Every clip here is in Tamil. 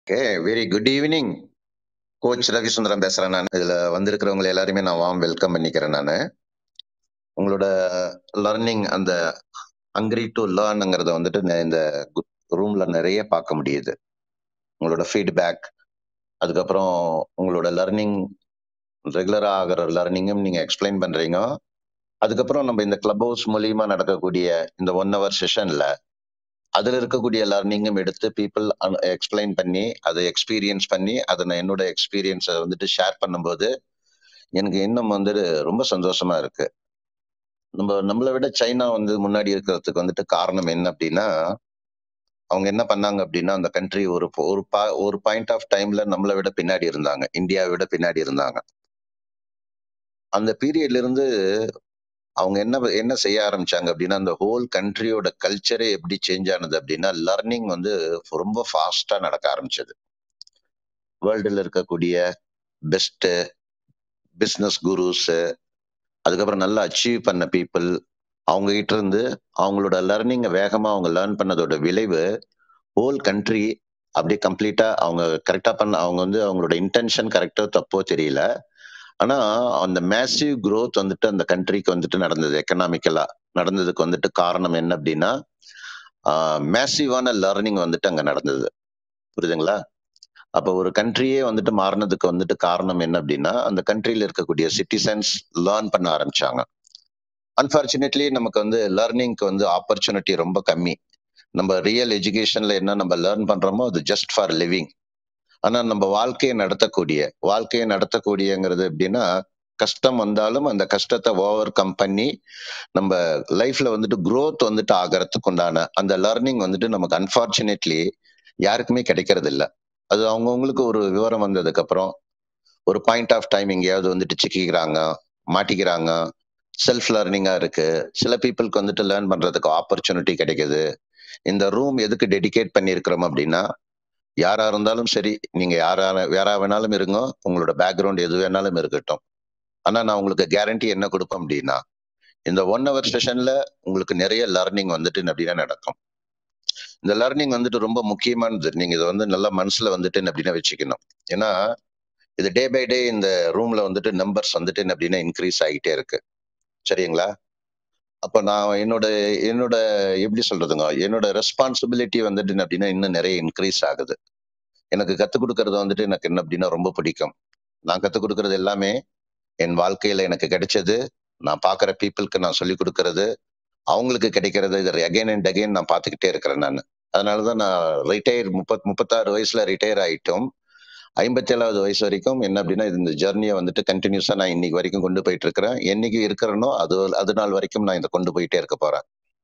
Okay very good evening coach Ravisundaram பேசுறேன் நான் இதுல வந்திருக்கிறவங்க எல்லாருமே நான் வாம் வெல்கம் பண்ணிக்கிறேன் நான் உங்களோட லர்னிங் அந்த ஹங்கிரி டு லேர்னுங்கிறத வந்துட்டு நான் இந்த ரூம்ல நிறைய பார்க்க முடியுது உங்களோட ஃபீட்பேக் அதுக்கப்புறம் உங்களோட லர்னிங் ரெகுலரா ஆகிற லர்னிங்கும் நீங்க எக்ஸ்பிளைன் பண்றீங்க அதுக்கப்புறம் நம்ம இந்த கிளப் ஹவுஸ் மூலியமா நடக்கக்கூடிய இந்த ஒன் ஹவர் செஷன்ல அதுல இருக்கக்கூடிய லர்னிங்கும் எடுத்து பீப்புள் எக்ஸ்பிளைன் பண்ணி அதை எக்ஸ்பீரியன்ஸ் பண்ணி அதை நான் என்னோட எக்ஸ்பீரியன்ஸை வந்துட்டு ஷேர் பண்ணும்போது எனக்கு இன்னும் வந்துட்டு ரொம்ப சந்தோஷமா இருக்கு நம்ம நம்மளை விட சைனா வந்து முன்னாடி இருக்கிறதுக்கு வந்துட்டு காரணம் என்ன அப்படின்னா அவங்க என்ன பண்ணாங்க அப்படின்னா அந்த கண்ட்ரி ஒரு ஒரு பா ஒரு பாயிண்ட் ஆஃப் டைம்ல நம்மளை விட பின்னாடி இருந்தாங்க இந்தியாவை விட பின்னாடி இருந்தாங்க அந்த பீரியட்ல இருந்து அவங்க என்ன என்ன செய்ய ஆரம்பிச்சாங்க அப்படின்னா அந்த ஹோல் கண்ட்ரியோட கல்ச்சரே எப்படி சேஞ்ச் ஆனது அப்படின்னா லர்னிங் வந்து ரொம்ப ஃபாஸ்டா நடக்க ஆரம்பிச்சது வேர்ல்டுல இருக்கக்கூடிய பெஸ்ட் பிஸ்னஸ் குருஸ் அதுக்கப்புறம் நல்லா அச்சீவ் பண்ண பீப்புள் அவங்க கிட்ட இருந்து அவங்களோட லர்னிங்கை வேகமா அவங்க லேர்ன் பண்ணதோட விளைவு ஹோல் கண்ட்ரி அப்படியே கம்ப்ளீட்டா அவங்க கரெக்டா பண்ண அவங்க வந்து அவங்களோட இன்டென்ஷன் கரெக்டோ தப்போ தெரியல ஆனா அந்த மேசிவ் க்ரோத் வந்துட்டு அந்த கண்ட்ரிக்கு வந்துட்டு நடந்தது எக்கனாமிக்கலா நடந்ததுக்கு வந்துட்டு காரணம் என்ன அப்படின்னா மேசிவான லேர்னிங் வந்துட்டு அங்க நடந்தது புரியுதுங்களா அப்ப ஒரு கண்ட்ரியே வந்துட்டு மாறினதுக்கு வந்துட்டு காரணம் என்ன அப்படின்னா அந்த கண்ட்ரியில இருக்கக்கூடிய சிட்டிசன்ஸ் லேர்ன் பண்ண ஆரம்பிச்சாங்க அன்பார்ச்சுனேட்லி நமக்கு வந்து லேர்னிங்க்கு வந்து ஆப்பர்ச்சுனிட்டி ரொம்ப கம்மி நம்ம ரியல் எஜுகேஷன்ல என்ன நம்ம லேர்ன் பண்றோமோ அது ஜஸ்ட் ஃபார் லிவிங் ஆனா நம்ம வாழ்க்கையை நடத்தக்கூடிய வாழ்க்கையை நடத்தக்கூடியங்கிறது எப்படின்னா கஷ்டம் வந்தாலும் அந்த கஷ்டத்தை ஓவர் கம் பண்ணி நம்ம லைஃப்ல வந்துட்டு குரோத் வந்துட்டு ஆகிறதுக்கு உண்டான அந்த லேர்னிங் வந்துட்டு நமக்கு அன்பார்ச்சுனேட்லி யாருக்குமே கிடைக்கிறது இல்லை அது அவங்கவுங்களுக்கு ஒரு விவரம் வந்ததுக்கு அப்புறம் ஒரு பாயிண்ட் ஆஃப் டைம் எங்கேயாவது வந்துட்டு சிக்கிக்கிறாங்க மாட்டிக்கிறாங்க செல்ஃப் லேர்னிங்கா இருக்கு சில பீப்புளுக்கு வந்துட்டு லேர்ன் பண்றதுக்கு ஆப்பர்ச்சுனிட்டி கிடைக்குது இந்த ரூம் எதுக்கு டெடிகேட் பண்ணியிருக்கிறோம் அப்படின்னா யாரா இருந்தாலும் சரி நீங்க யாரா யாரா வேணாலும் இருங்க உங்களோட பேக்ரவுண்ட் எது வேணாலும் இருக்கட்டும் ஆனா நான் உங்களுக்கு கேரண்டி என்ன கொடுப்பேன் அப்படின்னா இந்த ஒன் ஹவர் செஷன்ல உங்களுக்கு நிறைய லேர்னிங் வந்துட்டு அப்படின்னா நடக்கும் இந்த லேர்னிங் வந்துட்டு ரொம்ப முக்கியமானது நீங்க இதை வந்து நல்லா மனசுல வந்துட்டு அப்படின்னா வச்சுக்கணும் ஏன்னா இது டே பை டே இந்த ரூம்ல வந்துட்டு நம்பர்ஸ் வந்துட்டு அப்படின்னா இன்க்ரீஸ் ஆகிட்டே இருக்கு சரிங்களா அப்ப நான் என்னோட என்னோட எப்படி சொல்றதுங்க என்னோட ரெஸ்பான்சிபிலிட்டி வந்துட்டு அப்படின்னா இன்னும் நிறைய இன்க்ரீஸ் ஆகுது எனக்கு கத்துக் கொடுக்கறது வந்துட்டு எனக்கு என்ன அப்படின்னா ரொம்ப பிடிக்கும் நான் கத்துக் கொடுக்கறது எல்லாமே என் வாழ்க்கையில எனக்கு கிடைச்சது நான் பாக்குற பீப்புளுக்கு நான் சொல்லி கொடுக்கறது அவங்களுக்கு கிடைக்கிறது இது அகைன் அண்ட் அகைன் நான் பார்த்துக்கிட்டே இருக்கிறேன் நான் அதனாலதான் நான் ரிட்டையர் முப்பத் முப்பத்தாறு வயசுல ரிட்டையர் ஆயிட்டோம் ஐம்பத்தி ஏழாவது வயசு வரைக்கும் என்ன அப்படின்னா இந்த ஜெர்னியை வந்துட்டு கண்டினியூஸா நான் இன்னைக்கு வரைக்கும் கொண்டு போயிட்டு இருக்கிறேன் என்னைக்கு இருக்கிறனோ அது அது நாள் வரைக்கும் நான் இதை கொண்டு போயிட்டே இருக்க போறேன்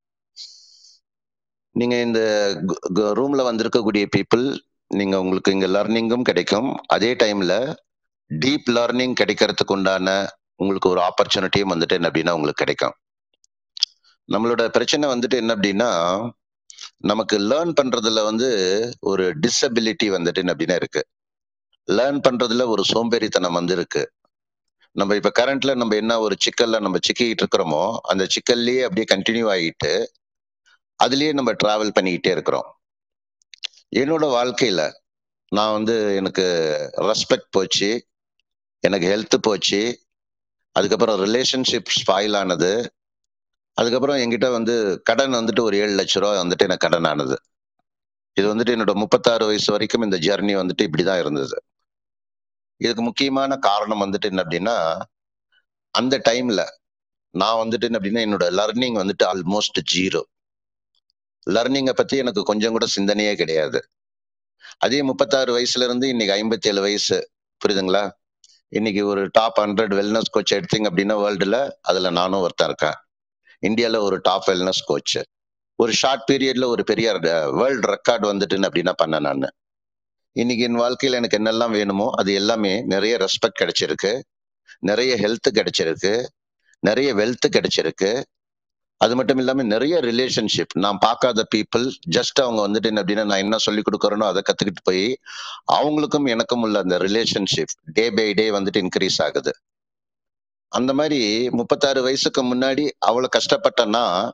நீங்க இந்த ரூம்ல வந்திருக்கக்கூடிய பீப்புள் நீங்க உங்களுக்கு இங்க லேர்னிங்கும் கிடைக்கும் அதே டைம்ல டீப் லேர்னிங் கிடைக்கிறதுக்கு உண்டான உங்களுக்கு ஒரு ஆப்பர்ச்சுனிட்டியும் வந்துட்டு என்ன அப்படின்னா உங்களுக்கு கிடைக்கும் நம்மளோட பிரச்சனை வந்துட்டு என்ன அப்படின்னா நமக்கு லேர்ன் பண்றதுல வந்து ஒரு டிசபிலிட்டி வந்துட்டு என்ன அப்படின்னா இருக்கு லேர்ன் பண்றதுல ஒரு சோம்பேறித்தனம் வந்து இருக்கு நம்ம இப்ப கரண்ட்ல நம்ம என்ன ஒரு சிக்கல்ல நம்ம சிக்கிட்டு இருக்கிறோமோ அந்த சிக்கல்லையே அப்படியே கண்டினியூ ஆகிட்டு அதுலயே நம்ம டிராவல் பண்ணிக்கிட்டே இருக்கிறோம் என்னோட வாழ்க்கையில நான் வந்து எனக்கு ரெஸ்பெக்ட் போச்சு எனக்கு ஹெல்த் போச்சு அதுக்கப்புறம் ரிலேஷன்ஷிப் ஸ்பாயில் ஆனது அதுக்கப்புறம் என்கிட்ட வந்து கடன் வந்துட்டு ஒரு ஏழு லட்ச ரூபா வந்துட்டு எனக்கு கடன் ஆனது இது வந்துட்டு என்னோட முப்பத்தாறு வயசு வரைக்கும் இந்த ஜெர்னி வந்துட்டு இப்படிதான் இருந்தது இதுக்கு முக்கியமான காரணம் வந்துட்டு என்ன அப்படின்னா அந்த டைம்ல நான் வந்துட்டு என்ன அப்படின்னா என்னோட லர்னிங் வந்துட்டு ஆல்மோஸ்ட் ஜீரோ லர்னிங்கை பத்தி எனக்கு கொஞ்சம் கூட சிந்தனையே கிடையாது அதே முப்பத்தாறு வயசுல இருந்து இன்னைக்கு ஐம்பத்தி ஏழு வயசு புரியுதுங்களா இன்னைக்கு ஒரு டாப் ஹண்ட்ரட் வெல்னஸ் கோச் எடுத்தீங்க அப்படின்னா வேர்ல்டுல அதுல நானும் ஒருத்தன் இருக்கேன் இந்தியால ஒரு டாப் வெல்னஸ் கோச் ஒரு ஷார்ட் பீரியட்ல ஒரு பெரிய வேர்ல்டு ரெக்கார்டு வந்துட்டுன்னு அப்படின்னா பண்ணேன் நான் இன்னைக்கு என் வாழ்க்கையில எனக்கு என்னெல்லாம் வேணுமோ அது எல்லாமே நிறைய ரெஸ்பெக்ட் கிடைச்சிருக்கு நிறைய ஹெல்த் கிடைச்சிருக்கு நிறைய வெல்த் கிடைச்சிருக்கு அது மட்டும் இல்லாம நிறைய ரிலேஷன்ஷிப் நான் பார்க்காத பீப்புள் ஜஸ்ட் அவங்க வந்துட்டு என்ன அப்படின்னா நான் என்ன சொல்லி கொடுக்குறேனோ அதை கத்துக்கிட்டு போய் அவங்களுக்கும் எனக்கும் உள்ள அந்த ரிலேஷன்ஷிப் டே பை டே வந்துட்டு இன்க்ரீஸ் ஆகுது அந்த மாதிரி முப்பத்தாறு வயசுக்கு முன்னாடி அவ்வளவு கஷ்டப்பட்டேன்னா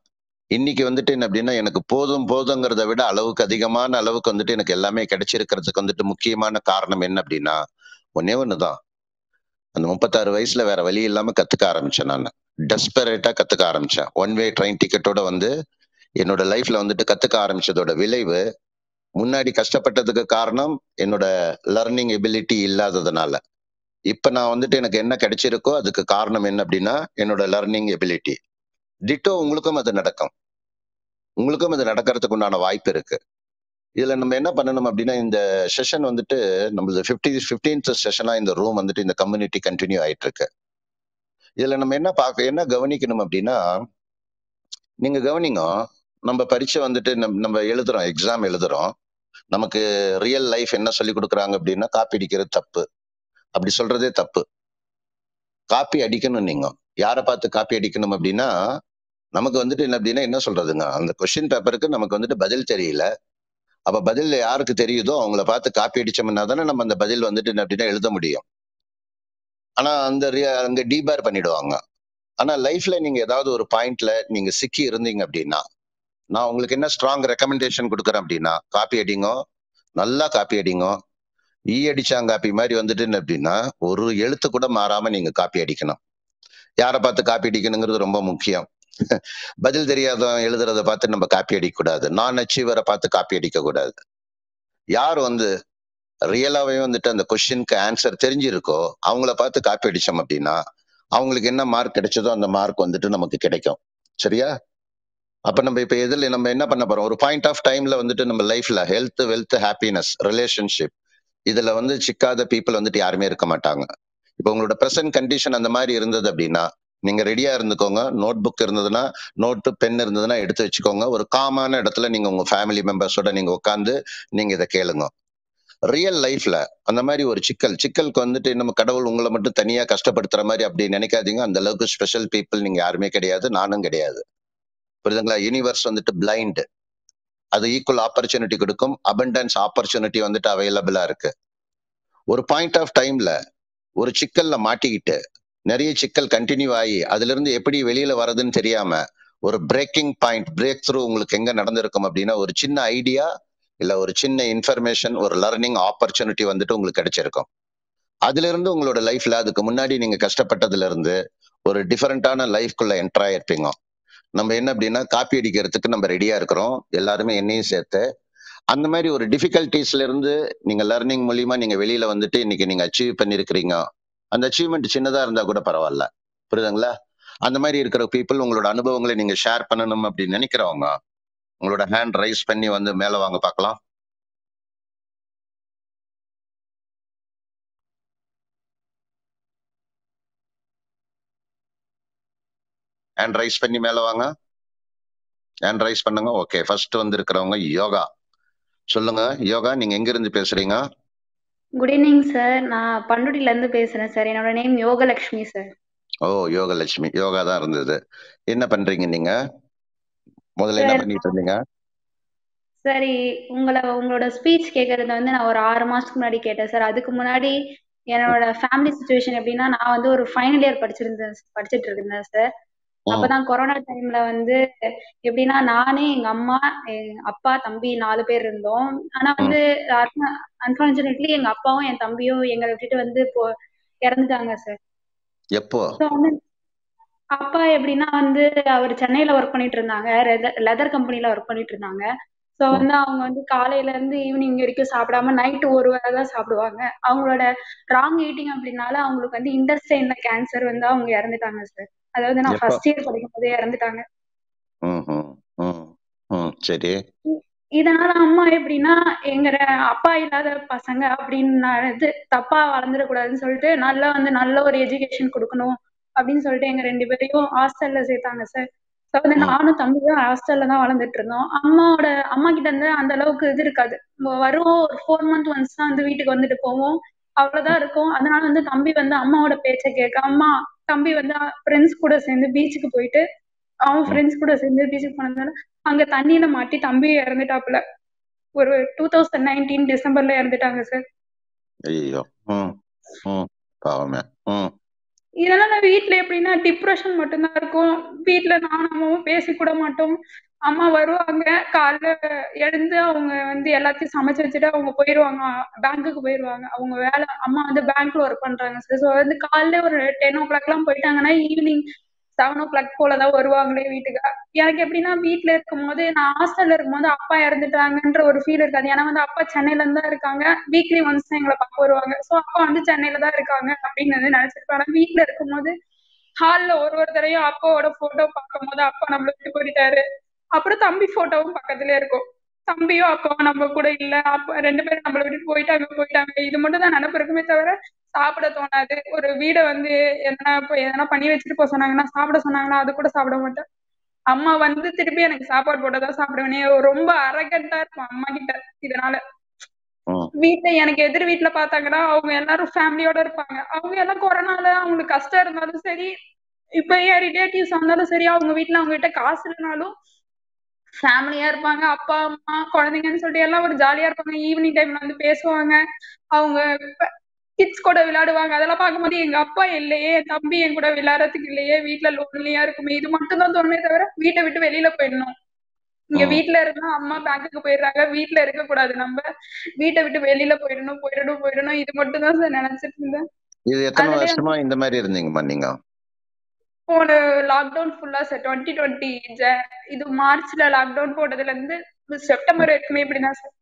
இன்னைக்கு வந்துட்டு என்ன அப்படின்னா எனக்கு போதும் போதுங்கிறத விட அளவுக்கு அதிகமான அளவுக்கு வந்துட்டு எனக்கு எல்லாமே கிடைச்சிருக்கிறதுக்கு வந்துட்டு முக்கியமான காரணம் என்ன அப்படின்னா ஒன்னே ஒண்ணுதான் அந்த முப்பத்தாறு வயசுல வேற வழி இல்லாம கத்துக்க ஆரம்பிச்சேன் நான் டெஸ்பரேட்டா கத்துக்க ஆரம்பிச்சேன் ஒன் வே ட்ரெயின் டிக்கெட்டோட வந்து என்னோட லைஃப்ல வந்துட்டு கத்துக்க ஆரம்பிச்சதோட விளைவு முன்னாடி கஷ்டப்பட்டதுக்கு காரணம் என்னோட லர்னிங் எபிலிட்டி இல்லாததுனால இப்ப நான் வந்துட்டு எனக்கு என்ன கிடைச்சிருக்கோ அதுக்கு காரணம் என்ன அப்படின்னா என்னோட லர்னிங் எபிலிட்டி டிட்டோ உங்களுக்கும் அது நடக்கும் உங்களுக்கும் அது நடக்கிறதுக்கு உண்டான வாய்ப்பு இருக்கு இதுல நம்ம என்ன பண்ணணும் அப்படின்னா இந்த செஷன் வந்துட்டு நம்மளது ஃபிஃப்டி ஃபிஃப்டீன்த் செஷனா இந்த ரூம் வந்துட்டு இந்த கம்யூனிட்டி கண்டினியூ ஆயிட்டு இருக்கு இதுல நம்ம என்ன பார்க்க என்ன கவனிக்கணும் அப்படின்னா நீங்க கவனிங்க நம்ம பரீட்சை வந்துட்டு நம்ம நம்ம எழுதுறோம் எக்ஸாம் எழுதுறோம் நமக்கு ரியல் லைஃப் என்ன சொல்லி கொடுக்குறாங்க அப்படின்னா காப்பி அடிக்கிறது தப்பு அப்படி சொல்றதே தப்பு காப்பி அடிக்கணும் நீங்க யாரை பார்த்து காப்பி அடிக்கணும் அப்படின்னா நமக்கு வந்துட்டு என்ன அப்படின்னா என்ன சொல்றதுங்க அந்த கொஸ்டின் பேப்பருக்கு நமக்கு வந்துட்டு பதில் தெரியல அப்ப பதில் யாருக்கு தெரியுதோ அவங்கள பார்த்து காப்பி அடிச்சோம்னா தானே நம்ம அந்த பதில் வந்துட்டு என்ன அப்படின்னா எழுத முடியும் ஆனா அந்த ரி- அங்க டீபேர் பண்ணிடுவாங்க ஆனா லைஃப்ல நீங்க ஏதாவது ஒரு பாயிண்ட்ல நீங்க சிக்கி இருந்தீங்க அப்படின்னா நான் உங்களுக்கு என்ன ஸ்ட்ராங் ரெக்கமெண்டேஷன் கொடுக்குறேன் அப்படின்னா காப்பி அடிங்க நல்லா காப்பி அடிங்க ஈ அடிச்சாங்காப்பி மாதிரி வந்துட்டு என்ன அப்படின்னா ஒரு எழுத்து கூட மாறாம நீங்க காப்பி அடிக்கணும் யாரை பார்த்து காப்பி அடிக்கணுங்கிறது ரொம்ப முக்கியம் பதில் தெரியாதவன் எழுதுறத பார்த்து நம்ம காப்பி அடிக்க கூடாது நான் அச்சீவரை பார்த்து காப்பி அடிக்க கூடாது யார் வந்து ரியலாவே வந்துட்டு அந்த கொஸ்டினுக்கு ஆன்சர் தெரிஞ்சிருக்கோ அவங்கள பார்த்து காப்பி அடிச்சோம் அப்படின்னா அவங்களுக்கு என்ன மார்க் கிடைச்சதோ அந்த மார்க் வந்துட்டு நமக்கு கிடைக்கும் சரியா அப்ப நம்ம இப்ப எதுல நம்ம என்ன பண்ண போறோம் ஒரு பாயிண்ட் ஆஃப் டைம்ல வந்துட்டு நம்ம லைஃப்ல ஹெல்த் வெல்த் ஹாப்பினஸ் ரிலேஷன்ஷிப் இதுல வந்து சிக்காத பீப்புள் வந்துட்டு யாருமே இருக்க மாட்டாங்க இப்போ உங்களோட ப்ரெசன்ட் கண்டிஷன் அந்த மாதிரி இருந்தது அப்படின்னா நீங்க ரெடியா இருந்துக்கோங்க நோட் புக் இருந்ததுன்னா நோட்டு பென் இருந்ததுன்னா எடுத்து வச்சுக்கோங்க ஒரு காமான இடத்துல நீங்க உங்க ஃபேமிலி மெம்பர்ஸோட நீங்க உட்காந்து நீங்க இதை கேளுங்க ரியல் லைஃப்ல அந்த மாதிரி ஒரு சிக்கல் சிக்கலுக்கு வந்துட்டு நம்ம கடவுள் உங்களை மட்டும் தனியா கஷ்டப்படுத்துற மாதிரி அப்படி நினைக்காதீங்க அந்த அளவுக்கு ஸ்பெஷல் பீப்புள் நீங்க யாருமே கிடையாது நானும் கிடையாது புரியுதுங்களா யூனிவர்ஸ் வந்துட்டு பிளைண்ட் அது ஈக்குவல் ஆப்பர்ச்சுனிட்டி கொடுக்கும் அபண்டன்ஸ் ஆப்பர்ச்சுனிட்டி வந்துட்டு அவைலபிளா இருக்கு ஒரு பாயிண்ட் ஆஃப் டைம்ல ஒரு சிக்கல்ல மாட்டிக்கிட்டு நிறைய சிக்கல் கண்டினியூ ஆகி அதுல இருந்து எப்படி வெளியில வர்றதுன்னு தெரியாம ஒரு பிரேக்கிங் பாயிண்ட் பிரேக் த்ரூ உங்களுக்கு எங்க நடந்திருக்கும் அப்படின்னா ஒரு சின்ன ஐடியா இல்ல ஒரு சின்ன இன்ஃபர்மேஷன் ஒரு லர்னிங் ஆப்பர்ச்சுனிட்டி வந்துட்டு உங்களுக்கு கிடைச்சிருக்கும் அதுல இருந்து உங்களோட லைஃப்ல அதுக்கு முன்னாடி நீங்க கஷ்டப்பட்டதுல இருந்து ஒரு டிஃபரெண்டான லைஃப்குள்ள என்டர் ஆயிருப்பீங்க நம்ம என்ன அப்படின்னா காப்பி அடிக்கிறதுக்கு நம்ம ரெடியா இருக்கிறோம் எல்லாருமே என்னையும் சேர்த்து அந்த மாதிரி ஒரு டிஃபிகல்டிஸ்ல இருந்து நீங்க லர்னிங் மூலியமா நீங்க வெளியில வந்துட்டு இன்னைக்கு நீங்க அச்சீவ் பண்ணிருக்கிறீங்க அந்த அச்சீவ்மெண்ட் சின்னதா இருந்தா கூட பரவாயில்ல புரியுதுங்களா அந்த மாதிரி இருக்கிற பீப்புள் உங்களோட அனுபவங்களை நீங்க ஷேர் பண்ணணும் அப்படின்னு நினைக்கிறவங்க உங்களோட ஹேண்ட் ரைஸ் பண்ணி வந்து மேல வாங்க பார்க்கலாம் ஹேண்ட் ரைஸ் பண்ணி மேல வாங்க ஹேண்ட் ரைஸ் பண்ணுங்க ஓகே ஃபர்ஸ்ட் வந்து இருக்கிறவங்க யோகா சொல்லுங்க யோகா நீங்க எங்க இருந்து பேசுறீங்க குட் ஈவினிங் சார் நான் பண்ருட்டில இருந்து பேசுறேன் சார் என்னோட name Yogalakshmi sir oh Yogalakshmi Yoga தான் இருந்தது என்ன பண்றீங்க நீங்க முதல்ல என்ன சார் பண்ணிட்டு இருந்தீங்க சரி உங்களை உங்களோட ஸ்பீச் கேட்கறது வந்து நான் ஒரு ஆறு மாசத்துக்கு முன்னாடி கேட்டேன் சார் அதுக்கு முன்னாடி என்னோட ஃபேமிலி சுச்சுவேஷன் எப்படின்னா நான் வந்து ஒரு ஃபைனல் இயர் படிச்சிருந்தேன் படிச்சிட்டு இருந்தேன் சார் ம், அப்பதான் கொரோனா டைம்ல வந்து எப்படின்னா நானே எங்க அம்மா எங்க அப்பா தம்பி நாலு பேர் இருந்தோம் ஆனா ம், வந்து அன்பார்ச்சுனேட்லி எங்க அப்பாவும் என் தம்பியும் எங்களை விட்டுட்டு வந்து இப்போ இறந்துட்டாங்க சார் எப்போ ஸோ வந்து அப்பா எப்படின்னா வந்து அவர் சென்னையில ஒர்க் பண்ணிட்டு இருந்தாங்க லெதர் கம்பெனில ஒர்க் பண்ணிட்டு இருந்தாங்க ஸோ ம், வந்து அவங்க வந்து காலையில இருந்து ஈவினிங் வரைக்கும் சாப்பிடாம நைட்டு ஒரு வேளை தான் சாப்பிடுவாங்க அவங்களோட ராங் ஈட்டிங் அப்படின்னால அவங்களுக்கு வந்து இண்டஸ்ட்ரைன்ல கேன்சர் வந்து அவங்க இறந்துட்டாங்க சார் அதாவது நான் எப்போ ஃபர்ஸ்ட் இயர் படிக்கும் போதே இறந்துட்டாங்க ம் ம் ம் ம் சரி இ- இதனால அம்மா எப்படின்னா எங்க ரெ- அப்பா இல்லாத பசங்க அப்படின்னு இது தப்பா வளர்ந்துடக்கூடாதுன்னு சொல்லிட்டு நல்லா வந்து நல்ல ஒரு எஜுகேஷன் கொடுக்கணும் அப்படின்னு சொல்லிட்டு எங்க ரெண்டு பேரையும் ஹாஸ்டல்ல சேர்த்தாங்க சார் ஸோ வந்து ம் நானும் தம்பியும் ஹாஸ்டல்ல தான் வளர்ந்துட்டு இருந்தோம் அம்மாவோட அம்மா கிட்ட இருந்து அந்த அளவுக்கு இது இருக்காது நம்ம வருவோம் ஒரு ஃபோர் மந்த் ஒன்ஸ் தான் வந்து வீட்டுக்கு வந்துட்டு போவோம் அவ்வளவுதான் இருக்கும் அதனால வந்து தம்பி வந்து அம்மாவோட பேச்சை கேட்க அம்மா தம்பி வந்து ஃப்ரெண்ட்ஸ் கூட சேர்ந்து பீச்சுக்கு போயிட்டு அவன் ம் ஃப்ரெண்ட்ஸ் கூட சேர்ந்து பீச்சுக்கு போனதுனால அங்க தண்ணியில மாட்டி தம்பி இறந்துட்டாப்புல ஒரு டூ தௌசண்ட் நைன்டீன் டிசம்பர்ல இறந்துட்டாங்க சார் ஐயோ ம் ம் பாவமே ம் இதனால வீட்ல எப்படின்னா டிப்ரெஷன் மட்டும்தான் இருக்கும் வீட்ல நானும் அம்மாவும் பேசி கூட மாட்டோம் அம்மா வருவாங்க காலைல எழுந்து அவங்க வந்து எல்லாத்தையும் சமைச்சு வச்சுட்டு அவங்க போயிருவாங்க பேங்க்குக்கு போயிருவாங்க அவங்க வேலை அம்மா வந்து பேங்க்ல ஒர்க் பண்றாங்க சார் ஸோ வந்து காலைல ஒரு டென் ஓ கிளாக் எல்லாம் போயிட்டாங்கன்னா ஈவினிங் செவன் ஓ கிளாக் போலதான் வருவாங்களே வீட்டுக்கு எனக்கு எப்படின்னா வீட்ல இருக்கும்போது நான் ஹாஸ்டல்ல இருக்கும்போது அப்பா இறந்துட்டாங்கன்ற ஒரு ஃபீல் இருக்காது ஏன்னா வந்து அப்பா சென்னையில இருந்து தான் இருக்காங்க வீக்லி ஒன்ஸ் தான் எங்களை பார்க்க வருவாங்க ஸோ அப்பா வந்து சென்னையில தான் இருக்காங்க அப்படின்னு வந்து நினைச்சிருப்பேன் ஆனா வீட்ல இருக்கும்போது ஹால்ல ஒரு ஒரு தடவையும் அப்பாவோட போட்டோ பார்க்கும் போது அப்பா நம்மள விட்டு போயிட்டாரு அப்புறம் தம்பி போட்டோவும் பக்கத்துலயே இருக்கும் தம்பியும் அப்பாவும் நம்ம கூட இல்ல அப்பா ரெண்டு பேரும் நம்மள விட்டு போயிட்டாங்க போயிட்டாங்க இது மட்டும் தான் நினப்பு இருக்குமே தவிர சாப்பிட தோணாது ஒரு வீடை வந்து எதனா இப்போ எதனா பண்ணி வச்சுட்டு போக சொன்னாங்கன்னா சாப்பிட சொன்னாங்கன்னா அது கூட சாப்பிட மாட்டேன் அம்மா வந்து திருப்பி எனக்கு சாப்பாடு போட்டதான் சாப்பிடுவேனே ரொம்ப அரகண்டா இருக்கும் அம்மா கிட்ட இதனால ம். வீட்டுல எனக்கு எதிர் வீட்டுல பார்த்தாங்கன்னா அவங்க எல்லாரும் ஃபேமிலியோட இருப்பாங்க அவங்க எல்லாம் கொரோனால அவங்களுக்கு கஷ்டம் இருந்தாலும் சரி இப்ப என் ரிலேட்டிவ்ஸ் வந்தாலும் சரி அவங்க வீட்டுல அவங்க கிட்ட காசு இல்லைனாலும் ஃபேமிலியா இருப்பாங்க அப்பா அம்மா குழந்தைங்கன்னு சொல்லிட்டு எல்லாம் ஒரு ஜாலியா இருப்பாங்க ஈவினிங் டைம்ல வந்து பேசுவாங்க அவங்க கிட்ஸ் கூட விளையாடுவாங்க அதெல்லாம் பார்க்கும்போது எங்க அப்பா இல்லையே என் தம்பி என் கூட விளையாடுறதுக்கு இல்லையே வீட்டுல லோன்லியா இருக்குமே இது மட்டும் தான் தோணுமே தவிர வீட்டை விட்டு வெளியில போயிடணும் இங்க ம். வீட்டுல இருந்தா அம்மா பேங்க்குக்கு போயிடுறாங்க வீட்டுல இருக்க கூடாது நம்ம வீட்டை விட்டு வெளியில போயிடணும் போயிடணும் போயிடணும் இது மட்டும் தான் சார் நினைச்சிட்டு இருந்தேன் இது எத்தனை அதுலயே வருஷமா இந்த மாதிரி இருந்தீங்கம்மா நீங்க போன லாக்டவுன் ஃபுல்லா சார் டுவெண்ட்டி டுவெண்ட்டி இது மார்ச்ல லாக்டவுன் போட்டதுல இருந்து செப்டம்பர் வரைக்குமே இப்படிதான் சார்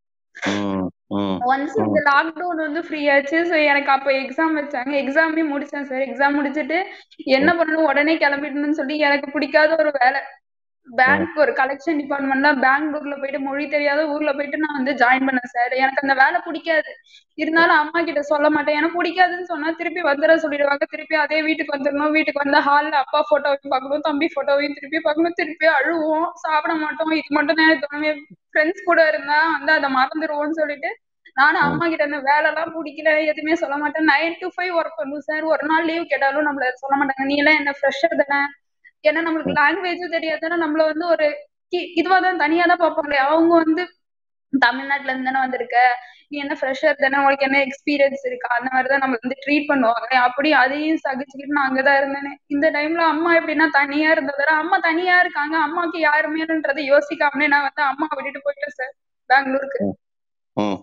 ம், ம், ஒன்ஸ் இந்த லாக்டவுன் வந்து ஃப்ரீ ஆச்சு ஸோ எனக்கு அப்போ எக்ஸாம் வச்சாங்க எக்ஸாமே முடிச்சேன் சார் எக்ஸாம் முடிச்சுட்டு என்ன பண்ணணும் உடனே கிளம்பிடணும்னு சொல்லி எனக்கு பிடிக்காத ஒரு வேலை பேங்க் ஒரு கலெக்ஷன் டிபார்ட்மெண்ட்ல பெங்களூர்ல போயிட்டு மொழி தெரியாத ஊர்ல போயிட்டு நான் வந்து ஜாயின் பண்ணேன் சார் எனக்கு அந்த வேலை பிடிக்காது இருந்தாலும் அம்மா கிட்ட சொல்ல மாட்டேன் எனக்கு பிடிக்காதுன்னு சொன்னா திருப்பி வந்துட சொல்லிடுவாங்க திருப்பி அதே வீட்டுக்கு வந்துடணும் வீட்டுக்கு வந்த ஹால்ல அப்பா போட்டோவையும் பார்க்கணும் தம்பி போட்டோவையும் திருப்பி பார்க்கணும் திருப்பி அழுவோம் சாப்பிட மாட்டோம் இது மட்டும் தான் எனக்கு தோணுமே ஃப்ரெண்ட்ஸ் கூட இருந்தா வந்து அதை மறந்துடுவோம்னு சொல்லிட்டு நானும் அம்மா கிட்ட இந்த வேலை எல்லாம் பிடிக்கல எதுவுமே சொல்ல மாட்டேன் நைன் டு ஃபைவ் ஒர்க் பண்ணும் சார் ஒரு நாள் லீவ் கேட்டாலும் நம்மள சொல்ல மாட்டாங்க நீ எல்லாம் என்ன ஃப்ரெஷர் தானே ஏன்னா நம்மளுக்கு லாங்குவேஜும் தெரியாதுன்னா நம்மள வந்து ஒரு கி- இதுவா தான் தனியா தான் பார்ப்பாங்களே அவங்க வந்து தமிழ்நாட்டுல இருந்து தானே வந்திருக்க நீ என்ன ஃப்ரெஷர் தானே உனக்கு என்ன எக்ஸ்பீரியன்ஸ் இருக்கா அந்த மாதிரி தான் நம்ம வந்து ட்ரீட் பண்ணுவாங்க அப்படி அதையும் சகிச்சுக்கிட்டு நான் அங்கதான் இருந்தேனே இந்த டைம்ல அம்மா எப்படின்னா தனியா இருந்ததால அம்மா தனியா இருக்காங்க அம்மாக்கு யாருமேன்றதை யோசிக்காமலே நான் வந்து அம்மா விட்டுட்டு போயிட்டேன் சார் பெங்களூருக்கு ம்,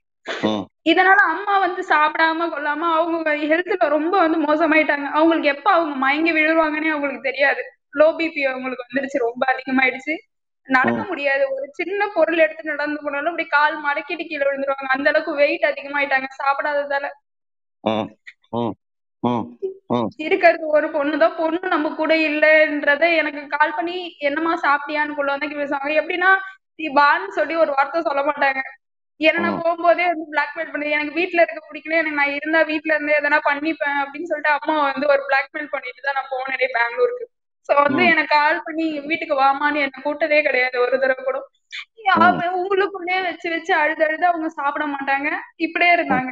ம், இதனால அம்மா வந்து சாப்பிடாம கொள்ளாம அவங்க ஹெல்த்ல ரொம்ப வந்து மோசமாயிட்டாங்க அவங்களுக்கு எப்ப அவங்க மயங்கி விழுவாங்கன்னே அவங்களுக்கு தெரியாது லோ பிபி அவங்களுக்கு வந்துருச்சு ரொம்ப அதிகமாயிடுச்சு நடக்க முடியாது ஒரு சின்ன பொருள் எடுத்து நடந்து போனாலும் அப்படி கால் மடக்கிட்டு கீழே விழுந்துருவாங்க அந்த அளவுக்கு வெயிட் அதிகமாயிட்டாங்க சாப்பிடாததால ம், ம், ம், ம், இருக்கிறது ஒரு பொண்ணுதான் பொண்ணு நம்ம கூட இல்லைன்றத எனக்கு கால் பண்ணி என்னமா சாப்பிட்டியான்னு கொள்ள வந்து பேசுவாங்க எப்படின்னா நீ வான்னு சொல்லி ஒரு வார்த்தை சொல்ல மாட்டாங்க ஏன்னா நான் ம். போகும்போதே வந்து பிளாக்மெயில் பண்ணி எனக்கு வீட்ல இருக்க பிடிக்கல எனக்கு நான் இருந்தா வீட்ல இருந்து எதனா பண்ணிப்பேன் அப்படின்னு சொல்லிட்டு அம்மா வந்து ஒரு பிளாக்மெயில் பண்ணிட்டு தான் நான் போனேனே பெங்களூருக்கு சோ வந்து ம். எனக்கு கால் பண்ணி வீட்டுக்கு வாமான்னு என்ன கூட்டதே கிடையாது ஒரு தடவை கூட அவ உங்களுக்குள்ளே வச்சு வச்சு அழுது அழுது அவங்க சாப்பிட மாட்டாங்க இப்படியே இருந்தாங்க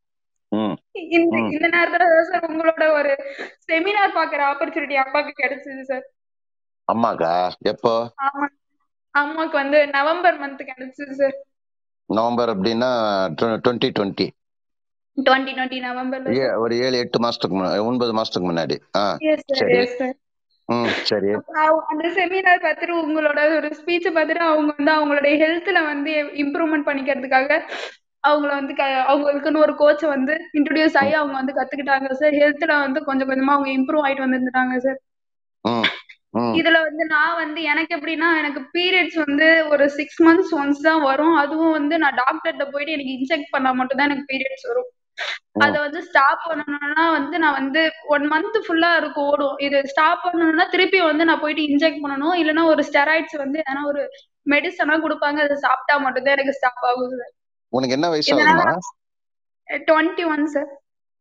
ம், இந்த ம். இந்த நேரத்துல தான் சார் உங்களோட ஒரு செமினார் பாக்குற ஆப்பர்ச்சுனிட்டி அப்பாக்கு கிடைச்சது சார் அம்மாக்கா எப்போ ஆமா அம்மாக்கு வந்து நவம்பர் மந்த் கிடைச்சது சார் நவம்பர் அப்படின்னா டுவெண்ட்டி டுவெண்ட்டி டுவெண்ட்டி டுவெண்ட்டி நவம்பர்ல ஒரு ஏழு எட்டு மாசத்துக்கு முன்னாடி ஒன்பது மாசத்துக்கு முன்னாடி ஆ எஸ் சார் சரி. எஸ் சார் ம் சரி அந்த செமினார் பார்த்துட்டு உங்களோட ஒரு ஸ்பீச் பார்த்துட்டு அவங்க வந்து அவங்களுடைய ஹெல்த்ல வந்து இம்ப்ரூவ்மெண்ட் பண்ணிக்கிறதுக்காக அவங்கள வந்து க- அவங்களுக்குன்னு ஒரு கோச்சை வந்து இன்ட்ரடியூஸ் ஆகி அவங்க வந்து கத்துக்கிட்டாங்க சார் ஹெல்த்ல வந்து கொஞ்சம் கொஞ்சமா அவங்க இம்ப்ரூவ் ஆயிட்டு வந்துருந்தாங்க சார் ம் ம் இதுல வந்து நான் வந்து எனக்கு எப்படின்னா எனக்கு பீரியட்ஸ் வந்து ஒரு சிக்ஸ் மந்த்ஸ் ஒன்ஸ் தான் வரும் அதுவும் வந்து நான் டாக்டர்கிட்ட போயிட்டு எனக்கு இன்ஜெக்ட் பண்ணா மட்டும் தான் எனக்கு பீரியட்ஸ் வரும் அத வந்து ஸ்டாப் பண்ணணும்னா வந்து நான் வந்து ஒன் மந்த் ஃபுல்லா இருக்கும் ஓடும் இது ஸ்டாப் பண்ணணும்னா திருப்பி வந்து நான் போயிட்டு இன்ஜெக்ட் பண்ணணும் இல்லைன்னா ஒரு ஸ்டெராய்ட்ஸ் வந்து ஏன்னா ஒரு மெடிசனா கொடுப்பாங்க அதை சாப்பிட்டா மட்டும் தான் எனக்கு ஸ்டாப் ஆகும் சார் உனக்கு என்ன வயசு இதனால ஆகுதுமா டுவெண்ட்டி ஒன் சார்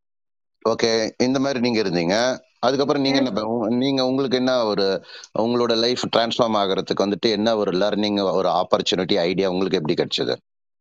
ஓகே இந்த மாதிரி நீங்க இருந்தீங்க அதுக்கப்புறம் நீங்க என்ன ப- உங்க- நீங்க உங்களுக்கு என்ன ஒரு உங்களோட லைஃப் டிரான்ஸ்ஃபார்ம் ஆகிறதுக்கு வந்துட்டு என்ன ஒரு லர்னிங் ஒரு ஆப்பர்ச்சுனிட்டி ஐடியா உங்களுக்கு எப்படி கிடைச்சது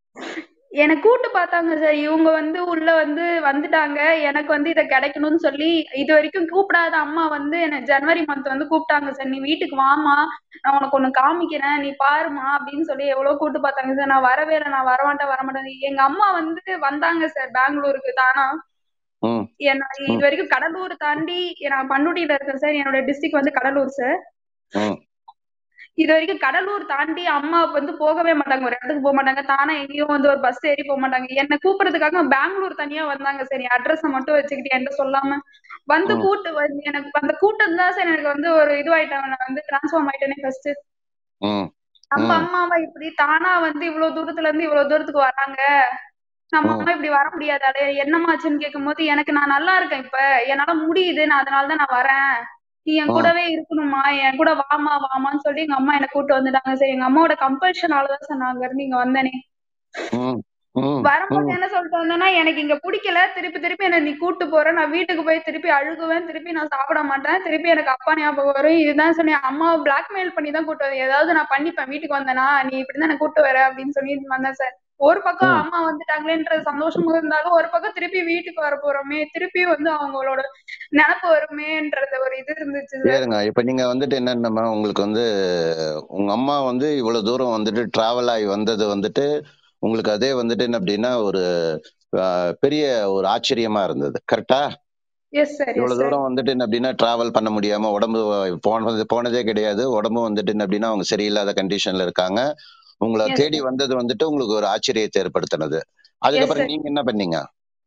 எனக்கு கூட்டு பார்த்தாங்க சார் இவங்க வந்து உள்ள வந்து வந்துட்டாங்க எனக்கு வந்து இதை கிடைக்கணும்னு சொல்லி இது வரைக்கும் கூப்பிடாத அம்மா வந்து என்ன ஜனவரி மந்த் வந்து கூப்பிட்டாங்க சார் நீ வீட்டுக்கு வாமா நான் உனக்கு ஒண்ணு காமிக்கிறேன் நீ பாருமா அப்படின்னு சொல்லி எவ்வளவு கூட்டு பார்த்தாங்க சார் நான் வரவே இல்லை நான் வரமாட்டேன் வரமாட்டேன் எங்க அம்மா வந்து வந்தாங்க சார் பெங்களூருக்கு தானா ம் என்ன இது வரைக்கும் கடலூர் தாண்டி நான் பண்ருட்டியில இருக்கேன் சார் என்னோட டிஸ்ட்ரிக்ட் வந்து கடலூர் சார் ம் இது வரைக்கும் கடலூர் தாண்டி அம்மா வந்து போகவே மாட்டாங்க ஒரு இடத்துக்கு போக மாட்டாங்க தானா எங்கேயும் வந்து ஒரு பஸ் ஏறி போக மாட்டாங்க என்ன கூப்பிடுறதுக்காக பெங்களூர் தனியா வந்தாங்க சரி அட்ரஸ் மட்டும் வச்சுக்கிட்டு என்கிட்ட சொல்லாம வந்து ம். கூட்டு வந்து எனக்கு அந்த கூட்டம் தான் சார் எனக்கு வந்து ஒரு இதுவாயிட்டேன் நான் வந்து டிரான்ஸ்ஃபார்ம் ஆயிட்டேனே ஃபர்ஸ்ட் ம் நம்ம ம். அம்மாவா இப்படி தானா வந்து இவ்வளவு தூரத்துல இருந்து இவ்வளவு தூரத்துக்கு வராங்க நம்ம ம். அம்மா இப்படி வர முடியாதாலே என்னமாச்சுன்னு கேட்கும்போது எனக்கு நான் நல்லா இருக்கேன் இப்ப என்னால முடியுது நான் அதனாலதான் நான் வரேன் நீ என் ம். கூடவே இருக்கணுமா என் கூட வாமா வாமான்னு சொல்லி எங்க அம்மா என்ன கூட்டு வந்துட்டாங்க சரி எங்க அம்மாவோட கம்பல்ஷனாலதான் சார் நான் அங்க இருந்து இங்க வந்தேனே ம். ம். வரும்போது ம். என்ன சொல்லிட்டு வந்தேன்னா எனக்கு இங்க பிடிக்கல திருப்பி திருப்பி என்ன நீ கூட்டு போற நான் வீட்டுக்கு போய் திருப்பி அழுகுவேன் திருப்பி நான் சாப்பிட மாட்டேன் திருப்பி எனக்கு அப்பா ஞாபகம் வரும் இதுதான் சொல்லி அம்மாவை பிளாக்மெயில் பண்ணி தான் கூட்டு வந்தேன் ஏதாவது நான் பண்ணிப்பேன் வீட்டுக்கு வந்தேனா நீ இப்படிதான் என்ன கூட்டு வர அப்படின்னு சொல்லி வந்தேன் சார் ஒரு பக்கம் ம். அம்மா வந்துட்டாங்களேன்ற சந்தோஷமும் இருந்தாலும் ஒரு பக்கம் திருப்பி வீட்டுக்கு வர போறோமே திருப்பி வந்து அவங்களோட நினப்பு வருமேன்றது ஒரு இது இருந்துச்சு சார் ஏறுங்க இப்ப நீங்க வந்துட்டு என்னன்னா உங்களுக்கு வந்து உங்க அம்மா வந்து இவ்வளவு தூரம் வந்துட்டு டிராவல் ஆகி வந்தது வந்துட்டு உங்களுக்கு அதே வந்துட்டு என்ன அப்படின்னா ஒரு ஆஹ், பெரிய ஒரு ஆச்சரியமா இருந்தது கரெக்டா எஸ் சார் எஸ் இவ்வளவு சார் தூரம் வந்துட்டு என்ன அப்படின்னா டிராவல் பண்ண முடியாம உடம்பு போனது போனதே கிடையாது உடம்பு வந்துட்டு என்ன அப்படின்னா அவங்க சரியில்லாத கண்டிஷன்ல இருக்காங்க உங்களை எஸ் தேடி வந்தது வந்துட்டு உங்களுக்கு ஒரு ஆச்சரியத்தை ஏற்படுத்தினது எஸ் அதுக்கப்புறம் சார் நீங்க என்ன பண்ணீங்க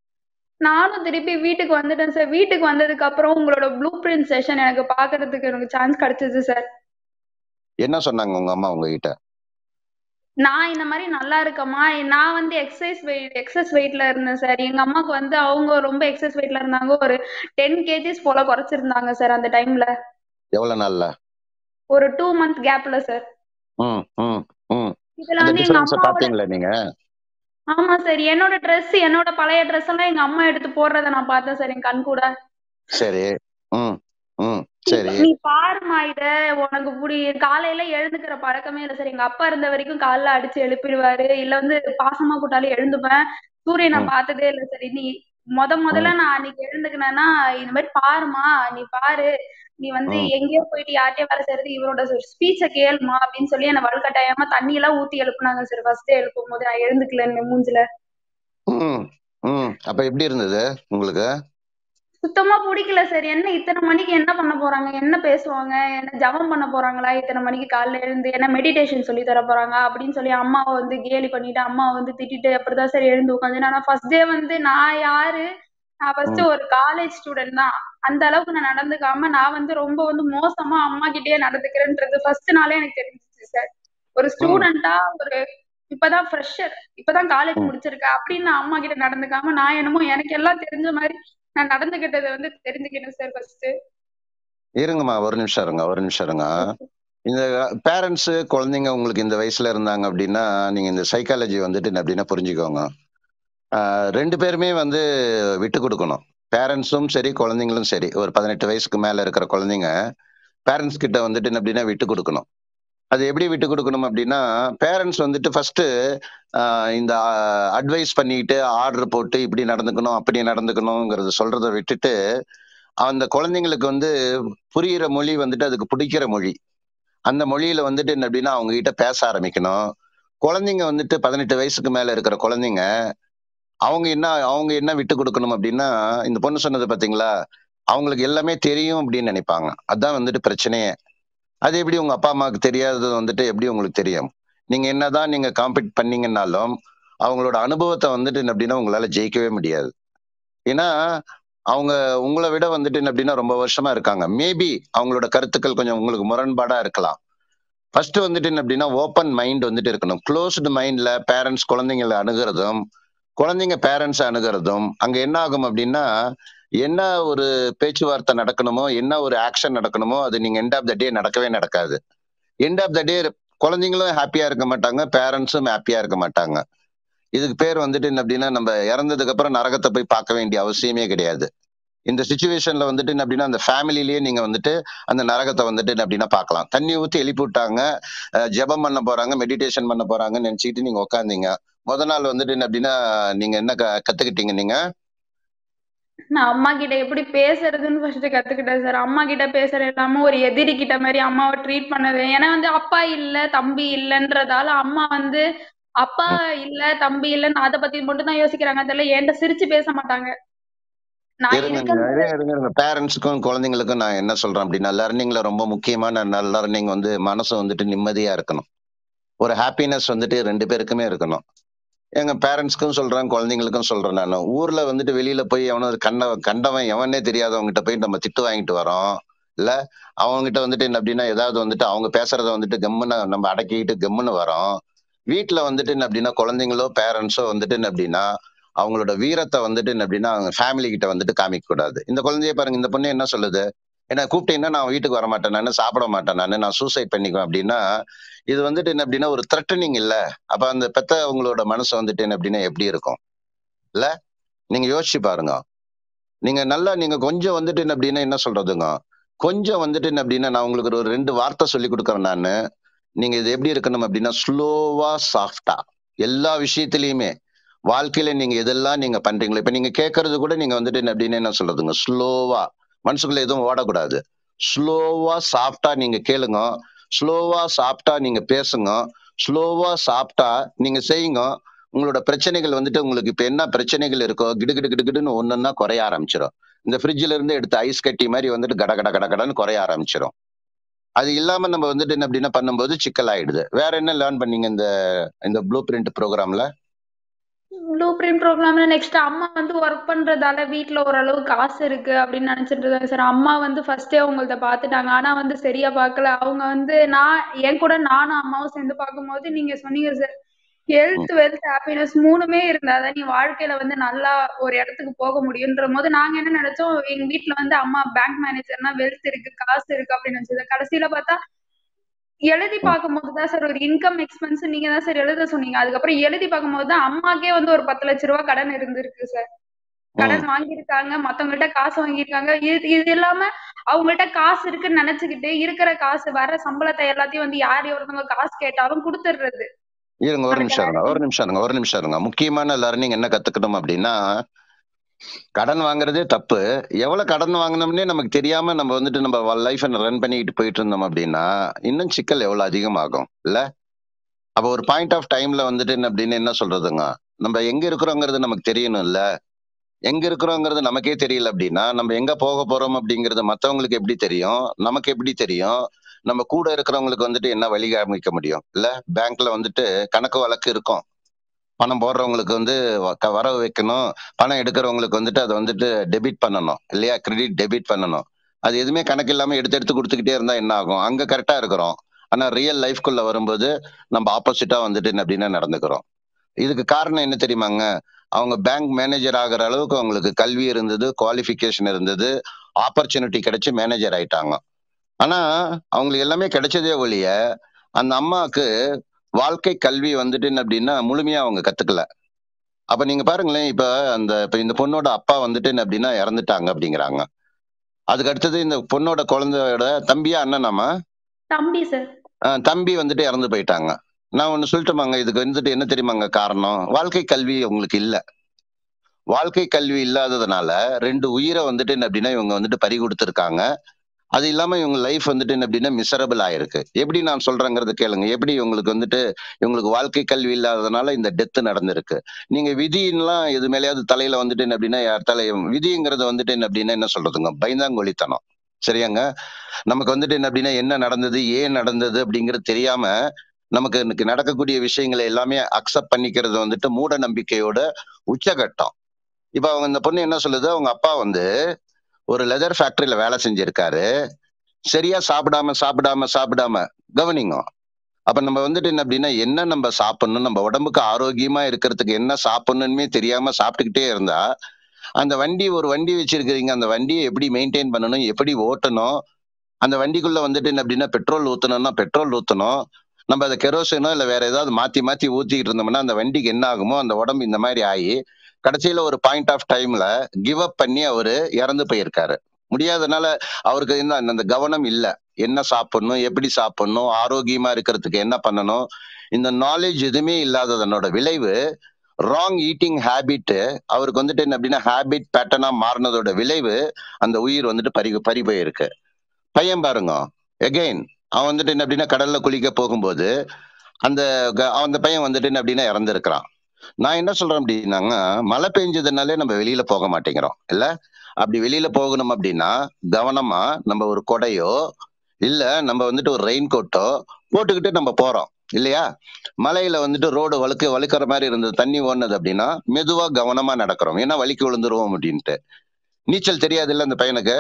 நானும் திருப்பி வீட்டுக்கு வந்துட்டேன் சார் வீட்டுக்கு வந்ததுக்கு அப்புறம் உங்களோட ப்ளூ பிரிண்ட் செஷன் எனக்கு பாக்குறதுக்கு எனக்கு சான்ஸ் கிடைச்சது சார் என்ன சொன்னாங்க உங்க அம்மா உங்ககிட்ட நான் இந்த மாதிரி நல்லா இருக்கேம்மா நான் வந்து எக்ஸசைஸ் வெயிட் எக்ஸஸ் வெயிட்ல இருந்தேன் சார் எங்க அம்மாக்கு வந்து அவங்க ரொம்ப எக்ஸஸ் வெயிட்ல இருந்தாங்க ஒரு டென் கேஜிஸ் போல குறைச்சிருந்தாங்க சார் அந்த டைம்ல எவ்வளவு நாள்ல ஒரு டூ மந்த் கேப்ல சார் ம் ம் ம் இதுல அந்த வந்து எங்க டிஃபரன்ஸ அம்மாவோட பாத்தீங்களா நீங்க ஆமா சார் என்னோட ட்ரெஸ் என்னோட பழைய ட்ரெஸ் எல்லாம் எங்க அம்மா எடுத்து போடுறத நான் பார்த்தேன் சார் என் கண் கூட சரி ம் ம் நீ சரி நீ பாரும்மா இத உனக்கு புடி காலையில எழுந்துக்கிற பழக்கமே இல்ல சார் எங்க அப்பா இருந்த வரைக்கும் காலைல அடிச்சு எழுப்பிடுவாரு இல்ல வந்து பாசமா கூட்டாலும் எழுந்துப்பேன் சூரியனை ம் பார்த்ததே இல்ல சரி நீ முத முதல்ல ம் நான் அன்னைக்கு எழுந்துக்கினேன்னா இந்த மாதிரி பாருமா நீ பாரு நீ வந்து ம் எங்கேயோ போயிட்டு யார்கிட்டயோ வேலை செய்யறது இவரோட ஸ்பீச்ச கேளுமா அப்படின்னு சொல்லி என்ன வலுக்கட்டாயமா தண்ணி எல்லாம் ஊத்தி எழுப்புனாங்க சார் ஃபர்ஸ்ட் டே எழுப்பும் போது நான் எழுந்துக்கல மூஞ்சில ம் ம் அப்ப எப்படி இருந்தது உங்களுக்கு சுத்தமா பிடிக்கல சார் என்ன இத்தனை மணிக்கு என்ன பண்ண போறாங்க என்ன பேசுவாங்க என்ன ஜபம் பண்ண போறாங்களா இத்தனை மணிக்கு காலைல எழுந்து என்ன மெடிடேஷன் சொல்லி தர போறாங்க அப்படின்னு சொல்லி அம்மாவை வந்து கேலி பண்ணிட்டு அம்மாவை வந்து திட்டிட்டு அப்படிதான் சார் எழுந்து உட்காந்து ஆனா ஃபர்ஸ்ட் டே வந்து நான் யாரு நான் ஃபர்ஸ்ட் ம் ஒரு காலேஜ் ஸ்டூடெண்ட் தான் அந்த அளவுக்கு நான் நடந்துக்காம நான் வந்து ரொம்ப வந்து மோசமா அம்மா கிட்டயே நடந்துக்கிறேன்றது ஃபர்ஸ்ட் நாளே எனக்கு தெரிஞ்சிச்சு சார் ஒரு ம் ஸ்டூடெண்டா ஒரு இப்பதான் ஃப்ரெஷர் இப்பதான் காலேஜ் ம் முடிச்சிருக்கேன் அப்படின்னு நான் அம்மா கிட்ட நடந்துக்காம நான் என்னமோ எனக்கு எல்லாம் தெரிஞ்ச மாதிரி நான் நடந்துகிட்டதை வந்து தெரிஞ்சுக்கிட்டேன் சார் ஃபர்ஸ்ட் இருங்கம்மா ஒரு நிமிஷம் இருங்க ஒரு நிமிஷம் இருங்க இந்த பேரண்ட்ஸ் குழந்தைங்க உங்களுக்கு இந்த வயசுல இருந்தாங்க அப்படின்னா நீங்க இந்த சைக்காலஜி வந்துட்டு என்ன அப்படின்னா புரிஞ்சுக்கோங்க ஆஹ் ரெண்டு பேருமே வந்து விட்டு கொடுக்கணும் பேரண்ட்ஸும் சரி குழந்தைங்களும் சரி ஒரு பதினெட்டு வயசுக்கு மேல இருக்கிற குழந்தைங்க பேரண்ட்ஸ் கிட்ட வந்துட்டு என்ன அப்படின்னா விட்டு கொடுக்கணும் அது எப்படி விட்டு கொடுக்கணும் அப்படின்னா பேரண்ட்ஸ் வந்துட்டு ஃபர்ஸ்ட் இந்த அட்வைஸ் பண்ணிட்டு ஆர்டர் போட்டு இப்படி நடந்துக்கணும் அப்படி நடந்துக்கணுங்கிறத சொல்றதை விட்டுட்டு அந்த குழந்தைங்களுக்கு வந்து புரியிற மொழி வந்துட்டு அதுக்கு பிடிக்கிற மொழி அந்த மொழியில வந்துட்டு என்ன அப்படின்னா அவங்க கிட்ட பேச ஆரம்பிக்கணும் குழந்தைங்க வந்துட்டு பதினெட்டு வயசுக்கு மேல இருக்கிற குழந்தைங்க அவங்க என்ன அவங்க என்ன விட்டு கொடுக்கணும் அப்படின்னா இந்த பொண்ணு சொன்னது பாத்தீங்களா அவங்களுக்கு எல்லாமே தெரியும் அப்படின்னு நினைப்பாங்க அதான் வந்துட்டு பிரச்சனையே அது எப்படி உங்க அப்பா அம்மாவுக்கு தெரியாதது வந்துட்டு எப்படி உங்களுக்கு தெரியும் நீங்க என்னதான் நீங்க காம்பீட் பண்ணீங்கன்னாலும் அவங்களோட அனுபவத்தை வந்துட்டு என்ன அப்படின்னா உங்களால ஜெயிக்கவே முடியாது ஏன்னா அவங்க உங்களை விட வந்துட்டு என்ன அப்படின்னா ரொம்ப வருஷமா இருக்காங்க மேபி அவங்களோட கருத்துக்கள் கொஞ்சம் உங்களுக்கு முரண்பாடா இருக்கலாம் ஃபர்ஸ்ட் வந்துட்டு என்ன அப்படின்னா ஓப்பன் மைண்ட் வந்துட்டு இருக்கணும் க்ளோஸ்டு மைண்ட்ல பேரண்ட்ஸ் குழந்தைங்களை அணுகிறதும் குழந்தைங்க பேரண்ட்ஸ் அணுகிறதும் அங்க என்ன ஆகும் அப்படின்னா என்ன ஒரு பேச்சுவார்த்தை நடக்கணுமோ என்ன ஒரு ஆக்ஷன் நடக்கணுமோ அது நீங்க எண்ட் ஆஃப் த டே நடக்கவே நடக்காது எண்ட் ஆஃப் த டே குழந்தைங்களும் ஹாப்பியா இருக்க மாட்டாங்க பேரண்ட்ஸும் ஹாப்பியா இருக்க மாட்டாங்க இதுக்கு பேர் வந்துட்டு என்ன அப்படின்னா நம்ம இறந்ததுக்கு அப்புறம் நரகத்தை போய் பார்க்க வேண்டிய அவசியமே கிடையாது இந்த சுச்சுவேஷன்ல வந்துட்டு என்ன அப்படின்னா அந்த ஃபேமிலிலேயே நீங்க வந்துட்டு அந்த நரகத்தை வந்துட்டு என்ன அப்படின்னா பார்க்கலாம் தண்ணி ஊத்தி எழுப்பி விட்டாங்க அஹ் ஜெபம் பண்ண போறாங்க மெடிடேஷன் பண்ண போறாங்கன்னு நினைச்சுக்கிட்டு நீங்க உட்காந்தீங்க முத நாள் வந்துட்டு என்ன அப்படின்னா நீங்க என்ன க- கத்துக்கிட்டீங்க நீங்க நான் அம்மா கிட்ட எப்படி பேசுறதுன்னு ஃபர்ஸ்ட் கத்துக்கிட்டேன் சார் அம்மா கிட்ட பேசுற இல்லாம ஒரு எதிரி கிட்ட மாதிரி அம்மாவை ட்ரீட் பண்ணது ஏன்னா வந்து அப்பா இல்ல தம்பி இல்லன்றதால அம்மா வந்து அப்பா ம், இல்ல தம்பி இல்லன்னு அதை பத்தி மட்டும் தான் யோசிக்கிறாங்க தெரியல என்கிட்ட சிரிச்சு பேச மாட்டாங்க நான் இருங்க இருக்கிறது இருங்க இருங்க இருங்க பேரண்ட்ஸுக்கும் குழந்தைங்களுக்கும் நான் என்ன சொல்றேன் அப்படின்னா லர்னிங்ல ரொம்ப முக்கியமான லர்னிங் வந்து மனசு வந்துட்டு நிம்மதியா இருக்கணும் ஒரு ஹாப்பினஸ் வந்துட்டு ரெண்டு பேருக்குமே இருக்கணும் எங்க பேரண்ட்ஸ்க்கும் சொல்றேன் குழந்தைங்களுக்கும் சொல்றேன் நான் ஊர்ல வந்துட்டு வெளியில போய் எவனோ கண்ட கண்டவன் எவனே தெரியாதவங்ககிட்ட போய் நம்ம திட்டு வாங்கிட்டு வரோம் இல்ல அவங்ககிட்ட வந்துட்டு என்ன அப்படின்னா ஏதாவது வந்துட்டு அவங்க பேசுறத வந்துட்டு கம்முன்னு நம்ம அடக்கிட்டு கம்முன்னு வரோம் வீட்டுல வந்துட்டு என்ன அப்படின்னா குழந்தைங்களோ பேரண்ட்ஸோ வந்துட்டு என்ன அப்படின்னா அவங்களோட வீரத்தை வந்துட்டு என்ன அப்படின்னா அவங்க ஃபேமிலி கிட்ட வந்துட்டு காமிக்க கூடாது இந்த குழந்தைய பாருங்க இந்த பொண்ணு என்ன சொல்லுது என்ன கூப்பிட்டீங்கன்னா நான் வீட்டுக்கு வர மாட்டேன் நான் சாப்பிட மாட்டேன் நான் நான் சூசைட் பண்ணிக்குவேன் அப்படின்னா இது வந்துட்டு என்ன அப்படின்னா ஒரு த்ரெட்டனிங் இல்ல அப்ப அந்த பெத்த அவங்களோட மனசு வந்துட்டு என்ன அப்படின்னா எப்படி இருக்கும் இல்ல நீங்க யோசிச்சு பாருங்க நீங்க நல்லா நீங்க கொஞ்சம் வந்துட்டு என்ன அப்படின்னா என்ன சொல்றதுங்க கொஞ்சம் வந்துட்டு என்ன அப்படின்னா நான் உங்களுக்கு ஒரு ரெண்டு வார்த்தை சொல்லி கொடுக்குறேன் நான் நீங்க இது எப்படி இருக்கணும் அப்படின்னா ஸ்லோவா சாஃப்டா எல்லா விஷயத்திலயுமே வாழ்க்கையில நீங்க எதெல்லாம் நீங்க பண்றீங்களோ இப்ப நீங்க கேட்கறது கூட நீங்க வந்துட்டு என்ன அப்படின்னு என்ன சொல்றதுங்க ஸ்லோவா மனசுக்குள்ள எதுவும் ஓடக்கூடாது ஸ்லோவா சாஃப்டா நீங்க கேளுங்க ஸ்லோவா சாஃப்டா நீங்க பேசுங்க ஸ்லோவா சாஃப்டா நீங்க செய்யுங்க உங்களோட பிரச்சனைகள் வந்துட்டு உங்களுக்கு இப்ப என்ன பிரச்சனைகள் இருக்கோ கிடு கிடு கிடு கிடுன்னு ஒன்னொன்னா குறைய ஆரம்பிச்சிடும் இந்த ஃப்ரிட்ஜ்ல இருந்து எடுத்து ஐஸ் கட்டி மாதிரி வந்துட்டு கட கட கட கடன்னு குறைய ஆரம்பிச்சிடும் அது இல்லாம நம்ம வந்துட்டு என்ன அப்படின்னா பண்ணும்போது சிக்கல் ஆயிடுது வேற என்ன லேர்ன் பண்ணீங்க இந்த இந்த ப்ளூ பிரிண்ட் ப்ரோக்ராம்ல ப்ளூ பிரிண்ட் ப்ரோக்ராம்ல நெக்ஸ்ட் அம்மா வந்து ஒர்க் பண்றதால வீட்ல ஓரளவு காசு இருக்கு அப்படின்னு நினைச்சிட்டு இருந்தாங்க சார் அம்மா வந்து ஃபர்ஸ்டே அவங்கள்ட்ட பாத்துட்டாங்க ஆனா வந்து சரியா பார்க்கல அவங்க வந்து நான் என் கூட நானும் அம்மாவும் சேர்ந்து பார்க்கும்போது நீங்க சொன்னீங்க சார் ஹெல்த் வெல்த் ஹாப்பினஸ் மூணுமே இருந்தாதான் நீ வாழ்க்கையில வந்து நல்லா ஒரு இடத்துக்கு போக முடியுன்ற போது நாங்க என்ன நினைச்சோம் எங்க வீட்ல வந்து அம்மா பேங்க் மேனேஜர்னா வெல்த் இருக்கு காசு இருக்கு அப்படின்னு நினைச்சது கடைசியில பார்த்தா எழுதி பார்க்கும்போது தான் சார் ஒரு இன்கம் எக்ஸ்பென்ஸ் நீங்க தான் சார் எழுத சொன்னீங்க அதுக்கப்புறம் எழுதி பார்க்கும்போது தான் அம்மாக்கே வந்து ஒரு பத்து லட்ச ரூபாய் கடன் இருந்திருக்கு சார் கடன் வாங்கியிருக்காங்க மத்தவங்கள்ட்ட காசு வாங்கியிருக்காங்க இது இது இல்லாம அவங்கள்ட்ட காசு இருக்குன்னு நினைச்சுக்கிட்டு இருக்கிற காசு வர சம்பளத்தை எல்லாத்தையும் வந்து யார் ஒருத்தவங்க காசு கேட்டாலும் கொடுத்துடுறது இருங்க ஒரு நிமிஷம் இருங்க ஒரு நிமிஷம் இருங்க ஒரு நிமிஷம் இருங்க முக்கியமான லர்னிங் என்ன கத்துக்கணும் அப்படின்னா கடன் வாங்குறதே தப்பு எவ்வளவு கடன் வாங்கினோம்னே நமக்கு தெரியாம நம்ம வந்துட்டு நம்ம லைஃப் ரன் பண்ணிட்டு போயிட்டு இருந்தோம் அப்படின்னா இன்னும் சிக்கல் எவ்வளவு அதிகமாகும் இல்ல அப்ப ஒரு பாயிண்ட் ஆஃப் டைம்ல வந்துட்டு என்ன அப்படின்னு என்ன சொல்றதுங்க நம்ம எங்க இருக்கிறோங்கிறது நமக்கு தெரியணும் இல்ல எங்க இருக்கிறோங்கிறது நமக்கே தெரியல அப்படின்னா நம்ம எங்க போக போறோம் அப்படிங்கிறது மத்தவங்களுக்கு எப்படி தெரியும் நமக்கு எப்படி தெரியும் நம்ம கூட இருக்கிறவங்களுக்கு வந்துட்டு என்ன வழி காமிக்க முடியும் இல்ல பேங்க்ல வந்துட்டு கணக்கு வழக்கு இருக்கும் பணம் போடுறவங்களுக்கு வந்து வ- வரவு வைக்கணும் பணம் எடுக்கிறவங்களுக்கு வந்துட்டு அதை வந்துட்டு டெபிட் பண்ணணும் இல்லையா கிரெடிட் டெபிட் பண்ணணும் அது எதுவுமே கணக்கு இல்லாம எடுத்து எடுத்து கொடுத்துக்கிட்டே இருந்தா என்ன ஆகும் அங்க கரெக்டா இருக்கிறோம் ஆனா ரியல் லைஃப்குள்ள வரும்போது நம்ம ஆப்போசிட்டா வந்துட்டு என்ன அப்படின்னா நடந்துக்கிறோம் இதுக்கு காரணம் என்ன தெரியுமாங்க அவங்க பேங்க் மேனேஜர் ஆகிற அளவுக்கு அவங்களுக்கு கல்வி இருந்தது குவாலிஃபிகேஷன் இருந்தது ஆப்பர்ச்சுனிட்டி கிடைச்சு மேனேஜர் ஆயிட்டாங்க ஆனா அவங்களுக்கு எல்லாமே கிடைச்சதே ஒழிய அந்த அம்மாவுக்கு வாழ்க்கை கல்வி வந்துட்டு என்ன அப்படின்னா முழுமையா அவங்க கத்துக்கல அப்ப நீங்க பாருங்களேன் இப்ப அந்த இப்ப இந்த பொண்ணோட அப்பா வந்துட்டு என்ன அப்படின்னா இறந்துட்டாங்க அப்படிங்கிறாங்க அதுக்கு அடுத்தது இந்த பொண்ணோட குழந்தையோட தம்பியா அண்ணனாமா தம்பி சார் ஆஹ் தம்பி வந்துட்டு இறந்து போயிட்டாங்க நான் ஒண்ணு சொல்லட்டுமாங்க இதுக்கு வந்துட்டு என்ன தெரியுமாங்க காரணம் வாழ்க்கை கல்வி உங்களுக்கு இல்ல வாழ்க்கை கல்வி இல்லாததுனால ரெண்டு உயிரை வந்துட்டு என்ன அப்படின்னா இவங்க வந்துட்டு பறி கொடுத்துருக்காங்க அது இல்லாம இவங்க லைஃப் வந்துட்டு என்ன அப்படின்னா மிசரபிள் ஆயிருக்கு எப்படி நான் சொல்றேங்கிறது கேளுங்க எப்படி இவங்களுக்கு வந்துட்டு இவங்களுக்கு வாழ்க்கை கல்வி இல்லாததுனால இந்த டெத் நடந்திருக்கு நீங்க விதின்லாம் எது மேலேயாவது தலையில வந்துட்டு என்ன அப்படின்னா யார் தலை விதிங்கிறது வந்துட்டு என்ன அப்படின்னா என்ன சொல்றதுங்க பயந்தாங்கொழித்தனம் சரியாங்க நமக்கு வந்துட்டு என்ன அப்படின்னா என்ன நடந்தது ஏன் நடந்தது அப்படிங்கிறது தெரியாம நமக்கு இன்னைக்கு நடக்கக்கூடிய விஷயங்களை எல்லாமே அக்செப்ட் பண்ணிக்கிறது வந்துட்டு மூட நம்பிக்கையோட உச்சகட்டம் இப்ப அவங்க இந்த பொண்ணு என்ன சொல்லுது அவங்க அப்பா வந்து ஒரு லெதர் ஃபேக்டரியில வேலை செஞ்சிருக்காரு சரியா சாப்பிடாம சாப்பிடாம சாப்பிடாம கவனிங்க அப்ப நம்ம வந்துட்டு என்ன அப்படின்னா என்ன நம்ம சாப்பிடணும் நம்ம உடம்புக்கு ஆரோக்கியமா இருக்கிறதுக்கு என்ன சாப்பிடணும்னே தெரியாம சாப்பிட்டுக்கிட்டே இருந்தா அந்த வண்டி ஒரு வண்டி வச்சிருக்கிறீங்க அந்த வண்டியை எப்படி மெயின்டைன் பண்ணணும் எப்படி ஓட்டணும் அந்த வண்டிக்குள்ள வந்துட்டு என்ன அப்படின்னா பெட்ரோல் ஊத்தணும்னா பெட்ரோல் ஊத்தணும் நம்ம அதை கெரோசினோ இல்ல வேற ஏதாவது மாத்தி மாத்தி ஊத்திக்கிட்டு இருந்தோம்னா அந்த வண்டிக்கு என்ன ஆகுமோ அந்த உடம்பு இந்த மாதிரி ஆகி கடைசியில ஒரு பாயிண்ட் ஆஃப் டைம்ல கிவ் அப் பண்ணி அவரு இறந்து போயிருக்காரு முடியாதனால அவருக்கு என்ன அந்த கவனம் இல்ல என்ன சாப்பிடணும் எப்படி சாப்பிடணும் ஆரோக்கியமா இருக்கிறதுக்கு என்ன பண்ணணும் இந்த நாலேஜ் எதுவுமே இல்லாததனோட விளைவு ராங் ஈட்டிங் ஹேபிட் அவருக்கு வந்துட்டு என்ன அப்படின்னா ஹேபிட் பேட்டர்னா மாறினதோட விளைவு அந்த உயிர் வந்துட்டு பறி பறி போயிருக்கு பையன் பாருங்க எகெயின் அவன் வந்துட்டு என்ன அப்படின்னா கடல்ல குளிக்க போகும்போது அந்த க- அந்த பையன் வந்துட்டு என்ன அப்படின்னா இறந்துருக்கிறான் நான் என்ன சொல்றேன் அப்படின்னாங்க மழை பெஞ்சதுனாலே நம்ம வெளியில போக மாட்டேங்கிறோம் இல்ல அப்படி வெளியில போகணும் அப்படின்னா கவனமா நம்ம ஒரு கொடையோ இல்ல நம்ம வந்துட்டு ஒரு ரெயின் கோட்டோ போட்டுக்கிட்டு நம்ம போறோம் இல்லையா மலையில வந்துட்டு ரோடு வழுக்க வழுக்கிற மாதிரி இருந்தது தண்ணி ஓடுனது அப்படின்னா மெதுவா கவனமா நடக்கிறோம் ஏன்னா வலிக்கு விழுந்துருவோம் அப்படின்ட்டு நீச்சல் தெரியாது இல்ல அந்த பையனுக்கு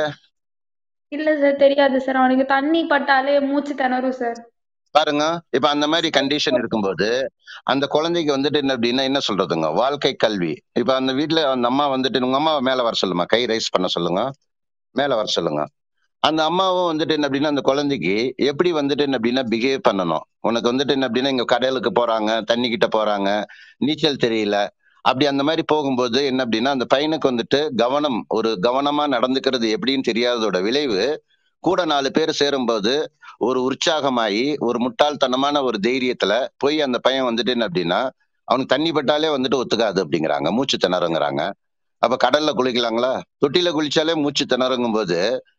இல்ல சார் தெரியாது சார் அவனுக்கு தண்ணி பட்டாலே மூச்சு திணறும் சார் பாருங்க இப்ப அந்த மாதிரி கண்டிஷன் இருக்கும்போது அந்த குழந்தைக்கு வந்துட்டு என்ன அப்படின்னா என்ன சொல்றதுங்க வாழ்க்கை கல்வி இப்ப அந்த வீட்டுல அந்த அம்மா வந்துட்டு உங்க அம்மாவை மேல வர சொல்லுமா கை ரைஸ் பண்ண சொல்லுங்க மேல வர சொல்லுங்க அந்த அம்மாவும் வந்துட்டு என்ன அப்படின்னா அந்த குழந்தைக்கு எப்படி வந்துட்டு என்ன அப்படின்னா பிஹேவ் பண்ணணும் உனக்கு வந்துட்டு என்ன அப்படின்னா இங்க கடலுக்கு போறாங்க தண்ணி கிட்ட போறாங்க நீச்சல் தெரியல அப்படி அந்த மாதிரி போகும்போது என்ன அப்படின்னா அந்த பையனுக்கு வந்துட்டு கவனம் ஒரு கவனமா நடந்துக்கிறது எப்படின்னு தெரியாததோட விளைவு கூட நாலு பேர் சேரும்போது ஒரு உற்சாகமாயி ஒரு முட்டாள்தனமான ஒரு தைரியத்துல போய் அந்த பையன் வந்துட்டு என்ன அப்படின்னா அவனுக்கு தண்ணி பட்டாலே வந்துட்டு ஒத்துக்காது அப்படிங்கிறாங்க மூச்சு திணறுங்கிறாங்க அப்ப கடல்ல குளிக்கலாங்களா தொட்டில குளிச்சாலே மூச்சு திணறுங்கும் போது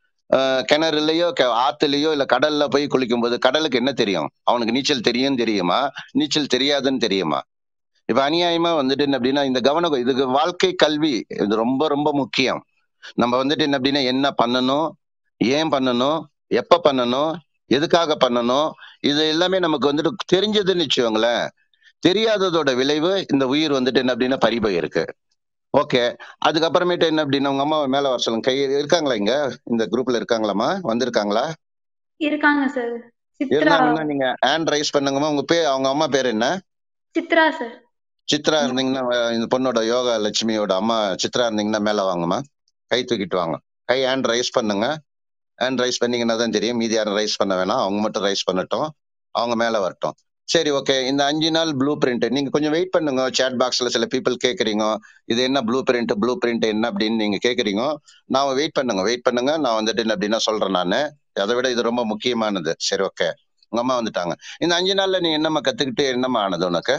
ஆஹ் கிணறுலயோ க- ஆத்துலயோ இல்ல கடல்ல போய் குளிக்கும் போது கடலுக்கு என்ன தெரியும் அவனுக்கு நீச்சல் தெரியும் தெரியுமா நீச்சல் தெரியாதுன்னு தெரியுமா இப்ப அநியாயமா வந்துட்டு என்ன அப்படின்னா இந்த கவனம் இதுக்கு வாழ்க்கை கல்வி இது ரொம்ப ரொம்ப முக்கியம் நம்ம வந்துட்டு என்ன அப்படின்னா என்ன பண்ணணும் ஏன் பண்ணணும் எப்ப பண்ணணும் எதுக்காக பண்ணணும் இது எல்லாமே நமக்கு வந்துட்டு தெரிஞ்சதுன்னு வச்சுக்கோங்களேன் தெரியாததோட விளைவு இந்த உயிர் வந்துட்டு என்ன அப்படின்னா பறிபோய் இருக்கு ஓகே அதுக்கப்புறமேட்டு என்ன அப்படின்னா உங்க அம்மா மேல வர சொல்லுங்க கை இருக்காங்களா இங்க இந்த குரூப்ல இருக்காங்களாமா வந்திருக்காங்களா இருக்காங்க சார் சித்ரா இருந்தாங்கன்னா நீங்க ஹேண்ட் ரைஸ் பண்ணுங்கம்மா உங்க பேர் அவங்க அம்மா பேர் என்ன சித்ரா சார் சித்ரா இருந்தீங்கன்னா அஹ் இந்த பொண்ணோட யோகா லட்சுமியோட அம்மா சித்ரா இருந்தீங்கன்னா மேல வாங்கம்மா கை தூக்கிட்டு வாங்க கை ஹேண்ட் ரைஸ் பண்ணுங்க ஹேண்ட் ரைஸ் பண்ணீங்கன்னா தான் தெரியும் மீதி யாரும் ரைஸ் பண்ண வேணாம் அவங்க மட்டும் ரைஸ் பண்ணட்டும் அவங்க மேல வரட்டும் சரி ஓகே இந்த அஞ்சு நாள் ப்ளூ பிரிண்ட் நீங்க கொஞ்சம் வெயிட் பண்ணுங்க சேட் பாக்ஸ்ல சில பீப்புள் கேக்குறீங்க இது என்ன ப்ளூ பிரிண்ட் ப்ளூ பிரிண்ட் என்ன அப்படின்னு நீங்க கேக்குறீங்க நான் வெயிட் பண்ணுங்க வெயிட் பண்ணுங்க நான் வந்துட்டு என்ன அப்படின்னா சொல்றேன் நானு அதை விட இது ரொம்ப முக்கியமானது சரி ஓகே உங்க அம்மா வந்துட்டாங்க இந்த அஞ்சு நாள்ல நீ என்னம்மா கத்துக்கிட்டு என்னம்மா ஆனது உனக்கு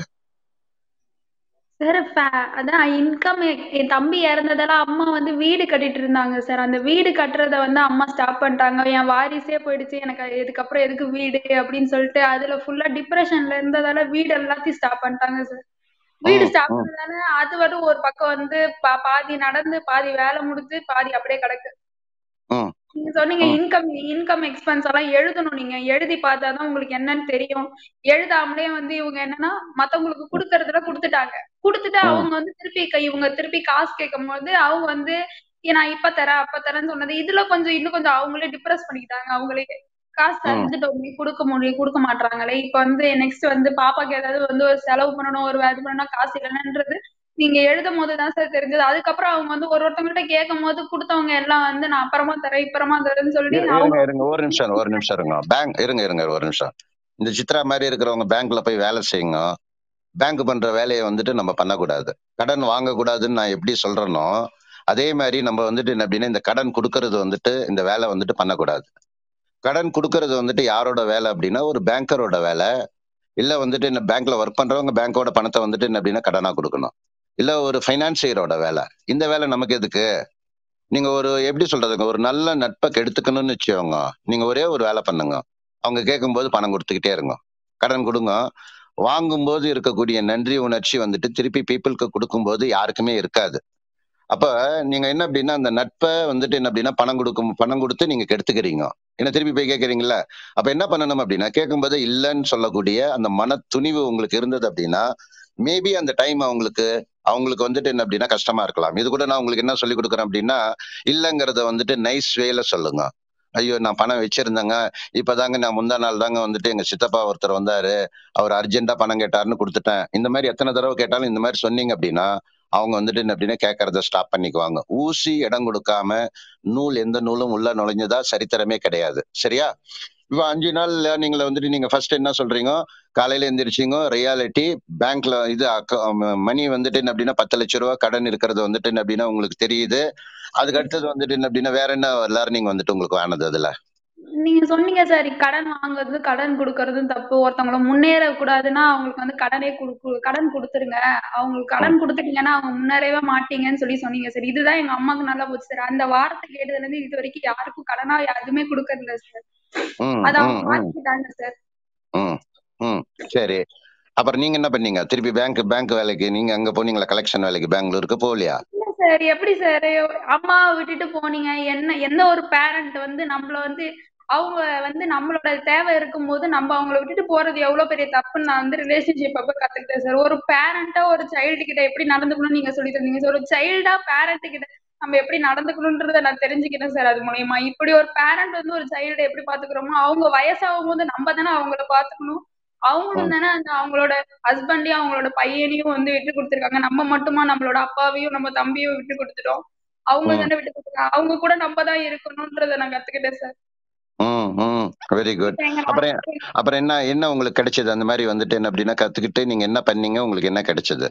சார் அதான் இன்கம் என் தம்பி இறந்ததெல்லாம் அம்மா வந்து வீடு கட்டிட்டு இருந்தாங்க சார் அந்த வீடு கட்டுறத வந்து அம்மா ஸ்டாப் பண்ணிட்டாங்க என் வாரிசே போயிடுச்சு எனக்கு இதுக்கப்புறம் எதுக்கு வீடு அப்படின்னு சொல்லிட்டு அதுல ஃபுல்லா டிப்ரெஷன்ல இருந்ததால வீடு எல்லாத்தையும் ஸ்டாப் பண்ணிட்டாங்க சார் வீடு ம், ஸ்டாப் ம். பண்ணதால அது வரும் ஒரு பக்கம் வந்து பா- பாதி நடந்து பாதி வேலை முடிஞ்சு பாதி அப்படியே கிடக்கு ம். நீங்க சொன்னீங்க ம். இன்கம் இன்கம் எக்ஸ்பென்ஸ் எல்லாம் எழுதணும் நீங்க எழுதி பார்த்தாதான் உங்களுக்கு என்னன்னு தெரியும் எழுதாமலே வந்து இவங்க என்னன்னா மத்தவங்களுக்கு கொடுக்கறதுல கொடுத்துட்டாங்க கொடுத்துட்டு ம். அவங்க வந்து திருப்பி கை- இவங்க திருப்பி காசு கேட்கும் போது அவங்க வந்து "ஏ, நான் இப்ப தரேன் அப்ப தரேன்னு சொன்னது இதுல கொஞ்சம் இன்னும் கொஞ்சம் அவங்களே டிப்ரெஸ் பண்ணிக்கிட்டாங்க அவங்களே காசு ம். தந்துட்டோமே கொடுக்க முடியும் கொடுக்க மாட்றாங்களே இப்ப வந்து நெக்ஸ்ட் வந்து பாப்பாக்கு ஏதாவது வந்து ஒரு செலவு பண்ணணும் ஒரு இது பண்ணணும் காசு இல்லைன்றது நீங்க எழுதும் போதுதான் சார் தெரிஞ்சது அதுக்கப்புறம் அவங்க வந்து ஒரு ஒருத்தவங்ககிட்ட கேட்கும் போது கொடுத்தவங்க எல்லாம் வந்து நான் அப்புறமா தரேன் இப்புறமா தரேன்னு சொல்லி இரு- அவங்க இருங்க இருங்க ஒரு நிமிஷம் ஒரு நிமிஷம் இருங்க பேங்க் இருங்க இருங்க ஒரு நிமிஷம் இந்த சித்ரா மாதிரி இருக்கிறவங்க பேங்க்ல போய் வேலை செய்யுங்க பேங்க் பண்ற வேலையை வந்துட்டு நம்ம பண்ணக்கூடாது கடன் வாங்கக்கூடாதுன்னு நான் எப்படி சொல்றேனோ அதே மாதிரி நம்ம வந்துட்டு என்ன அப்படின்னா இந்த கடன் கொடுக்கறது வந்துட்டு இந்த வேலை வந்துட்டு பண்ணக்கூடாது கடன் கொடுக்கறது வந்துட்டு யாரோட வேலை அப்படின்னா ஒரு பேங்கரோட வேலை இல்ல வந்துட்டு இந்த பேங்க்ல ஒர்க் பண்றவங்க பேங்கோட பணத்தை வந்துட்டு என்ன அப்படின்னா கடனா கொடுக்கணும் இல்ல ஒரு ஃபைனான்சியரோட வேலை இந்த வேலை நமக்கு எதுக்கு நீங்க ஒரு எப்படி சொல்றதுங்க ஒரு நல்ல நட்பை கெடுத்துக்கணும்னு வச்சுக்கோங்க நீங்க ஒரே ஒரு வேலை பண்ணுங்க அவங்க கேட்கும்போது பணம் கொடுத்துக்கிட்டே இருங்க கடன் கொடுங்க வாங்கும்போது இருக்கக்கூடிய நன்றி உணர்ச்சி வந்துட்டு திருப்பி பீப்புளுக்கு கொடுக்கும்போது யாருக்குமே இருக்காது அப்ப நீங்க என்ன அப்படின்னா அந்த நட்பை வந்துட்டு என்ன அப்படின்னா பணம் கொடுக்கும் பணம் கொடுத்து நீங்க கெடுத்துக்கிறீங்க என்ன திருப்பி போய் கேட்கறீங்களா அப்ப என்ன பண்ணணும் அப்படின்னா கேட்கும்போது இல்லைன்னு சொல்லக்கூடிய அந்த மன துணிவு உங்களுக்கு இருந்தது அப்படின்னா மேபி அந்த டைம் அவங்களுக்கு அவங்களுக்கு வந்துட்டு என்ன அப்படின்னா கஷ்டமா இருக்கலாம் இது கூட நான் உங்களுக்கு என்ன சொல்லி கொடுக்குறேன் அப்படின்னா இல்லைங்கிறத வந்துட்டு நைஸ் வேல சொல்லுங்க ஐயோ நான் பணம் வச்சிருந்தேங்க இப்பதாங்க நான் முந்தா நாள் தாங்க வந்துட்டு எங்க சித்தப்பா ஒருத்தர் வந்தாரு அவர் அர்ஜென்ட்டா பணம் கேட்டாருன்னு கொடுத்துட்டேன் இந்த மாதிரி எத்தனை தடவை கேட்டாலும் இந்த மாதிரி சொன்னீங்க அப்படின்னா அவங்க வந்துட்டு என்ன அப்படின்னா கேட்கறத ஸ்டாப் பண்ணிக்குவாங்க ஊசி இடம் கொடுக்காம நூல் எந்த நூலும் உள்ள நுழைஞ்சதா சரித்திரமே கிடையாது சரியா இப்போ அஞ்சு நாள் லேர்னிங்ல வந்துட்டு நீங்க ஃபர்ஸ்ட் என்ன சொல்றீங்க காலையில எந்திரிச்சிங்க ரியாலிட்டி பேங்க்ல இது மணி வந்துட்டு என்ன அப்படின்னா பத்து லட்ச ரூபா கடன் இருக்கிறது வந்துட்டு என்ன அப்படின்னா உங்களுக்கு தெரியுது அதுக்கு அடுத்தது வந்துட்டு என்ன அப்படின்னா வேற என்ன லேர்னிங் வந்துட்டு உங்களுக்கு ஆனது அதுல நீங்க சொன்னீங்க சார் கடன் வாங்குறது கடன் கொடுக்கறதும் தப்பு ஒருத்தவங்கள முன்னேற கூடாதுன்னா அவங்களுக்கு வந்து கடனே குடுக்கு கடன் கொடுத்துருங்க அவங்களுக்கு கடன் கொடுத்துட்டீங்கன்னா அவங்க முன்னேறவே மாட்டீங்கன்னு சொல்லி சொன்னீங்க சார் இதுதான் எங்க அம்மாக்கு நல்லா போச்சு சார் அந்த வார்த்தை கேட்டதுல இருந்து இது வரைக்கும் யாருக்கும் கடனா எதுவுமே கொடுக்கறது இல்ல சார் ம் அதை அவங்க ம் ம் மாத்திக்கிட்டாங்க சார் ம் ம் சரி அப்புறம் நீங்க என்ன பண்ணீங்க திருப்பி பேங்க் பேங்க் வேலைக்கு நீங்க அங்க போனீங்களா கலெக்ஷன் வேலைக்கு பெங்களூருக்கு போகலையா இல்ல சார் எப்படி சார் அம்மாவை விட்டுட்டு போனீங்க என்ன எந்த ஒரு பேரண்ட் வந்து நம்மள வந்து அவங்க வந்து நம்மளோட தேவை இருக்கும்போது நம்ம அவங்கள விட்டுட்டு போறது எவ்வளவு பெரிய தப்புன்னு நான் வந்து ரிலேஷன்ஷிப் அப்ப கத்துக்கிட்டேன் சார் ஒரு பேரண்டா ஒரு சைல்டு கிட்ட எப்படி நடந்துக்கணும்னு நீங்க சொல்லி தந்தீங்க சார் ஒரு சைல்டா பேரண்ட் கிட்ட நம்ம எப்படி நடந்துக்கணும்ன்றத நான் தெரிஞ்சுக்கிட்டேன் சார் அது மூலியமா இப்படி ஒரு பேரண்ட் வந்து ஒரு சைல்டை எப்படி பாத்துக்கிறோமோ அவங்க வயசாகும் போது நம்ம தானே அவங்கள பாத்துக்கணும் அவங்களும் தானே அந்த அவங்களோட ஹஸ்பண்டையும் அவங்களோட பையனையும் வந்து விட்டு கொடுத்துருக்காங்க நம்ம மட்டுமா நம்மளோட அப்பாவையும் நம்ம தம்பியும் விட்டு கொடுத்துட்டோம் அவங்க ம். தானே விட்டு கொடுத்துருக்காங்க அவங்க கூட நம்ம தான் இருக்கணும்ன்றத நான் கத்துக்கிட்டேன் சார் ம் ம் வெரி குட் இப்ப எங்க அப்புறம் அப்புறம் என்ன என்ன உங்களுக்கு கிடைச்சது அந்த மாதிரி வந்துட்டு என்ன அப்படின்னா கத்துக்கிட்டு நீங்க என்ன பண்ணீங்க உங்களுக்கு என்ன கிடைச்சது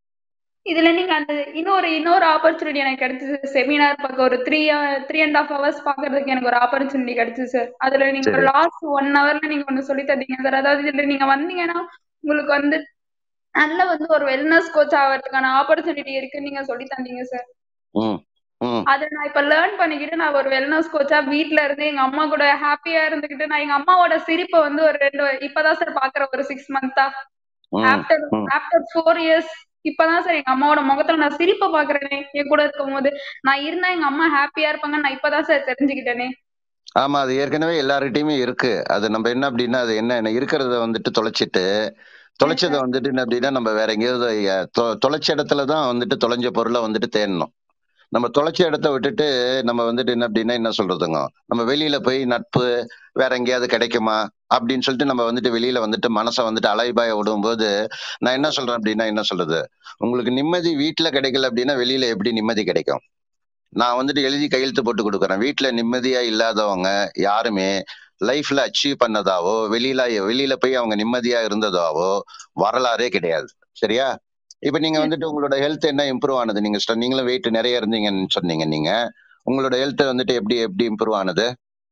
இதுல நீங்க அந்த இன்னொரு இன்னொரு ஆப்பர்ச்சுனிட்டி எனக்கு கிடைச்சது செமினார் பார்க்க ஒரு three three and half hours பாக்குறதுக்கு எனக்கு ஒரு ஆப்பர்ச்சுனிட்டி கிடைச்சது சார் அதுல நீங்க சரி. லாஸ்ட் ஒன் ஹவர்ல நீங்க ஒண்ணு சொல்லி தந்தீங்க சார் அதாவது இதுல நீங்க வந்தீங்கன்னா உங்களுக்கு வந்து நல்ல வந்து ஒரு வெல்னஸ் கோச் ஆகிறதுக்கான ஆப்பர்ச்சுனிட்டி இருக்குன்னு நீங்க சொல்லி தந்தீங்க சார் ம் ம் அதை நான் இப்ப லேர்ன் பண்ணிக்கிட்டு நான் ஒரு வெல்னஸ் கோச்சா வீட்ல இருந்து எங்க அம்மா கூட ஹாப்பியா இருந்துகிட்டு நான் எங்க அம்மாவோட சிரிப்பை வந்து ஒரு ரெண்டு இப்பதான் சார் பாக்குறேன் ஒரு சிக்ஸ் மந்த்தா ம் ஆஃப்டர் ம். ஆஃப்டர் ஃபோர் இயர்ஸ் இப்பதான் சார் எங்க அம்மாவோட முகத்துல நான் சிரிப்பை பாக்குறேனே என் கூட இருக்கும்போது நான் இருந்தா எங்க அம்மா ஹாப்பியா இருப்பாங்க நான் இப்பதான் சார் தெரிஞ்சுக்கிட்டேனே ஆமா அது ஏற்கனவே எல்லார்கிட்டயுமே இருக்கு அது நம்ம என்ன அப்படின்னா அது என்ன என்ன இருக்கிறத வந்துட்டு தொலைச்சிட்டு தொலைச்சதை வந்துட்டு என்ன அப்படின்னா நம்ம வேற எங்கேயாவது அஹ், தொ- தொலைச்ச இடத்துல தான் வந்துட்டு தொலைஞ்ச பொருளை வந்துட்டு தேடணும் நம்ம தொலைச்ச இடத்த விட்டுட்டு நம்ம வந்துட்டு என்ன அப்படின்னா என்ன சொல்றதுங்க நம்ம வெளியில போய் நட்பு வேற எங்கேயாவது கிடைக்குமா அப்படின்னு சொல்லிட்டு நம்ம வந்துட்டு வெளியில வந்துட்டு மனசை வந்துட்டு அலைபாய விடும்போது நான் என்ன சொல்றேன் அப்படின்னா என்ன சொல்றது உங்களுக்கு நிம்மதி வீட்டுல கிடைக்கல அப்படின்னா வெளியில எப்படி நிம்மதி கிடைக்கும் நான் வந்துட்டு எழுதி கையெழுத்து போட்டு கொடுக்குறேன் வீட்டுல நிம்மதியா இல்லாதவங்க யாருமே லைஃப்ல அச்சீவ் பண்ணதாவோ வெளியில வெளியில போய் அவங்க நிம்மதியா இருந்ததாவோ வரலாறே கிடையாது சரியா இப்ப நீங்க வந்துட்டு உங்களோட ஹெல்த் என்ன இம்ப்ரூவ் ஆனது நீங்க சொ- நீங்களும் வெயிட் நிறைய இருந்தீங்கன்னு சொன்னீங்க நீங்க உங்களோட ஹெல்த் வந்துட்டு எப்படி எப்படி இம்ப்ரூவ் ஆனது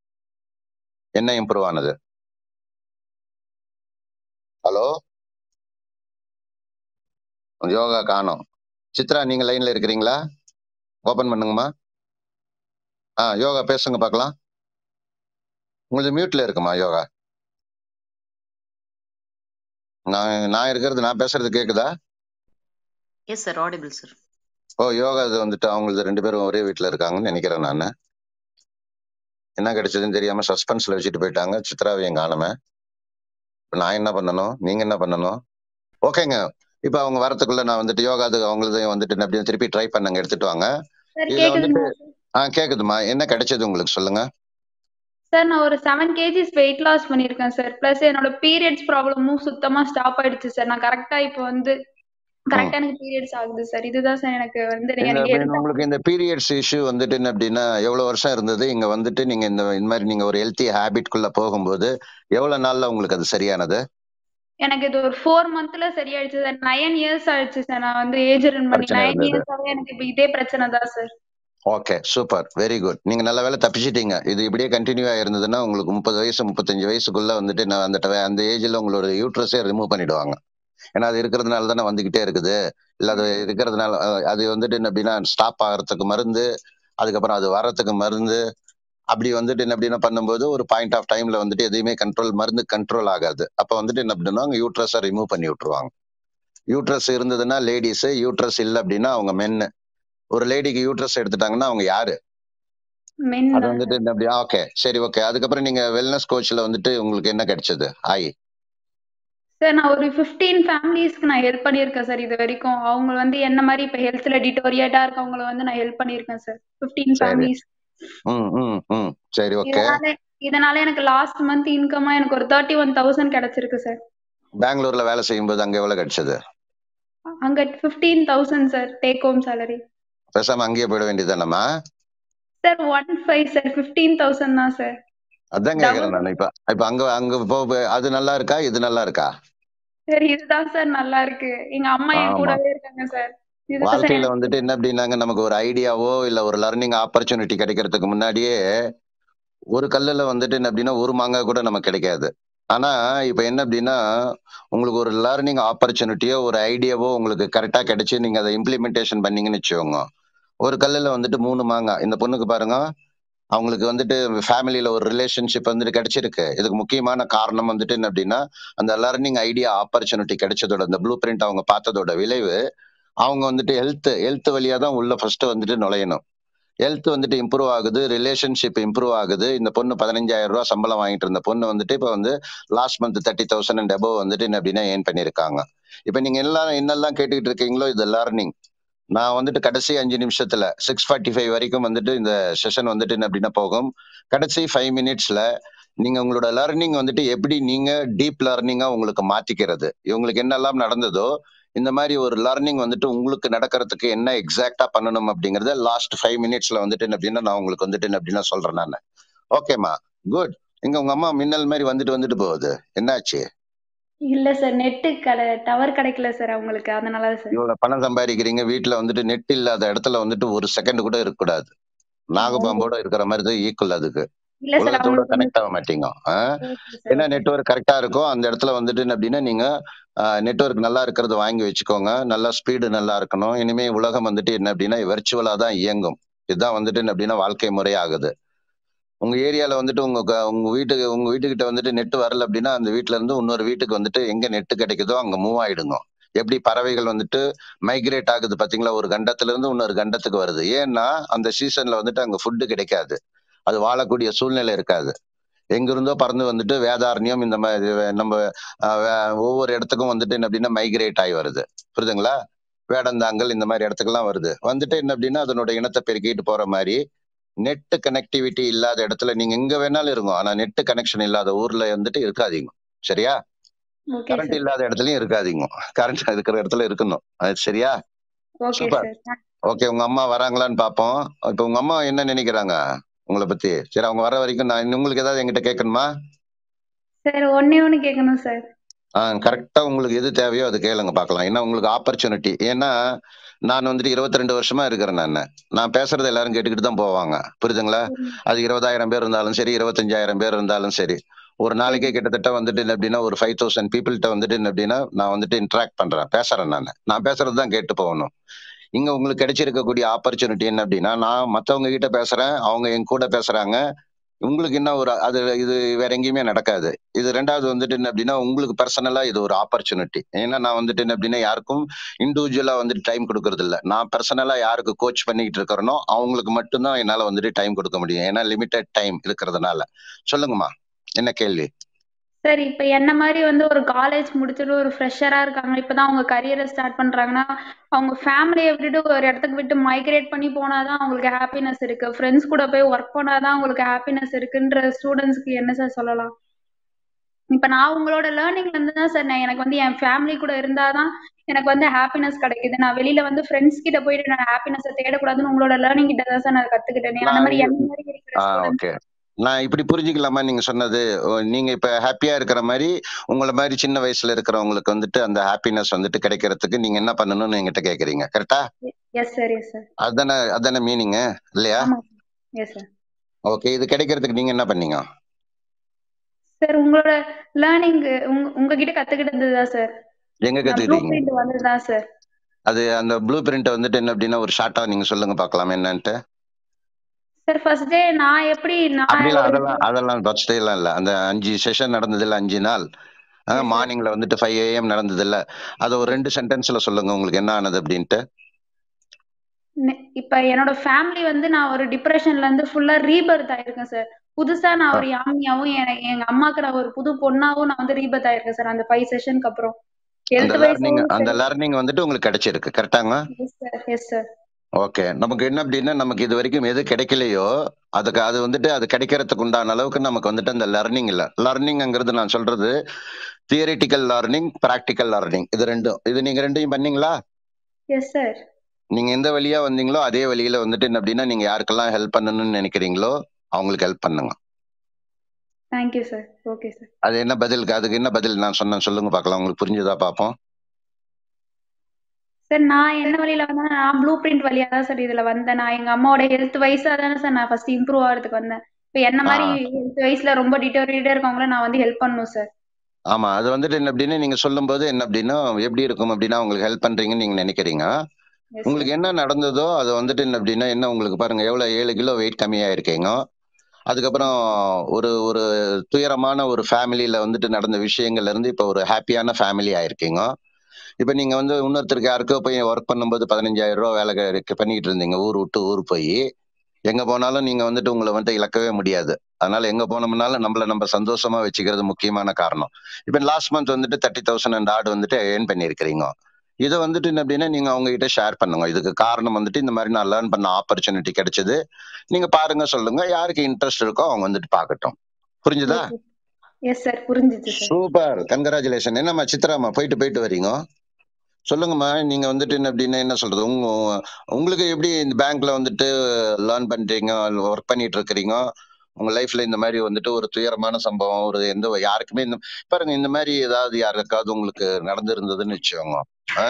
என்ன இம்ப்ரூவ் ஆனது ஹலோ யோகா காணோம் சித்ரா நீங்க லைன்ல இருக்கிறீங்களா ஓபன் பண்ணுங்கம்மா ஆ யோகா பேசுங்க பார்க்கலாம் உங்களுக்கு மியூட்ல இருக்குமா யோகா நான் நான் இருக்கிறது நான் பேசுறது கேக்குதா yes sir audible sir oh Yoga இது வந்துட்டு அவங்களுக்கு ரெண்டு பேரும் ஒரே வீட்ல இருக்காங்கன்னு நினைக்கிறேன் நான் என்ன கிடைச்சதுன்னு தெரியாம சஸ்பென்ஸ்ல வச்சுட்டு போயிட்டாங்க சித்ராவையும் காணுமே இப்ப நான் என்ன பண்ணணும் நீங்க என்ன பண்ணணும் ஓகேங்க இப்ப அவங்க வரத்துக்குள்ள நான் வந்துட்டு யோகா அது அவங்களதையும் வந்துட்டு என்ன அப்படியே திருப்பி ட்ரை பண்ணுங்க எடுத்துட்டு வாங்க சார் இதுல கேக்குதுங்களா ஆ கேக்குதுமா என்ன கிடைச்சது உங்களுக்கு சொல்லுங்க சார் நான் ஒரு செவன் கேஜிஸ் வெயிட் லாஸ் பண்ணியிருக்கேன் சார் ப்ளஸ் என்னோட பீரியட்ஸ் ப்ராப்ளமும் சுத்தமா ஸ்டாப் ஆயிடுச்சு சார் நான் கரெக்டா இப்போ வந்து கரெக்டா எனக்கு பீரியட்ஸ் ஆகுது சார் இதுதான் சார் எனக்கு வந்து இந்த எனக்கு இந்த எடுத்த உங்களுக்கு இந்த பீரியட்ஸ் இஷ்யூ வந்துட்டு என்ன அப்படின்னா எவ்வளவு வருஷம் இருந்தது இங்க வந்துட்டு நீங்க இந்த இந்த மாதிரி நீங்க ஒரு ஹெல்த்தி ஹேபிட்குள்ள போகும்போது எவ்வளவு நாள்ல உங்களுக்கு அது சரியானது எனக்கு இது ஒரு ஃபோர் மந்த்ல சரியாயிடுச்சு சார் நைன் இயர்ஸ் ஆயிடுச்சு சார் நான் வந்து ஏஜ் ரன் பண்ணி பிரச்சனை நைன் இருந்தது இயர்ஸாவே எனக்கு இப்போ இதே பிரச்சனை தான் sir okay super very good நீங்க நல்ல வேலை தப்பிச்சிட்டீங்க இது இப்படியே கண்டினியூ ஆயிருந்ததுன்னா உங்களுக்கு முப்பது வயசு முப்பத்தஞ்சு வயசுக்குள்ள வந்துட்டு நான் அந்த ட- அந்த ஏஜ்ல உங்களோட யூட்ரஸே ரிமூவ் பண்ணிடுவாங்க ஏன்னா அது இருக்கிறதுனால தானே வந்துகிட்டே இருக்குது இல்ல அது இருக்கிறதுனால அஹ், அது வந்துட்டு என்ன அப்படின்னா ஸ்டாப் ஆகிறதுக்கு மருந்து அதுக்கப்புறம் அது வர்றதுக்கு மருந்து அப்படி வந்துட்டு என்ன அப்படின்னா பண்ணும்போது ஒரு பாயிண்ட் ஆஃப் டைம்ல வந்துட்டு எதையுமே கண்ட்ரோல் மருந்து கண்ட்ரோல் ஆகாது அப்ப வந்துட்டு என்ன அப்படின்னா யூட்ரஸை ரிமூவ் பண்ணி விட்டுருவாங்க யூட்ரஸ் இருந்ததுன்னா லேடிஸ் யூட்ரஸ் இல்லை அப்படின்னா அவங்க மென்னு ஒரு லேடிக்கு யூட்ரஸ் எடுத்துட்டாங்கன்னா அவங்க யாரு மென் அது தான் வந்துட்டு இந்த அப்படி ஓகே சரி ஓகே அதுக்கப்புறம் நீங்க வெல்னஸ் கோச்ல வந்துட்டு உங்களுக்கு என்ன கிடைச்சது ஆய் சார் நான் ஒரு ஃபிஃப்டீன் ஃபேமிலிஸ்க்கு நான் ஹெல்ப் பண்ணியிருக்கேன் சார் இது வரைக்கும் அவங்க வந்து என்ன மாதிரி இப்போ ஹெல்த்ல டிட்டோரியேட்டா இருக்கவங்கள வந்து நான் ஹெல்ப் பண்ணியிருக்கேன் சார் ஃபிஃப்டீன் சரி ஃபேமிலிஸ் ம் ம் ம் சரி ஓகே இதனால இதனால எனக்கு லாஸ்ட் மந்த் இன்கமா எனக்கு ஒரு தேர்ட்டி ஒன் தௌசண்ட் கிடைச்சிருக்கு சார் பெங்களூர்ல வேலை செய்யும்போது அங்க எவ்வளவு கிடைச்சது அங்க fifteen thousand sir take home salary பேசாம அங்கேயே போயிட வேண்டியதுதானம்மா sir one five sir fifteen thousand தான் சார் அதான் டபுள் கேக்குறேன் நான் இப்ப இப்ப அங்க அங்க போ போ- அது நல்லா இருக்கா இது நல்லா இருக்கா சார் இதுதான் சார் நல்லா இருக்கு எங்க அம்மா என் ஆமா கூடவே இருக்காங்க சார் இதுதான் சார் வாழ்க்கையில எனக்கு வந்துட்டு என்ன அப்படின்னாங்க நமக்கு ஒரு ஐடியாவோ இல்ல ஒரு லர்னிங் ஆப்பர்ச்சுனிட்டி கிடைக்கிறதுக்கு முன்னாடியே ஒரு கல்லுல வந்துட்டு என்ன அப்படின்னா ஒரு மாங்காய் கூட நமக்கு கிடைக்காது ஆனா இப்ப என்ன அப்படின்னா உங்களுக்கு ஒரு லேர்னிங் ஆப்பர்ச்சுனிட்டியோ ஒரு ஐடியாவோ உங்களுக்கு கரெக்டா கிடைச்சு நீங்க அதை இம்ப்ளிமெண்டேஷன் பண்ணீங்கன்னு வச்சுக்கோங்க ஒரு கல்லுல வந்துட்டு மூணு மாங்காய் இந்த பொண்ணுக்கு பாருங்க அவங்களுக்கு வந்துட்டு ஃபேமிலியில ஒரு ரிலேஷன்ஷிப் வந்துட்டு கிடைச்சிருக்கு இதுக்கு முக்கியமான காரணம் வந்துட்டு என்ன அப்படின்னா அந்த லர்னிங் ஐடியா ஆப்பர்ச்சுனிட்டி கிடைச்சதோட அந்த ப்ளூ பிரிண்ட் அவங்க பார்த்ததோட விளைவு அவங்க வந்துட்டு ஹெல்த் ஹெல்த் வழியா தான் உள்ள ஃபர்ஸ்ட் வந்துட்டு நுழையணும் ஹெல்த் வந்துட்டு இம்ப்ரூவ் ஆகுது ரிலேஷன்ஷிப் இம்ப்ரூவ் ஆகுது இந்த பொண்ணு பதினஞ்சாயிரம் ரூபாய் சம்பளம் வாங்கிட்டு இருந்த பொண்ணு வந்துட்டு இப்போ வந்து last month thirty thousand and above வந்துட்டு என்ன அப்படின்னா ஏன் பண்ணியிருக்காங்க இப்போ நீங்க எல்லாம் என்னெல்லாம் கேட்டுக்கிட்டு இருக்கீங்களோ இது லேர்னிங் நான் வந்துட்டு கடைசி அஞ்சு நிமிஷத்துல சிக்ஸ் ஃபார்ட்டி ஃபைவ் வரைக்கும் வந்துட்டு இந்த செஷன் வந்துட்டு என்ன அப்படின்னா போகும் கடைசி ஃபைவ் மினிட்ஸ்ல நீங்க உங்களோட லேர்னிங் வந்துட்டு எப்படி நீங்க டீப் லேர்னிங்கா உங்களுக்கு மாத்திக்கிறது இவங்களுக்கு என்னெல்லாம் நடந்ததோ இந்த மாதிரி ஒரு லேர்னிங் வந்துட்டு உங்களுக்கு நடக்கிறதுக்கு என்ன எக்ஸாக்டா பண்ணணும் அப்படிங்கறத லாஸ்ட் ஃபைவ் மினிட்ஸ்ல வந்துட்டு என்ன அப்படின்னா நான் உங்களுக்கு வந்துட்டு என்ன அப்படின்னா சொல்றேன் நான் ஓகேம்மா குட் இங்க உங்க அம்மா மின்னல் மாதிரி வந்துட்டு வந்துட்டு போகுது என்னாச்சு இல்ல சார் நெட்டு கடை டவர் கிடைக்கல சார் அவங்களுக்கு அதனால சார் இவ்வளவு பணம் சம்பாதிக்கிறீங்க வீட்டுல வந்துட்டு நெட் இல்லாத இடத்துல வந்துட்டு ஒரு செகண்ட் கூட இருக்கக்கூடாது நாகபாம்போட இருக்கிற மாதிரி தான் ஈக்குவல் அதுக்கு இல்ல சார் உலகத்தோட அவங்களுக்கு கனெக்ட் ஆக மாட்டீங்க ஆ? ஓகே சார் என்ன நெட்வொர்க் கரெக்டா இருக்கும் அந்த இடத்துல வந்துட்டு என்ன அப்படின்னா நீங்க நெட்வொர்க் நல்லா இருக்கிறத வாங்கி வச்சுக்கோங்க நல்லா ஸ்பீடு நல்லா இருக்கணும் இனிமே உலகம் வந்துட்டு என்ன அப்படின்னா வெர்ச்சுவலா தான் இயங்கும் இதுதான் வந்துட்டு என்ன அப்படின்னா வாழ்க்கை முறை ஆகுது உங்க ஏரியால வந்துட்டு உங்க க- உங்க வீட்டுக்கு உங்க வீட்டுக்கிட்ட வந்துட்டு நெட் வரல அப்படின்னா அந்த வீட்ல இருந்து இன்னொரு வீட்டுக்கு வந்துட்டு எங்க நெட் கிடைக்குதோ அங்க மூவ் ஆயிடுங்க எப்படி பறவைகள் வந்துட்டு மைக்ரேட் ஆகுது பாத்தீங்களா ஒரு கண்டத்துல இருந்து இன்னொரு கண்டத்துக்கு வருது ஏன்னா அந்த சீசன்ல வந்துட்டு அங்க ஃபுட்டு கிடைக்காது அது வாழக்கூடிய சூழ்நிலை இருக்காது எங்கிருந்தோ பறந்து வந்துட்டு வேதாரண்யம் இந்த மாதிரி வே- நம்ம ஆஹ், வே- ஒவ்வொரு இடத்துக்கும் வந்துட்டு என்ன அப்படின்னா மைக்ரேட் ஆகி வருது புரியுதுங்களா வேடந்தாங்கல் இந்த மாதிரி இடத்துக்குலாம் வருது வந்துட்டு என்ன அப்படின்னா அதனோட இனத்தை பெருக்கிட்டு போற மாதிரி நெட் கனெக்டிவிட்டி இல்லாத இடத்துல நீங்க எங்க வேணாலும் இருங்க ஆனா நெட் கனெக்ஷன் இல்லாத ஊர்ல வந்துட்டு இருக்காதீங்க சரியா ஓகே கரண்ட் சார் இல்லாத இடத்துலயும் இருக்காதீங்க கரண்ட் இருக்கிற இடத்துல இருக்கணும் அது சரியா ஓகே சூப்பர் சார் ஓகே உங்க அம்மா வராங்களான்னு பாப்போம் இப்ப உங்க அம்மா என்ன நினைக்கிறாங்க உங்களை பத்தி சரி அவங்க வர வரைக்கும் நான் இன்னும் உங்களுக்கு ஏதாவது என்கிட்ட கேட்கணுமா சார் ஒன்னே ஒண்ணு கேட்கணும் சார் ஆ கரெக்டா உங்களுக்கு எது தேவையோ அது கேளுங்க பார்க்கலாம் ஏன்னா உங்களுக்கு ஆப்பர்ச்சுனிட்டி ஏன்னா நான் வந்துட்டு இருபத்தி ரெண்டு வருஷமா இருக்கிறேன் நான் நான் பேசுறது எல்லாரும் கேட்டுக்கிட்டு தான் போவாங்க புரியுதுங்களா அது இருபதாயிரம் பேர் இருந்தாலும் சரி இருபத்தஞ்சாயிரம் பேர் இருந்தாலும் சரி ஒரு நாளைக்கே கிட்டத்தட்ட வந்துட்டு என்ன அப்படின்னா ஒரு ஃபைவ் தௌசண்ட் பீப்புள்கிட்ட வந்துட்டு என்ன அப்படின்னா நான் வந்துட்டு இன்ட்ராக்ட் பண்றேன் பேசுறேன் நான் நான் பேசுறது தான் கேட்டு போகணும் இங்க உங்களுக்கு கிடைச்சிருக்கக்கூடிய ஆப்பர்ச்சுனிட்டி என்ன அப்படின்னா நான் மத்தவங்க கிட்ட பேசுறேன் அவங்க என் கூட பேசுறாங்க உங்களுக்கு என்ன ஒரு அது இது வேற எங்கேயுமே நடக்காது இது ரெண்டாவது வந்துட்டு என்ன அப்படின்னா உங்களுக்கு பர்சனலா இது ஒரு ஆப்பர்ச்சுனிட்டி ஏன்னா நான் வந்துட்டு என்ன அப்படின்னா யாருக்கும் இண்டிவிஜுவலா வந்துட்டு டைம் கொடுக்கறது இல்ல நான் பர்சனலா யாருக்கு கோச் பண்ணிக்கிட்டு இருக்கிறனோ அவங்களுக்கு மட்டும்தான் என்னால வந்துட்டு டைம் கொடுக்க முடியும் ஏன்னா லிமிடெட் டைம் இருக்கிறதுனால சொல்லுங்கம்மா என்ன கேள்வி சார் இப்ப என்ன மாதிரி வந்து ஒரு காலேஜ் முடிச்சுட்டு ஒரு ஃப்ரெஷரா இருக்காங்க இப்பதான் அவங்க கரியரை ஸ்டார்ட் பண்றாங்கன்னா அவங்க ஃபேமிலியை விட்டுட்டு ஒரு இடத்துக்கு விட்டு மைக்ரேட் பண்ணி போனாதான் அவங்களுக்கு ஹாப்பினஸ் இருக்கு ஃப்ரெண்ட்ஸ் கூட போய் ஒர்க் பண்ணாதான் அவங்களுக்கு ஹாப்பினஸ் இருக்குன்ற ஸ்டூடெண்ட்ஸ்க்கு என்ன சார் சொல்லலாம் இப்ப நான் உங்களோட லேர்னிங்ல இருந்து தான் சார் நான் எனக்கு வந்து என் ஃபேமிலி கூட இருந்தாதான் எனக்கு வந்து ஹாப்பினஸ் கிடைக்குது நான் வெளியில வந்து ஃப்ரெண்ட்ஸ் கிட்ட போயிட்டு நான் ஹாப்பினஸ் தேடக்கூடாதுன்னு உங்களோட லேர்னிங் கிட்ட தான் சார் நான் கத்துக்கிட்டேன் அந்த நான் மாதிரி இது என்ன மாதிரி இருக்கிற ஆ ஸ்டூடெண்ட்ஸ் ஓகே நான் இப்படி புரிஞ்சுக்கலாமா நீங்க சொன்னது ஓ, நீங்க இப்ப ஹாப்பியா இருக்கிற மாதிரி உங்களை மாதிரி சின்ன வயசுல இருக்கிறவங்களுக்கு வந்துட்டு அந்த ஹாப்பினஸ் வந்துட்டு கிடைக்கிறதுக்கு நீங்க என்ன பண்ணணும்னு என்கிட்ட கேக்குறீங்க கரெக்டா எஸ் சார் எஸ் சார் அதானே அதானே மீனிங் இல்லையா ஆமா எஸ் சார் ஓகே இது கிடைக்கிறதுக்கு நீங்க என்ன பண்ணீங்க சார் உங்களோட லேர்னிங் உங்க உங்ககிட்ட கத்துக்கிட்டது தான் சார் எங்க நான் ப்ளூ கத்துக்கிட்டீங்க பிரிண்ட் வந்ததுதான் சார் அது அந்த ப்ளூ பிரிண்ட் வந்துட்டு என்ன அப்படின்னா ஒரு ஷார்ட்டா நீங்க சொல்லுங்க பார்க்கலாம் என்னன்ட்டு சார் ஃபர்ஸ்ட் டே நான் எப்படி நான் அப்படிலாம் ஒரு அதெல்லாம் அதெல்லாம் ஃபர்ஸ்ட் எல்லாம் இல்ல அந்த அஞ்சு செஷன் நடந்தது இல்ல அஞ்சு நாள் Yes, sir. மார்னிங்ல வந்துட்டு ஃபைவ் ஏஎம் நடந்தது இல்ல அதை ஒரு ரெண்டு சென்டென்ஸ்ல சொல்லுங்க உங்களுக்கு என்ன ஆனது அப்படின்ட்டு நெ- இப்ப என்னோட ஃபேமிலி வந்து நான் ஒரு டிப்ரெஷன்ல இருந்து ஃபுல்லா ரீபர்த் ஆயிருக்கேன் சார் புதுசா நான் ஒரு யாமியாவும் என- எங்க அம்மாக்கு நான் ஒரு புது பொண்ணாவும் நான் வந்து ரீபர்த் ஆயிருக்கேன் சார் அந்த ஃபைவ் செஷனுக்கு அப்புறம் அந்த ஹெல்த் லேர்னிங் வைஸாவும் அந்த சரி லேர்னிங் வந்துட்டு உங்களுக்கு கிடைச்சிருக்கு கரெக்டாங்க yes sir yes sir okay நமக்கு என்ன அப்படின்னா நமக்கு இது வரைக்கும் எது கிடைக்கலையோ அதுக்கு அது வந்துட்டு அது கிடைக்கிறதுக்கு உண்டான அளவுக்கு நமக்கு வந்துட்டு அந்த லர்னிங் இல்ல லர்னிங்ங்கிறது நான் சொல்றது தியரிட்டிக்கல் லேர்னிங் ப்ராக்டிக்கல் லேர்னிங் இது ரெண்டும் இது நீங்க ரெண்டையும் பண்ணீங்களா எஸ் சார் நீங்க எந்த வழியா வந்தீங்களோ அதே வழியில வந்துட்டு என்ன அப்படின்னா நீங்க யாருக்கெல்லாம் ஹெல்ப் பண்ணணும்னு நினைக்கிறீங்களோ அவங்களுக்கு ஹெல்ப் பண்ணுங்க தேங்க்யூ சார் ஓகே சார் அது என்ன பதிலுக்கு அதுக்கு என்ன பதில் நான் சொன்னேன் சொல்லுங்க பார்க்கலாம் உங்களுக்கு புரிஞ்சுதா பார்ப்போம் சார் நான் என்ன வழியில வந்தேன் நான் ப்ளூ பிரிண்ட் வழியா தான் சார் இதுல வந்தேன் நான் எங்க அம்மாவோட ஹெல்த் வைஸா தானே சார் நான் ஃபர்ஸ்ட் இம்ப்ரூவ் ஆகிறதுக்கு வந்தேன் இப்போ என்ன மாதிரி ஹெல்த் வைஸ்ல ரொம்ப டிட்டோரியேட்டா இருக்கவங்கள நான் வந்து ஹெல்ப் பண்ணணும் சார் ஆமா அது வந்துட்டு என்ன அப்படின்னா நீங்க சொல்லும்போது என்ன அப்படின்னா எப்படி இருக்கும் அப்படின்னா உங்களுக்கு ஹெல்ப் பண்றீங்கன்னு நீங்க நினைக்கிறீங்க எஸ் உங்களுக்கு என்ன நடந்ததோ அது வந்துட்டு என்ன அப்படின்னா என்ன உங்களுக்கு பாருங்க எவ்வளவு ஏழு கிலோ வெயிட் கம்மியா இருக்கீங்க அதுக்கப்புறம் ஒரு ஒரு துயரமான ஒரு ஃபேமிலியில வந்துட்டு நடந்த விஷயங்கள்ல இருந்து இப்ப ஒரு ஹாப்பியான ஃபேமிலி ஆயிருக்கீங்க இப்ப நீங்க வந்து இன்னொருத்தருக்கு யாருக்கோ போய் ஒர்க் பண்ணும்போது பதினஞ்சாயிரம் ரூபாய் வேலை க- பண்ணிட்டு இருந்தீங்க ஊர் விட்டு ஊர் போய் எங்க போனாலும் நீங்க வந்துட்டு உங்களை வந்து இழக்கவே முடியாது அதனால எங்க போனோம்னாலும் நம்மள நம்ம சந்தோஷமா வச்சுக்கிறது முக்கியமான காரணம் இப்ப லாஸ்ட் மந்த் வந்துட்டு தேர்ட்டி தௌசண்ட் அண்ட் ஆடு வந்துட்டு ஏர்ன் பண்ணியிருக்கிறீங்க இதை வந்துட்டு என்ன அப்படின்னா நீங்க அவங்க கிட்ட ஷேர் பண்ணுங்க இதுக்கு காரணம் வந்துட்டு இந்த மாதிரி நான் லேர்ன் பண்ண ஆப்பர்ச்சுனிட்டி கிடைச்சது நீங்க பாருங்க சொல்லுங்க யாருக்கு இன்ட்ரெஸ்ட் இருக்கோ அவங்க வந்துட்டு பார்க்கட்டும் புரிஞ்சுதா எஸ் சார் புரிஞ்சுச்சு சார் சூப்பர் கங்கராச்சுலேஷன் என்னம்மா சித்ராம்மா போயிட்டு போயிட்டு வரீங்க சொல்லுங்கம்மா நீங்க வந்துட்டு என்ன அப்படின்னா என்ன சொல்றது உங்க உங்களுக்கு எப்படி இந்த பேங்க்ல வந்துட்டு லேர்ன் பண்றீங்க ஒர்க் பண்ணிட்டு இருக்கிறீங்க உங்க லைஃப்ல இந்த மாதிரி வந்துட்டு ஒரு துயரமான சம்பவம் ஒரு எந்த யாருக்குமே இந்த பாருங்க இந்த மாதிரி ஏதாவது யாருக்காவது உங்களுக்கு நடந்திருந்ததுன்னு வச்சுக்கோங்க ஆ?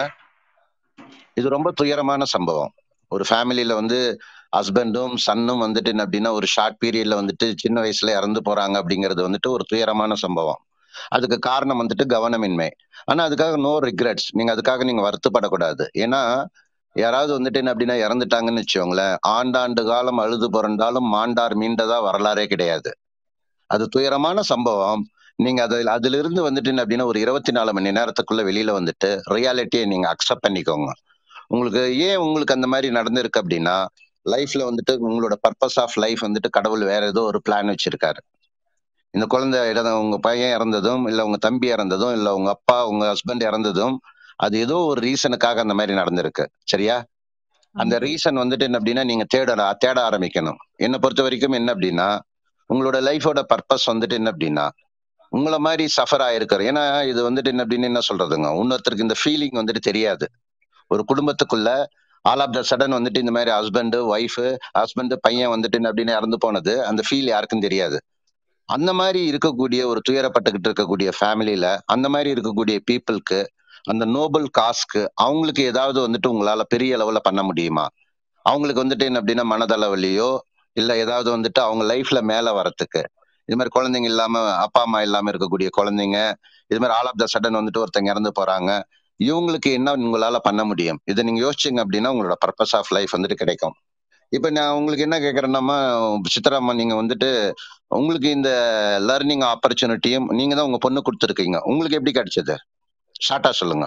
இது ரொம்ப துயரமான சம்பவம் ஒரு ஃபேமிலியில வந்து ஹஸ்பண்டும் சன்னும் வந்துட்டு என்ன அப்படின்னா ஒரு ஷார்ட் பீரியட்ல வந்துட்டு சின்ன வயசுல இறந்து போறாங்க அப்படிங்கிறது வந்துட்டு ஒரு துயரமான சம்பவம் அதுக்கு காரணம் வந்துட்டு கவனமின்மை ஆனா அதுக்காக நோ ரிக்ரெட்ஸ் நீங்க அதுக்காக நீங்க வருத்தப்படக்கூடாது ஏன்னா யாராவது வந்துட்டு என்ன அப்படின்னா இறந்துட்டாங்கன்னு வச்சுக்கோங்களேன் ஆண்டாண்டு காலம் அழுது புரண்டாலும் மாண்டார் மீண்டதா வரலாறே கிடையாது அது துயரமான சம்பவம் நீங்க அதுல அதுல இருந்து வந்துட்டு என்ன அப்படின்னா ஒரு இருபத்தி நாலு மணி நேரத்துக்குள்ள வெளியில வந்துட்டு ரியாலிட்டியை நீங்க அக்செப்ட் பண்ணிக்கோங்க உங்களுக்கு ஏன் உங்களுக்கு அந்த மாதிரி நடந்திருக்கு அப்படின்னா லைஃப்ல வந்துட்டு உங்களோட பர்பஸ் ஆஃப் லைஃப் வந்துட்டு கடவுள் வேற ஏதோ ஒரு பிளான் வச்சிருக்காரு இந்த குழந்தை இறந்த உங்க பையன் இறந்ததும் இல்ல உங்க தம்பி இறந்ததும் இல்ல உங்க அப்பா உங்க ஹஸ்பண்ட் இறந்ததும் அது ஏதோ ஒரு ரீசனுக்காக அந்த மாதிரி நடந்திருக்கு சரியா அந்த ரீசன் வந்துட்டு என்ன அப்படின்னா நீங்க தேட தேட ஆரம்பிக்கணும் என்னை பொறுத்த வரைக்கும் என்ன அப்படின்னா உங்களோட லைஃபோட பர்பஸ் வந்துட்டு என்ன அப்படின்னா உங்களை மாதிரி சஃபர் ஆயிருக்காரு ஏன்னா இது வந்துட்டு என்ன அப்படின்னு என்ன சொல்றதுங்க இன்னொருத்தருக்கு இந்த ஃபீலிங் வந்துட்டு தெரியாது ஒரு குடும்பத்துக்குள்ள ஆல் ஆஃப் த சடன் வந்துட்டு இந்த மாதிரி ஹஸ்பண்ட் ஒய்ஃப் ஹஸ்பண்ட் பையன் வந்துட்டு என்ன அப்படின்னு இறந்து போனது அந்த ஃபீல் யாருக்கும் தெரியாது அந்த மாதிரி இருக்கக்கூடிய ஒரு துயரப்பட்டுக்கிட்டு இருக்கக்கூடிய ஃபேமிலியில அந்த மாதிரி இருக்கக்கூடிய பீப்புளுக்கு அந்த நோபல் காஸ்க்கு அவங்களுக்கு ஏதாவது வந்துட்டு உங்களால பெரிய லெவல்ல பண்ண முடியுமா அவங்களுக்கு வந்துட்டு என்ன அப்படின்னா மனதளவுலையோ இல்ல ஏதாவது வந்துட்டு அவங்க லைஃப்ல மேல வரத்துக்கு இது மாதிரி குழந்தைங்க இல்லாம அப்பா அம்மா இல்லாம இருக்கக்கூடிய குழந்தைங்க இது மாதிரி ஆல் ஆஃப் த சடன் வந்துட்டு ஒருத்தங்க இறந்து போறாங்க இவங்களுக்கு என்ன உங்களால பண்ண முடியும் இதை நீங்க யோசிச்சீங்க அப்படின்னா உங்களோட பர்பஸ் ஆஃப் லைஃப் வந்துட்டு கிடைக்கும் இப்ப நான் உங்களுக்கு என்ன கேக்குறேன்னா சித்ராம்மா நீங்க வந்துட்டு உங்களுக்கு இந்த லேர்னிங் ஆப்பர்ச்சுனிட்டியும் நீங்க தான் உங்க பொண்ணு கொடுத்துருக்கீங்க உங்களுக்கு எப்படி கிடைச்சது ஷார்ட்டா சொல்லுங்க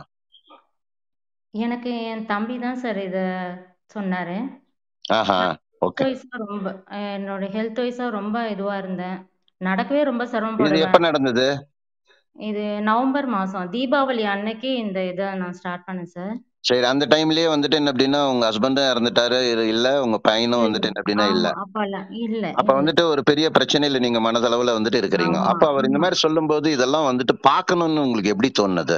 எனக்கு என் தம்பி தான் சார் இத சொன்னாரு. ஆஹா நான் ஹெல்த் ஓகே வைஸா ரொம்ப என்னோட ஹெல்த் வைஸா ரொம்ப இதுவா இருந்தேன். நடக்கவே ரொம்ப இது சிரமப்படுவேன். எப்ப நடந்தது இது நவம்பர் மாசம் தீபாவளி அன்னைக்கு இந்த இத நான் ஸ்டார்ட் பண்ணேன் சார். சரி அந்த டைம்லயே வந்துட்டு என்ன அப்படின்னா உங்க ஹஸ்பண்டும் இறந்துட்டாரு இரு- இல்ல உங்க பையனும் இல்ல. வந்துட்டு என்ன அப்படின்னா இல்ல ஆமா. அப்பலாம் இல்ல, அப்ப இல்ல. வந்துட்டு ஒரு பெரிய பிரச்சனையில நீங்க மனதளவுல வந்துட்டு இருக்கிறீங்க ஆமா, அப்ப அவர் இந்த ஆமா. மாதிரி சொல்லும்போது இதெல்லாம் வந்துட்டு பார்க்கணும்னு உங்களுக்கு எப்படி தோணுது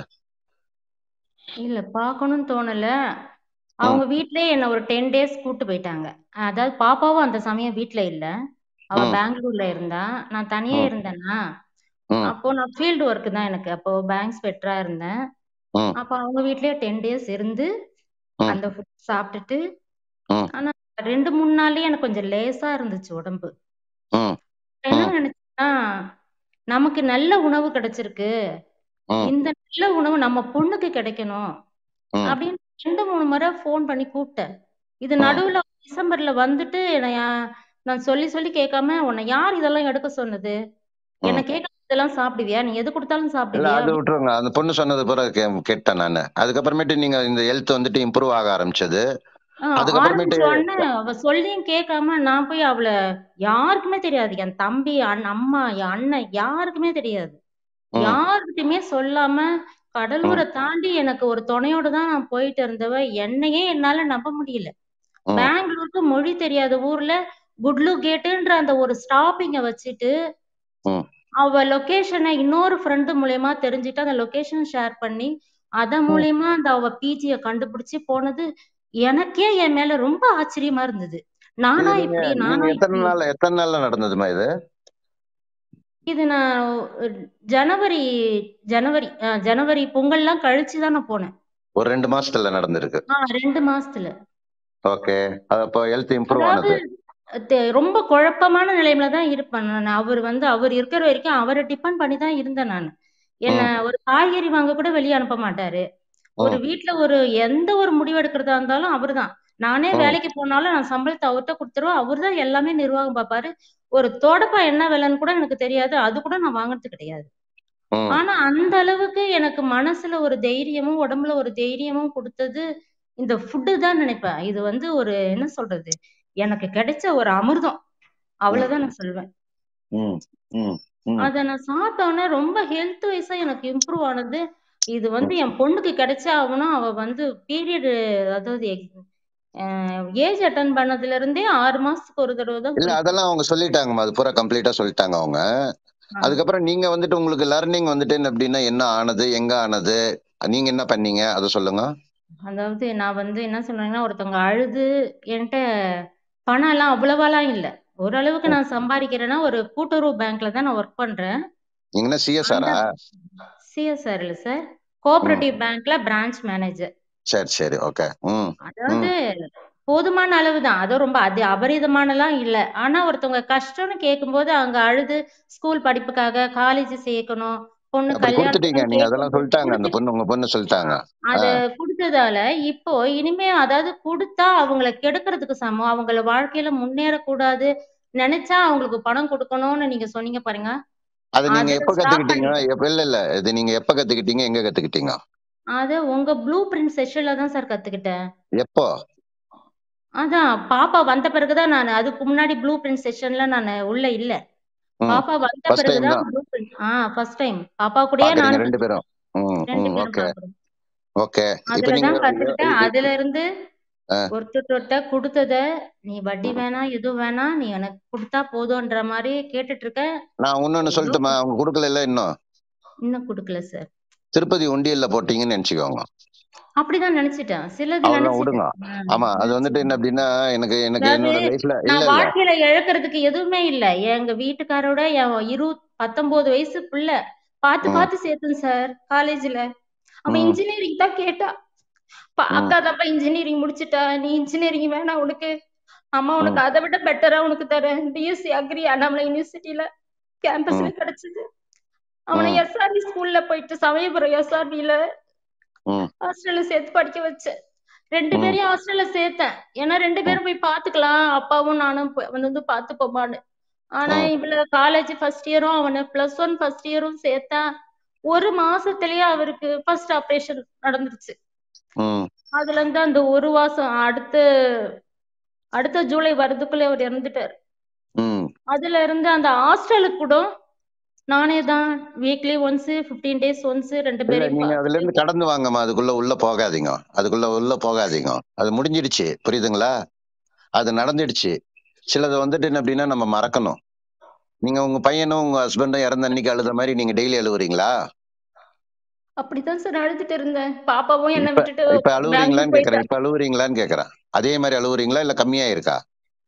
இல்ல பார்க்கணும்னு தோணல. ம் அவங்க வீட்லயே என்ன ஒரு 10 டேஸ் கூட்டு போயிட்டாங்க. அதாவது பாப்பாவும் அந்த சமயம் வீட்ல இல்ல. அவ ம் பெங்களூர்ல இருந்தா. நான் தனியா ம் இருந்தேனா, ம் அப்போ நான் ஃபீல்டு ஒர்க் தான் எனக்கு. அப்போ பேங்க் ஸ்பெக்டரா இருந்தேன். ம் அப்ப அவங்க வீட்லயே 10 டேஸ் இருந்து, ம் அந்த ஃபுட் சாப்பிட்டுட்டு, ம் ஆனா 2, 3 நாள்லயே எனக்கு கொஞ்சம் லேசா இருந்துச்சு உடம்பு. ம் என்ன ம் நினைச்சேன்னா, நமக்கு நல்ல உணவு கிடைச்சிருக்கு. ம் இந்த நல்ல உணவு நம்ம பொண்ணுக்கு கிடைக்கணும். ம் அப்படின்னு 2, 3 முறை ஃபோன் பண்ணி கூப்பிட்டேன். இது ம் நடுவுல டிசம்பர்ல வந்துட்டு என்னைய நான் சொல்லி சொல்லி கேட்காம, "உன்னை யார் இதெல்லாம் எடுக்க சொன்னது? என்ன ம் கேட்காம இதெல்லாம் சாப்பிடுவியா? நீ எது குடுத்தாலும் இல்ல சாப்பிடுவியா?" அது அப்படி விட்டுருங்க அந்த பொண்ணு சொன்னது பிறகு கே- கேட்டேன் நானு அதுக்கப்புறமேட்டு நீங்க இந்த ஹெல்த் வந்துட்டு இம்ப்ரூவ் ஆக ஆரம்பிச்சது ஆ அதுக்கப்புறமேட்டு ஆரம்பிச்ச உடனே அவ சொல்லியும் கேட்காம நான் போய் அவள யாருக்குமே தெரியாது. என் தம்பி, அண் அம்மா, என் அண்ணன் யாருக்குமே தெரியாது. ம் யார்கிட்டயுமே சொல்லாம ம் கடலூர தாண்டி எனக்கு ஒரு துணையோட தான் நான் போயிட்டு இருந்தவ. என்னையே என்னால நம்ப முடியல. ம் பெங்களூருக்கு மொழி தெரியாத ஊர்ல குட்லு கேட்டுன்ற அந்த ஒரு ஸ்டாப்பிங்க வச்சுட்டு, ம் அவ லொகேஷன இன்னொரு ஃப்ரெண்டு மூலியமா தெரிஞ்சுட்டு, அந்த லொகேஷன் ஷேர் பண்ணி, அதன் ம் மூலியமா அந்த அவ பிஜிய கண்டுபிடிச்சு போனது, எனக்கே என் மேல ரொம்ப ஆச்சரியமா இருந்தது. இது நானா நீங்க இப்படி? நீங்க நானா எத்தனை இப்படி? நாள் எத்தனை நாள்ல நடந்ததுமா இது இது நான் அ ஜனவரி ஜனவரி அ ஜனவரி பொங்கல்லாம் கழிச்சு தான் நான் போனேன். ஒரு ரெண்டு மாசத்துல நடந்திருக்கு ஆ 2 மாசத்துல. ஓகே அப்போ ஹெல்த் இம்ப்ரூவ் அதாவது ஆனது தெ ரொம்ப குழப்பமான நிலைமையில தான் இருப்பேன் நானு. அவரு வந்து அவரு இருக்கிற வரைக்கும் அவர டிபெண்ட் பண்ணி தான் இருந்தேன் நானு. என்ன ம் ஒரு காய்கறி வாங்க கூட வெளிய அனுப்ப மாட்டாரு. ஒரு ம் வீட்ல ஒரு எந்த ஒரு முடிவு எடுக்கிறதா இருந்தாலும் அவருதான். நானே ம் வேலைக்கு போனாலும் நான் சம்பளத்தை அவர்கிட்ட கொடுத்துருவேன் அவர் தான் எல்லாமே நிர்வாகம் பார்ப்பாரு ஒரு தோடப்பா என்ன விலைன்னு கூட எனக்கு தெரியாது அது கூட நான் வாங்குறது கிடையாது ம் ஆனா அந்த அளவுக்கு எனக்கு மனசுல ஒரு தைரியமும் உடம்புல ஒரு தைரியமும் கொடுத்தது இந்த ஃபுட்டு தான் நினைப்பேன் இது வந்து ஒரு என்ன சொல்றது எனக்கு கிடைச்ச ஒரு அமிர்தம் ம் அவ்வளவுதான் நான் சொல்வேன் ம் ம் ம் அதை நான் சாப்பிட்ட உடனே ரொம்ப ஹெல்த் வைஸா எனக்கு இம்ப்ரூவ் ஆனது இது வந்து என் பொண்ணுக்கு கிடைச்சா ஆகணும் அவ வந்து பீரியட் அதாவது ஏஜ் அட்டன் பண்ணதுல இருந்தே ஆறு மாசத்துக்கு ஒரு தடவை தான் இல்ல போய் அதெல்லாம் அவங்க சொல்லிட்டாங்கம்மா அது பூரா கம்ப்ளீட்டா சொல்லிட்டாங்க அவங்க ஆ. அதுக்கப்புறம் நீங்க வந்துட்டு உங்களுக்கு லர்னிங் வந்துட்டு என்ன அப்படின்னா என்ன ஆனது எங்க ஆனது நீங்க என்ன பண்ணீங்க அதை சொல்லுங்க அதாவது நான் வந்து என்ன சொல்றேன்னா ஒருத்தவங்க அழுது என்கிட்ட பணம் எல்லாம் அவ்வளவாலாம் இல்ல ஓரளவுக்கு நான் சம்பாதிக்கிறேன்னா ஒரு கூட்டுறவு பேங்க்ல தான் நான் ஒர்க் பண்றேன் நீங்க என்ன அந்த சிஎஸ்ஆரா சிஎஸ்ஆர் இல்ல சார் ம் கோஆபரேட்டிவ் பேங்க்ல பிரான்ச் மேனேஜர் சரி சரி ஓகே ம் அதாவது ம் போதுமான அளவு தான் அது ரொம்ப அது அபரிதமானலாம் இல்ல ஆனா ஒருத்தவங்க கஷ்டம்னு கேட்கும்போது அங்க அழுது ஸ்கூல் படிப்புக்காக காலேஜ் சேர்க்கணும் பொண்ணு அப்படி கொடுத்துட்டீங்க கல்யாணத்துக்குன்னு நீங்க அதெல்லாம் கேட்கும்போது சொல்லிட்டாங்க அந்த கொடுத்து பொண்ணு உங்க பொண்ணு சொல்லிட்டாங்க அத ஆ கொடுத்ததால இப்போ இனிமே அதாவது கொடுத்தா அவங்கள கெடுக்கிறதுக்கு சமம் அவங்கள வாழ்க்கையில முன்னேறக்கூடாது நினைச்சா அவங்களுக்கு பணம் கொடுக்கணும்னு நீங்க சொன்னீங்க பாருங்க அது நீங்க அதுல எப்ப ஸ்டாப் கத்துக்கிட்டீங்க பண்ணிட்டேன் எப்ப இல்ல இல்ல இது நீங்க எப்ப கத்துக்கிட்டீங்க எங்க கத்துக்கிட்டீங்க அது உங்க ப்ளூ பிரிண்ட் செஷன்ல தான் சார் கத்துக்கிட்டேன் எப்போ அதான் பாப்பா வந்த பிறகுதான் நான் அதுக்கு முன்னாடி ப்ளூ பிரிண்ட் செஷன்ல நான் உள்ள இல்ல ம் பாப்பா வந்த ஃபர்ஸ்ட் டைம் பிறகுதான் தான் ப்ளூ பிரிண்ட் ஆ ஃபர்ஸ்ட் டைம் பாப்பா கூடயே பாக்குறீங்க நானும் ரெண்டு பேரும் ம் ரெண்டு ம் பேரும் ஓகே பாக்குறோம் ஓகே இப்போ நீங்க அதுலதான் கத்துக்கிட்டேன் இ- இ- அதுல இருந்து ஆ, ஒருத்தர்கிட்ட கொடுத்தத நீ வட்டி ம். வேணாம் எதுவும் வேணாம் நீ எனக்கு கொடுத்தா போதும்ன்ற மாதிரி கேட்டுட்டு இருக்க நான் இன்னொன்னு ஏதோ சொல்லட்டுமா அவங்க கொடுக்கல இன்னும் இன்னும் கொடுக்கல சார் திருப்பதி உண்டியல்ல போட்டீங்கன்னு நினைச்சுக்கோங்க அப்படிதான் நினைச்சிட்டேன் சிலது அவ்வளவுதான் விடுங்க நினைச்சிட்டேன் ம், ஆமா அது வந்துட்டு என்ன நினைச்சிட்டேன் அப்படின்னா எனக்கு எனக்கு அதாவது என்னோட லைஃப்ல இல்ல நான் இல்ல வாழ்க்கையில இழக்கிறதுக்கு எதுவுமே இல்ல எங்க வீட்டுக்காரோட என் இரு பத்தொன்பது வயசு புள்ள பார்த்து ம் பார்த்து சேர்த்தேன் சார் காலேஜ்ல அவன் ம் இன்ஜினியரிங் தான் கேட்டா பா- ம் அக்கா தான்ப்பா இன்ஜினியரிங் முடிச்சிட்டா நீ இன்ஜினியரிங் வேணாம் உனக்கு அம்மா ம் உனக்கு அதை விட பெட்டரா உனக்கு தரேன் பிஎஸ்சி அக்ரி அண்ணாமலை யூனிவர்சிட்டியில கேம்பஸ்ல ம் கிடைச்சது அவனை ம் எஸ்ஆர்வி ஸ்கூல்ல போயிட்டு சமயபுரம் எஸ்ஆர்வில ம் ஹாஸ்டல்ல சேர்த்து படிக்க வச்சேன் ரெண்டு ம் பேரையும் ஹாஸ்டல்ல சேர்த்தேன் ஏன்னா ரெண்டு ம் பேரும் போய் பாத்துக்கலாம் அப்பாவும் நானும் போய் வந்து வந்து பாத்துப்போமான்னு ஆனா ம் இவள காலேஜ் ஃபர்ஸ்ட் இயரும் அவனை பிளஸ் ஒன் ஃபர்ஸ்ட் இயரும் சேர்த்தா ஒரு மாசத்திலேயே அவருக்கு ஃபர்ஸ்ட் ஆபரேஷன் நடந்துருச்சு ம் அதுல இருந்து அந்த ஒரு மாசம் அடுத்த அடுத்த ஜூலை வரதுக்குள்ள அவர் இறந்துட்டார் ம் அதுல இருந்து அந்த ஹாஸ்டலுக்கு கூட நானே தான் weekly once fifteen days once ரெண்டு இல்ல பேரையும் நீங்க அதுல இருந்து பார்த்துட்டு கடந்து வாங்கம்மா அதுக்குள்ள உள்ள போகாதீங்க அதுக்குள்ள உள்ள போகாதீங்க அது முடிஞ்சிடுச்சு புரியுதுங்களா அது நடந்துடுச்சு சிலது வந்துட்டு என்ன அப்படின்னா நம்ம மறக்கணும் நீங்க உங்க பையனும் உங்க ஹஸ்பண்டும் இறந்த அன்னைக்கு அழுத மாதிரி நீங்க டெய்லி அழுவுறீங்களா அப்படிதான் சார் அழுதுட்டு இருந்தேன் பாப்பாவும் என்னை இப்ப விட்டுட்டு இப்ப பெங்களூர் அழுவுறீங்களான்னு போயிட்டா கேக்குறேன் இப்ப அழுவுறீங்களான்னு கேக்குறேன் அதே மாதிரி அழுவுறீங்களா இல்ல கம்மியா இருக்கா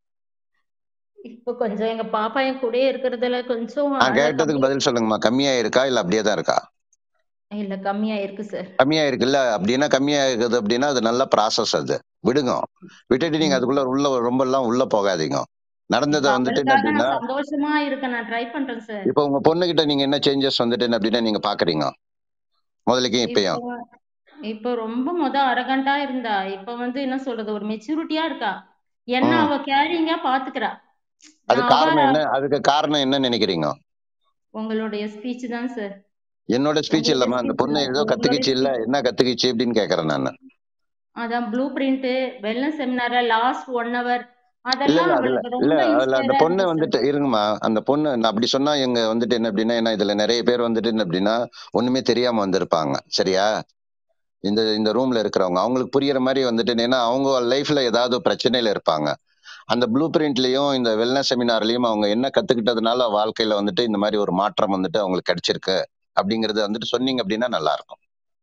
இப்போ கொஞ்சம் எங்க பாப்பா என் கூடயே இருக்கிறதுல கொஞ்சம் நான் அழ கேட்டதுக்கு கம்மி பதில் சொல்லுங்கம்மா கம்மியா இருக்கா இல்ல அப்படியே தான் இருக்கா இல்ல கம்மியா இருக்கு சார் கம்மியா இருக்குல்ல அப்படின்னா கம்மியா இருக்குது அப்படின்னா அது நல்ல ப்ராசஸ் அது விடுங்க விட்டுட்டு நீங்க ம். அதுக்குள்ள உள்ள ரொம்ப எல்லாம் உள்ள போகாதீங்க நடந்ததை இப்ப வந்துட்டு என்ன அவளுக்காக அப்படின்னா நான் சந்தோஷமா இருக்க நான் ட்ரை பண்றேன் சார் இப்ப உங்க பொண்ணுகிட்ட நீங்க என்ன சேஞ்சஸ் வந்துட்டு என்ன அப்படின்னா நீங்க பாக்குறீங்க முதலுக்கும் இப்பயும் இப்போ இப்போ ரொம்ப முத அரகண்டா இருந்தா இப்ப வந்து என்ன சொல்றது ஒரு மெச்சூரிட்டியா இருக்கா என்ன ம் அவ கேரிங்கா பாத்துக்கிறா அது நான் அவ காரணம் என்ன அதுக்கு காரணம் என்ன நினைக்கிறீங்க உங்களுடைய ஸ்பீச் தான் சார் என்னோட ஸ்பீச் உங்களுடைய இல்லம்மா அந்த ஸ்பீச் பொண்ணு தான் ஏதோ உங்களுடைய கத்துக்கிச்சு இல்ல ஸ்பீச் என்ன கத்துக்கிச்சு அப்படின்னு கேக்குறேன் நான் அதான் blue print wellness seminar last one hour இல்ல அதெல்லாம் இல்ல அதுல அவளுக்கு இல்ல ரொம்ப அதுல அந்த இன்ஸ்பயரா பொண்ணு இருக்கு சார் வந்துட்டு இருங்கம்மா அந்த பொண்ணு நான் அப்படி சொன்னா எங்க வந்துட்டு என்ன அப்படின்னா ஏன்னா இதுல நிறைய பேர் வந்துட்டு என்ன அப்படின்னா ஒண்ணுமே தெரியாம வந்திருப்பாங்க சரியா இந்த இந்த ரூம்ல இருக்கிறவங்க அவங்களுக்கு புரியுற மாதிரி வந்துட்டு ஏன்னா அவங்க லைஃப்ல ஏதாவது பிரச்சனையில இருப்பாங்க அந்த ப்ளூ பிரிண்ட்லயும் இந்த வெல்னஸ் செமினார்லயும் அவங்க என்ன கத்துக்கிட்டதுனால வாழ்க்கையில வந்துட்டு இந்த மாதிரி ஒரு மாற்றம் வந்துட்டு அவங்களுக்கு கிடைச்சிருக்கு அப்படிங்கறது வந்துட்டு சொன்னீங்க அப்படின்னா நல்லா இருக்கும்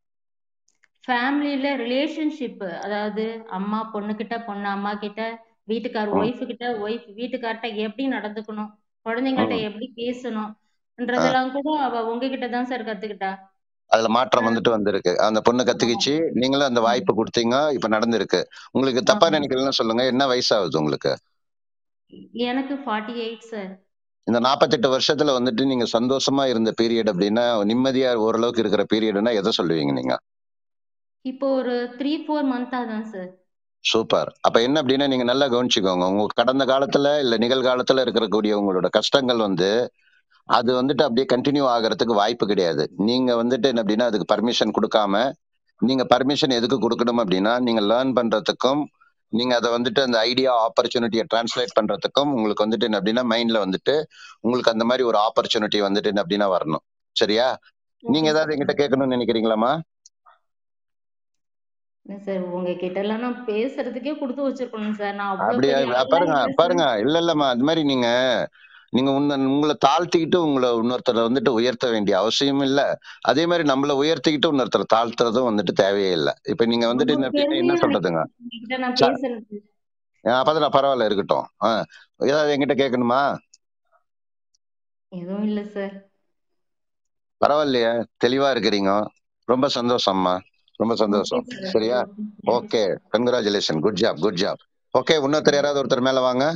ஃபேமிலியில ரிலேஷன்ஷிப் அதாவது அம்மா பொண்ணுகிட்ட பொண்ணு அம்மா கிட்ட வீட்டுக்கார் ம், ஒய்ஃபு கிட்ட ஒய்ஃப் வீட்டுக்கார்ட்ட எப்படி நடந்துக்கணும் குழந்தைங்கள்ட்ட ம். எப்படி ஆ, பேசணும்ன்றதெல்லாம் கூட அவ உங்ககிட்ட தான் சார் கத்துக்கிட்டா அதுல மாற்றம் வந்துட்டு வந்திருக்கு அந்த பொண்ணு ஆமா கத்துக்கிச்சு நீங்களும் அந்த ம், வாய்ப்பு கொடுத்தீங்க இப்ப நடந்திருக்கு உங்களுக்கு தப்பா ஆமா நினைக்கலன்னு சொல்லுங்க என்ன வயசாகுது உங்களுக்கு எனக்கு ஃபார்ட்டி எயிட் சார் இந்த நாற்பத்தெட்டு வருஷத்துல வந்துட்டு நீங்க சந்தோஷமா இருந்த பீரியட் அப்படின்னா நிம்மதியா ஓரளவுக்கு இருக்கிற பீரியட்னா எதை சொல்லுவீங்க நீங்க இப்போ ஒரு த்ரீ ஃபோர் மந்த்தா தான் சார் சூப்பர் அப்ப என்ன அப்படின்னா நீங்க நல்லா கவனிச்சுக்கோங்க உங்க கடந்த காலத்துல இல்ல நிகழ்காலத்துல இருக்கக்கூடிய உங்களோட கஷ்டங்கள் வந்து அது வந்துட்டு அப்படியே கண்டினியூ ஆகிறதுக்கு வாய்ப்பு கிடையாது நீங்க வந்துட்டு என்ன அப்படின்னா அதுக்கு பர்மிஷன் கொடுக்காம நீங்க பர்மிஷன் எதுக்கு கொடுக்கணும் அப்படின்னா நீங்க லேர்ன் பண்றதுக்கும் நீங்க அதை வந்துட்டு அந்த ஐடியா ஆப்பர்ச்சுனிட்டியை டிரான்ஸ்லேட் பண்றதுக்கும் உங்களுக்கு வந்துட்டு என்ன அப்படின்னா மைண்ட்ல வந்துட்டு உங்களுக்கு அந்த மாதிரி ஒரு ஆப்பர்ச்சுனிட்டி வந்துட்டு என்ன அப்படின்னா வரணும் சரியா நீங்க ஓகே ஏதாவது சார் என்கிட்ட கேட்கணும்னு நினைக்கிறீங்களாமா இல்ல சார் உங்ககிட்ட எல்லாம் நான் பேசுறதுக்கே கொடுத்து வச்சிருக்கணும் சார் நான் அவ்வளவு அப்படியா பெரிய ஆளெல்லாம் பாருங்க இல்ல சார் பாருங்க இல்ல இல்லம்மா அது மாதிரி நீங்க நீங்க உன்ன உங்களை தாழ்த்திக்கிட்டு உங்களை இன்னொருத்தரை வந்துட்டு உயர்த்த வேண்டிய அவசியம் இல்ல அதே மாதிரி நம்மள உயர்த்திக்கிட்டு இன்னொருத்தரை தாழ்த்துறதும் வந்துட்டு தேவையே இல்லை இப்ப நீங்க வந்துட்டு ரொம்ப என்ன அப்படின்னா பெருமையா என்ன நினைக்கிறேன் சொல்றதுங்க உங்ககிட்ட நான் ச- பேசுறது அப்பதான் பரவாயில்ல இருக்கட்டும் ஆஹ் ஏதாவது என்கிட்ட கேட்கணுமா எதுவும் இல்ல சார் பரவாயில்லையே தெளிவா இருக்கிறீங்க ரொம்ப சந்தோஷம்மா ரொம்ப ஓகே சந்தோஷம் சார் சரியா okay thank you okay congratulation good job good job okay இன்னொருத்தர் யாராவது ஒருத்தர் மேல வாங்க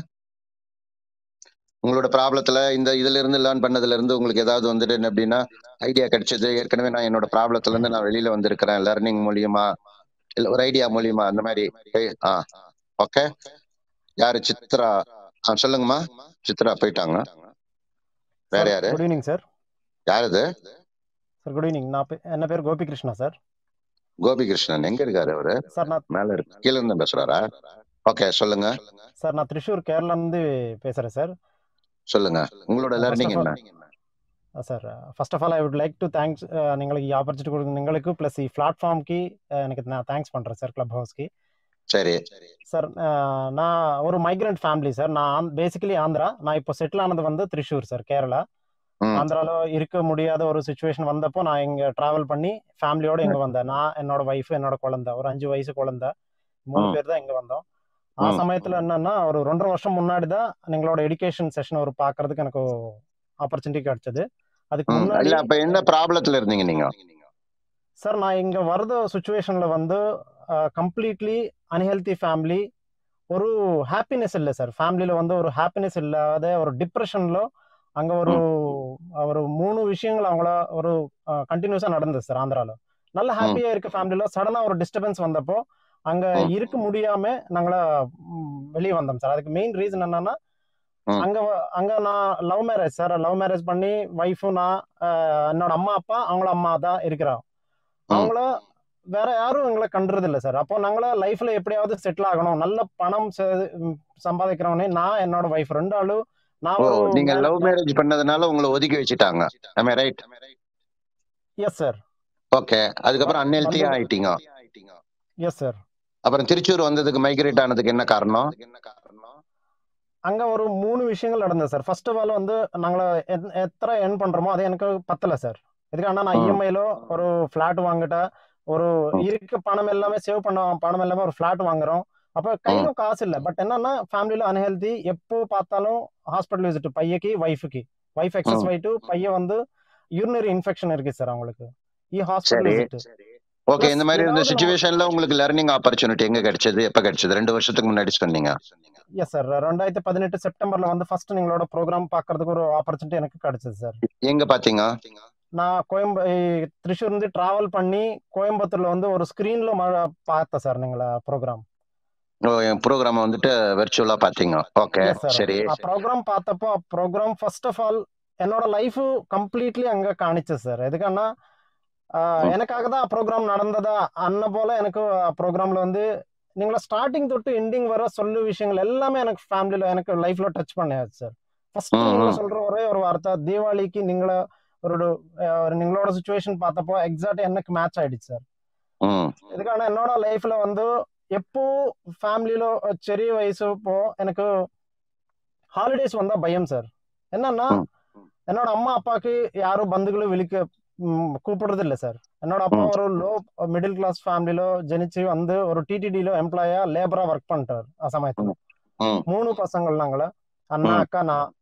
உங்களோட ப்ராப்ளத்துல இந்த இதுல இருந்து லேர்ன் பண்ணதுல இருந்து உங்களுக்கு ஏதாவது வந்துட்டு என்ன அப்படின்னா ஐடியா கிடைச்சது ஏற்கனவே நான் என்னோட ப்ராப்ளத்துல இருந்து நான் வெளியில வந்திருக்கிறேன் லேர்னிங் மூலியமா இல்ல ஒரு ஐடியா மூலியமா அந்த மாதிரி ஏய், ஆ ஓகே யாரு சித்ரா ஆ சொல்லுங்கம்மா சித்ரா போயிட்டாங்க வேற சார் யாரு குட் ஈவினிங் சார் யாரு இது சார் குட் ஈவினிங் நான் பே- என்ன பேர் கோபிகிருஷ்ணா சார் கோபிகிருஷ்ணன் எங்க இருக்காரு அவரு சார் நான் மேல இருக்கு கீழ இருந்து பேசுறாரா ஓகே சொல்லுங்க சார் நான் திருஷூர் கேரளாலேருந்து பேசுகிறேன் சார் சொல்லுங்க உங்களோட ஃபர்ஸ்ட் லேர்னிங் ஆஃப் என்ன all sir first of all I would like to thanks നിങ്ങൾക്ക് ఈ ఆపర్చునిటీ கொடுக்க നിങ്ങൾക്ക് ప్లస్ ఈ ప్లాట్ఫామ్కి எனக்கு நான் தேங்க்ஸ் பண்ணுறேன் சார் கிளப் ஹவுஸ்க்கு சரி சார் நான் ஒரு மைக்ரண்ட் ஃபேமிலி சார் நான் பேசிக்கலி ஆந்திரா நான் இப்போ செட்டில் ஆனது வந்து திரிஷூர் சார் கேரளா ம் ஆந்திரால இருக்க முடியாத ஒரு சுச்சுவேஷன் வந்தப்போ நான் இங்கே ட்ராவல் பண்ணி ஃபேமிலியோட இங்கே வந்தேன் நான் என்னோட ஒய்ஃப் என்னோட குழந்தை ஒரு அஞ்சு வயசு குழந்தை மூணு ம் பேர் தான் இங்கே வந்தோம் ஆ ம் சமயத்தில் என்னன்னா ஒரு ரெண்டரை வருஷம் முன்னாடி தான் எங்களோட எஜுகேஷன் செஷன் ஒரு பார்க்கறதுக்கு எனக்கு ஆப்பர்ச்சுனிட்டி கிடைச்சது அதுக்கு ம் முன்னாடி இல்ல அப்ப என்ன ப்ராப்ளத்துல இருந்தீங்க நீங்க சார் நான் இங்கே வரத சுச்சுவேஷனில் வந்து கம்ப்ளீட்லி அன்ஹெல்தி ஃபேமிலி ஒரு ஹாப்பினஸ் இல்லை சார் ஃபேமிலியில் வந்து ஒரு ஹாப்பினஸ் இல்லாத ஒரு டிப்ரெஷனில் அங்கே ஒரு ம் ஒரு மூணு விஷயங்கள் அவங்கள ஒரு கண்டினியூஸாக நடந்தது சார் ஆந்திராவில் நல்ல ம் ஹாப்பியாக இருக்க ஃபேமிலியில் சடனாக ஒரு டிஸ்டர்பன்ஸ் வந்தப்போ அங்கே ம் இருக்க முடியாமல் நாங்கள வெளியே வந்தோம் சார் அதுக்கு மெயின் ரீசன் என்னன்னா ம் அங்கே அங்கே நான் love marriage sir love marriage பண்ணி ஒய்ஃபும் நான் அஹ், என்னோட அம்மா அப்பா அவங்கள அம்மா தான் இருக்கிறோம் ம் அவங்கள வேற யாரும் எங்களை கண்டுறது இல்லை சார் அப்போ நாங்கள லைஃப்ல எப்படியாவது செட்டில் ஆகணும் நல்ல பணம் சே- ம், சம்பாதிக்கிறவனே நான் என்னோட ஒய்ஃப் ரெண்டு ஆளும் நான் ஓ ஒரு நீங்க லவ் வேலைக்கு மேரேஜ் பண்ணதுனால உங்களை ஒதுக்கி வச்சுட்டாங்க am I right yes sir okay அதுக்கப்புறம் அன்ஹெல்த்தியா வந்து ஆயிட்டீங்க எஸ் சார் அப்புறம் திருச்சூர் வந்ததுக்கு மைக்ரேட் ஆனதுக்கு என்ன காரணம் அங்க ஒரு மூணு விஷயங்கள் நடந்தது சார் ஃபர்ஸ்ட் ஆஃப் ஆல் வந்து நாங்கள எத்- எத்தனை எர்ன் பண்றோமோ அது எனக்கு பத்தல சார் இதுக்கான நான் ம் இஎம்ஐல ஒரு ஃபிளாட் வாங்கிட்டேன் ஒரு ம் இருக்க பணம் எல்லாமே சேவ் பண்ண பணம் எல்லாமே ஒரு ஃபிளாட் வாங்குறோம் அப்ப ம் கையிலும் காசு இல்லை பட் என்னன்னா ஃபேமிலியில அன்ஹெல்தி எப்போ பார்த்தாலும் ஹாஸ்பிட்டல் விசிட் பையக்கு ஒய்ஃபுக்கு ஒய்ஃப் எக்ஸஸ் ம் வைட்டு பையன் வந்து யூரினரி இன்ஃபெக்ஷன் இருக்கு சார் அவங்களுக்கு இ ஹாஸ்பிட்டல் சரி விசிட் ஓகே ப்ளஸ் இந்த மாதிரி இருந்த ஏதாவது நம்ம சுச்சுவேஷன்ல உங்களுக்கு லேர்னிங் ஆப்பர்ச்சுனிட்டி எங்க கிடைச்சது எப்ப கிடைச்சது ரெண்டு வருஷத்துக்கு முன்னாடி சொன்னீங்க எஸ் சார் ரெண்டாயிரத்தி பதினெட்டு செப்டம்பர்ல வந்து ஃபர்ஸ்ட் நீங்களோட ப்ரோக்ராம் பார்க்கறதுக்கு ஒரு ஆப்பர்ச்சுனிட்டி எனக்கு கிடைச்சது சார் எங்க பாத்தீங்க நான் கோயம்ப திருச்சூர் இருந்து டிராவல் பண்ணி கோயம்புத்தூர்ல வந்து ஒரு ஸ்கிரீன்ல பார்த்தேன் சார் நீங்கள ப்ரோக்ராம் ஓ என் ப்ரோக்ராம் வந்துட்டு வெர்ச்சுவலா பாத்தீங்க ஓகே எஸ் சார் சரி ಆ ಪ್ರೋಗ್ರಾಮ್ ಪಾತಪ್ಪ ಆ ಪ್ರೋಗ್ರಾಮ್ ಫಸ್ಟ್ ಆಫ್ ಆಲ್ என்னோட லைஃப் கம்ப்ளீட்லி அங்க காணிச்சு சார் எதுக்கானா ஆஹ், ம் எனக்காக தான் ப்ரோக்ராம் நடந்ததா அன்ன போல எனக்கு ப்ரோக்ராம்ல வந்து நீங்கள ஸ்டார்டிங் தொட்டு எண்டிங் வர சொல்லு விஷயங்கள் எல்லாமே எனக்கு ஃபேமிலியில எனக்கு லைஃப்ல டச் பண்ணியாச்சு சார் ஃபர்ஸ்ட் ம் நீங்கள ம் சொல்ற ஒரே ஒரு வார்த்தை தீபாவளிக்கு நீங்கள ஒரு அஹ், ஒரு நீங்களோட சுச்சுவேஷன் பார்த்தப்போ எக்ஸாக்ட் எனக்கு மேட்ச் ஆயிடுச்சு சார் ம் இதுக்கான என்னோட லைஃப்ல வந்து எப்போ ஃபேமிலியில ചെറിയ வயசு இப்போ எனக்கு ஹாலிடேஸ் வந்தா பயம் சார் என்னன்னா ம் என்னோட அம்மா அப்பாவுக்கு யாரும் பந்துகளும் விழிக்க ம், கூப்பிடுறது இல்லை சார் என்னோட அப்பா ம் ஒரு லோ மிடில் கிளாஸ் ஃபேமிலியில ஜெனிச்சு வந்து ஒரு டிடிடியில எம்ப்ளாயா லேபரா ஒர்க் பண்ணிட்டார் ஆ சமயத்துல ம் ம் மூணு பசங்கள் நாங்கள அண்ணா ம் அக்கா நான்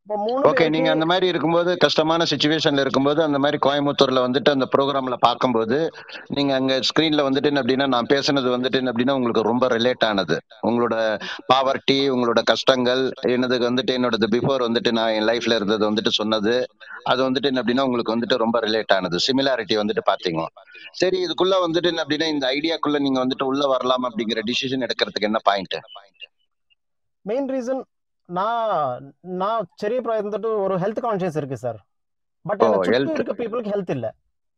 இப்போ மூணு ஓகே நீங்க பேருக்கு அந்த மாதிரி இருக்கும்போது கஷ்டமான சுச்சுவேஷன்ல இருக்கும்போது அந்த மாதிரி கோயம்புத்தூர்ல வந்துட்டு அந்த ப்ரோக்ராம்ல பார்க்கும்போது நீங்க அங்க ஸ்கிரீன்ல வந்துட்டு என்ன அப்படின்னா நான் பேசுனது வந்துட்டு என்ன அப்படின்னா உங்களுக்கு ரொம்ப ரிலேட் ஆனது உங்களோட பாவர்ட்டி உங்களோட கஷ்டங்கள் என்னது வந்துட்டு என்னோடது பிஃபோர் வந்துட்டு நான் என் லைஃப்ல இருந்தது வந்துட்டு சொன்னது அது வந்துட்டு என்ன அப்படின்னா உங்களுக்கு வந்துட்டு ரொம்ப ரிலேட் ஆனது சிமிலாரிட்டி வந்துட்டு பாத்தீங்க சரி இதுக்குள்ள வந்துட்டு என்ன அப்படின்னா இந்த ஐடியாக்குள்ள நீங்க வந்துட்டு உள்ள வரலாம் அப்படிங்கிற டிசிஷன் எடுக்கிறதுக்கு என்ன பாயிண்ட் மெயின் ரீசன் நான் நான் ചെറിയ പ്രായം തൊട്ട് ഒരു ഹെൽത്ത് കോൺഷ്യസ് இருக்கு சார் பட் ஓ என்ன சுத்தி ஹெல்த் இருக்க பீப்புளுக்கு ஹெல்த் இல்ல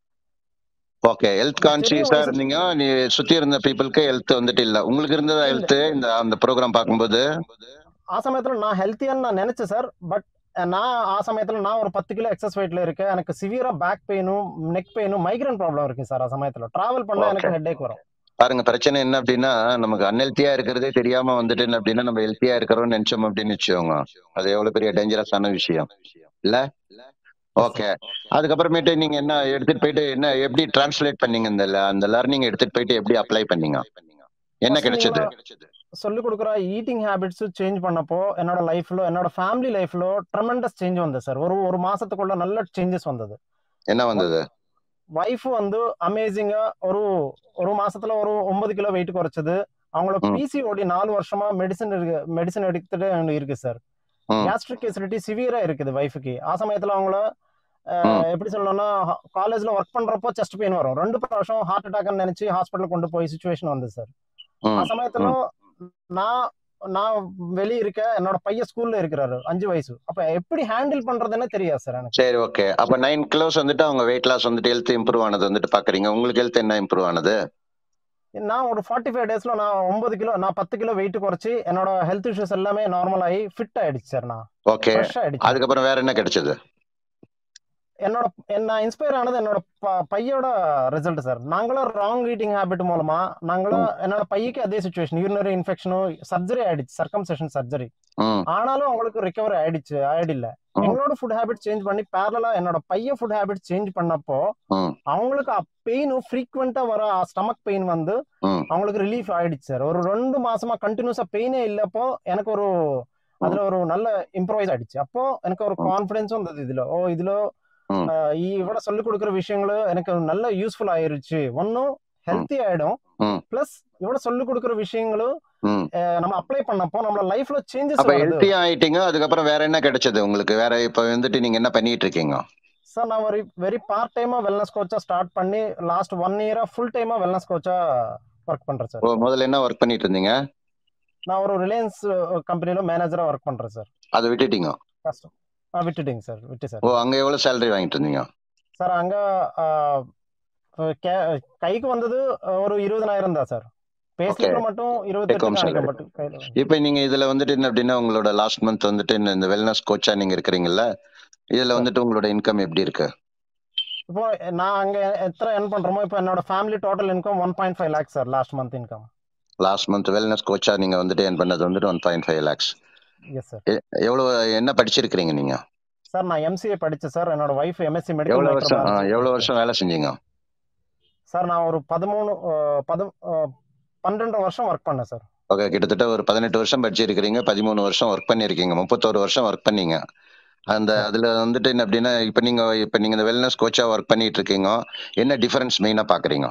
ஓகே ஹெல்த் நான் சிறிய கான்சியஸா வயசுல இருந்தீங்க நீ சுத்தி இருந்த பீப்புளுக்கு ஹெல்த் வந்துட்டு இல்ல உங்களுக்கு இருந்ததா இல்ல ஹெல்த் இந்த அந்த ப்ரோக்ராம் பார்க்கும்போது ఆ సమయத்துல நான் ஹெல்த்தியான்னு நான் நினைச்சேன் சார் பட் நான் ஆ சமயத்துல நான் ஒரு பத்து கிலோ எக்ஸஸ் வெயிட்ல இருக்கேன் எனக்கு சிவியரா பேக் பெயினும் நெக் பெயினும் மைக்ரேன் ப்ராப்ளம் இருக்கு சார் ஆ சமயத்துல டிராவல் பண்ணா ஓகே எனக்கு ஹெட் வரும் பாருங்க பிரச்சனை என்ன அப்படின்னா நமக்கு அன்ஹெல்த்தியா இருக்கிறதே தெரியாம வந்துட்டு என்ன அப்படின்னா நம்ம ஹெல்த்தியா இருக்கிறோம்னு நினைச்சோம் அப்படின்னு வச்சுக்கோங்க அது எவ்வளவு பெரிய டேஞ்சரஸான விஷயம் இல்ல எஸ் ஓகே சார் அதுக்கப்புறமேட்டு நீங்க என்ன எடுத்துட்டு போயிட்டு என்ன எப்படி டிரான்ஸ்லேட் பண்ணீங்க இந்த அந்த லேர்னிங் எடுத்துட்டு போயிட்டு எப்படி அப்ளை பண்ணீங்க என்ன ஃபர்ஸ்ட் கிடைச்சது நீங்க சொல்லி கொடுக்குற ஈட்டிங் ஹேபிட்ஸ் சேஞ்ச் பண்ணப்போ என்னோட லைஃப்ல என்னோட ஃபேமிலி லைஃப்ல ட்ரெமெண்டஸ் சேஞ்ச் வந்தது சார் ஒரு ஒரு மாசத்துக்குள்ள நல்ல சேஞ்சஸ் வந்தது என்ன வந்தது ஒய்ஃப் வந்து அமேசிங்கா ஒரு ஒரு மாசத்துல ஒரு ஒன்பது கிலோ வெயிட் குறைச்சது அவங்களுக்கு ம் பிசிஓடி நாலு வருஷமா மெடிசன் இருக்கு மெடிசன் எடுத்துட்டு இருக்கு சார் ம் கேஸ்ட்ரிக் எசிடிட்டி சிவியரா இருக்குது ஒய்ஃபுக்கு ஆ சமயத்துல அவங்கள ம் அஹ், எப்படி சொல்லணும்னா காலேஜ்ல ஒர்க் பண்றப்போ செஸ்ட் பெயின் வரும் ரெண்டு வருஷம் ஹார்ட் அட்டாக்னு நினைச்சு ஹாஸ்பிட்டல் கொண்டு போய் சுச்சுவேஷன் வந்து சார் ஆ ம் சமயத்துல ம் நான் நான் வெளிய இருக்க என்னோட பையன் ஸ்கூல்ல இருக்கிறாரு அஞ்சு வயசு அப்ப எப்படி ஹேண்டில் பண்றதுன்னு தெரியாது சார் எனக்கு சரி ஓகே அப்ப நைன் கிலோஸ் வந்துட்டு அவங்க வெயிட் லாஸ் வந்துட்டு ஹெல்த் இம்ப்ரூவ் ஆனது வந்துட்டு பாக்குறீங்க உங்களுக்கு ஹெல்த் என்ன இம்ப்ரூவ் ஆனது நான் ஒரு ஃபார்ட்டி ஃபைவ் டேஸ்ல நான் ஒன்பது கிலோ நான் பத்து கிலோ வெயிட் குறைச்சி என்னோட ஹெல்த் இஷ்யூஸ் எல்லாமே நார்மல் ஆகி ஃபிட் ஆயிடுச்சு சார் நான் ஓகே ஃப்ரெஷ் ஆயிடுச்சு அதுக்கப்புறம் வேற என்ன கிடைச்சது என்னோட நான் இன்ஸ்பயர் ஆனது என்னோட ப- பையோட ரிசல்ட் சார் நாங்களும் ராங் ஈட்டிங் ஹேபிட் மூலமா நாங்களும் ம் என்னோட பையக்கு அதே சுச்சுவேஷன் யூரினரி இன்ஃபெக்ஷனும் சர்ஜரி ஆயிடுச்சு சர்க்கம்செஷன் சர்ஜரி ம் ஆனாலும் அவங்களுக்கு ரிகவர் ஆயிடுச்சு ஆயிடில்ல ம் எங்களோட ஃபுட் ஹேபிட் சேஞ்ச் பண்ணி பேரலா என்னோட பையன் ஃபுட் ஹேபிட் சேஞ்ச் பண்ணப்போ ம் அவங்களுக்கு பெயினும் ஃப்ரீக்வெண்டா வர ஸ்டமக் பெயின் வந்து ம் அவங்களுக்கு ரிலீஃப் ஆயிடுச்சு சார் ஒரு ரெண்டு மாசமா கண்டினியூஸா பெயினே இல்லப்போ எனக்கு ஒரு ம் அதுல ஒரு நல்ல இம்ப்ரூவைஸ் ஆயிடுச்சு அப்போ எனக்கு ஒரு ம் கான்ஃபிடன்ஸும் வந்தது இதுல ஓ இதுல ம் ஆஹ் இவட சொல்லி கொடுக்குற விஷயங்களும் எனக்கு நல்ல யூஸ்ஃபுல் ஆயிருச்சு ஒன்னும் ம் ஹெல்த்தி ஆயிடும் ம் பிளஸ் இவட சொல்லி கொடுக்குற விஷயங்களும் ம் ஆஹ் நம்ம அப்ளை பண்ணப்போ நம்மள லைஃப்ல சேஞ்சஸ் அப்ப வருது ஹெல்த்தியா ஆயிட்டீங்க அதுக்கப்புறம் வேற என்ன கிடைச்சது உங்களுக்கு வேற இப்ப வந்துட்டு நீங்க என்ன பண்ணிட்டு இருக்கீங்க சார் நான் ஒரு வெரி பார்ட் டைமா வெல்னஸ் கோச்சா ஸ்டார்ட் பண்ணி லாஸ்ட் ஒன் இயரா ஃபுல் டைமா வெல்னஸ் கோச்சா ஒர்க் பண்றேன் சார் ஓ இப்போ முதல்ல என்ன ஒர்க் பண்ணிட்டு இருந்தீங்க நான் ஒரு ரிலையன்ஸ் கம்பெனில மேனேஜரா ஒர்க் பண்றேன் சார் அதை விட்டுட்டீங்க கஷ்டம் ஆ விட்டுட்டேங்க சார் விட்டு சார் ஓ அங்க எவ்வளவு சேலரி வாங்கிட்டு இருந்தீங்க சார் அங்க ஆஹ், கே- கைக்கு வந்தது ஒரு இருபதனாயிரம் தான் சார் பே ஓகே ஸ்லிப்ல மட்டும் டேக் இருபத்தெட்டு ஹோம் காணிக்க சேலரி மட்டும் கையில வந்து இப்போ நீங்க இதுல வந்துட்டு என்ன அப்படின்னா உங்களோட லாஸ்ட் மந்த் வந்துட்டு இந்த இந்த வெல்னஸ் கோச்சா நீங்க இருக்கிறீங்கல்ல இதுல சார் வந்துட்டு உங்களோட இன்கம் எப்படி இருக்கு இப்போ நான் அங்க எத்தனை earn பண்றோமோ இப்போ என்னோட family total income one point five lakhs sir last month income last month wellness கோச்சா நீங்க வந்துட்டு earn பண்ணது வந்துட்டு one point five lakhs yes sir எவ்வளவு என்ன படிச்சிருக்கிறீங்க நீங்க சார் நான் எம்சிஏ படிச்சேன் சார் என்னோட ஒய்ஃப் எம்எஸ்சி மெடிக்கல் எவ்வளவு வருஷம் ஆ, மைக்ரோபயாலஜி எவ்வளவு படிச்சார் வருஷம் வேலை செஞ்சீங்க சார் நான் ஒரு பதிமூணு ஆஹ், பது ஆஹ், பன்னெண்டு வருஷம் ஒர்க் பண்ணேன் சார் ஓகே கிட்டத்தட்ட ஒரு பதினெட்டு வருஷம் படிச்சிருக்கிறீங்க பதிமூணு வருஷம் ஒர்க் பண்ணிருக்கீங்க முப்பத்தோரு வருஷம் ஒர்க் பண்ணீங்க அந்த சார் அதுல வந்துட்டு என்ன அப்படின்னா இப்ப நீங்க இப்ப நீங்க இந்த வெல்னஸ் கோச்சா ஒர்க் பண்ணிட்டு இருக்கீங்க என்ன டிஃபரன்ஸ் மெயினா பாக்குறீங்க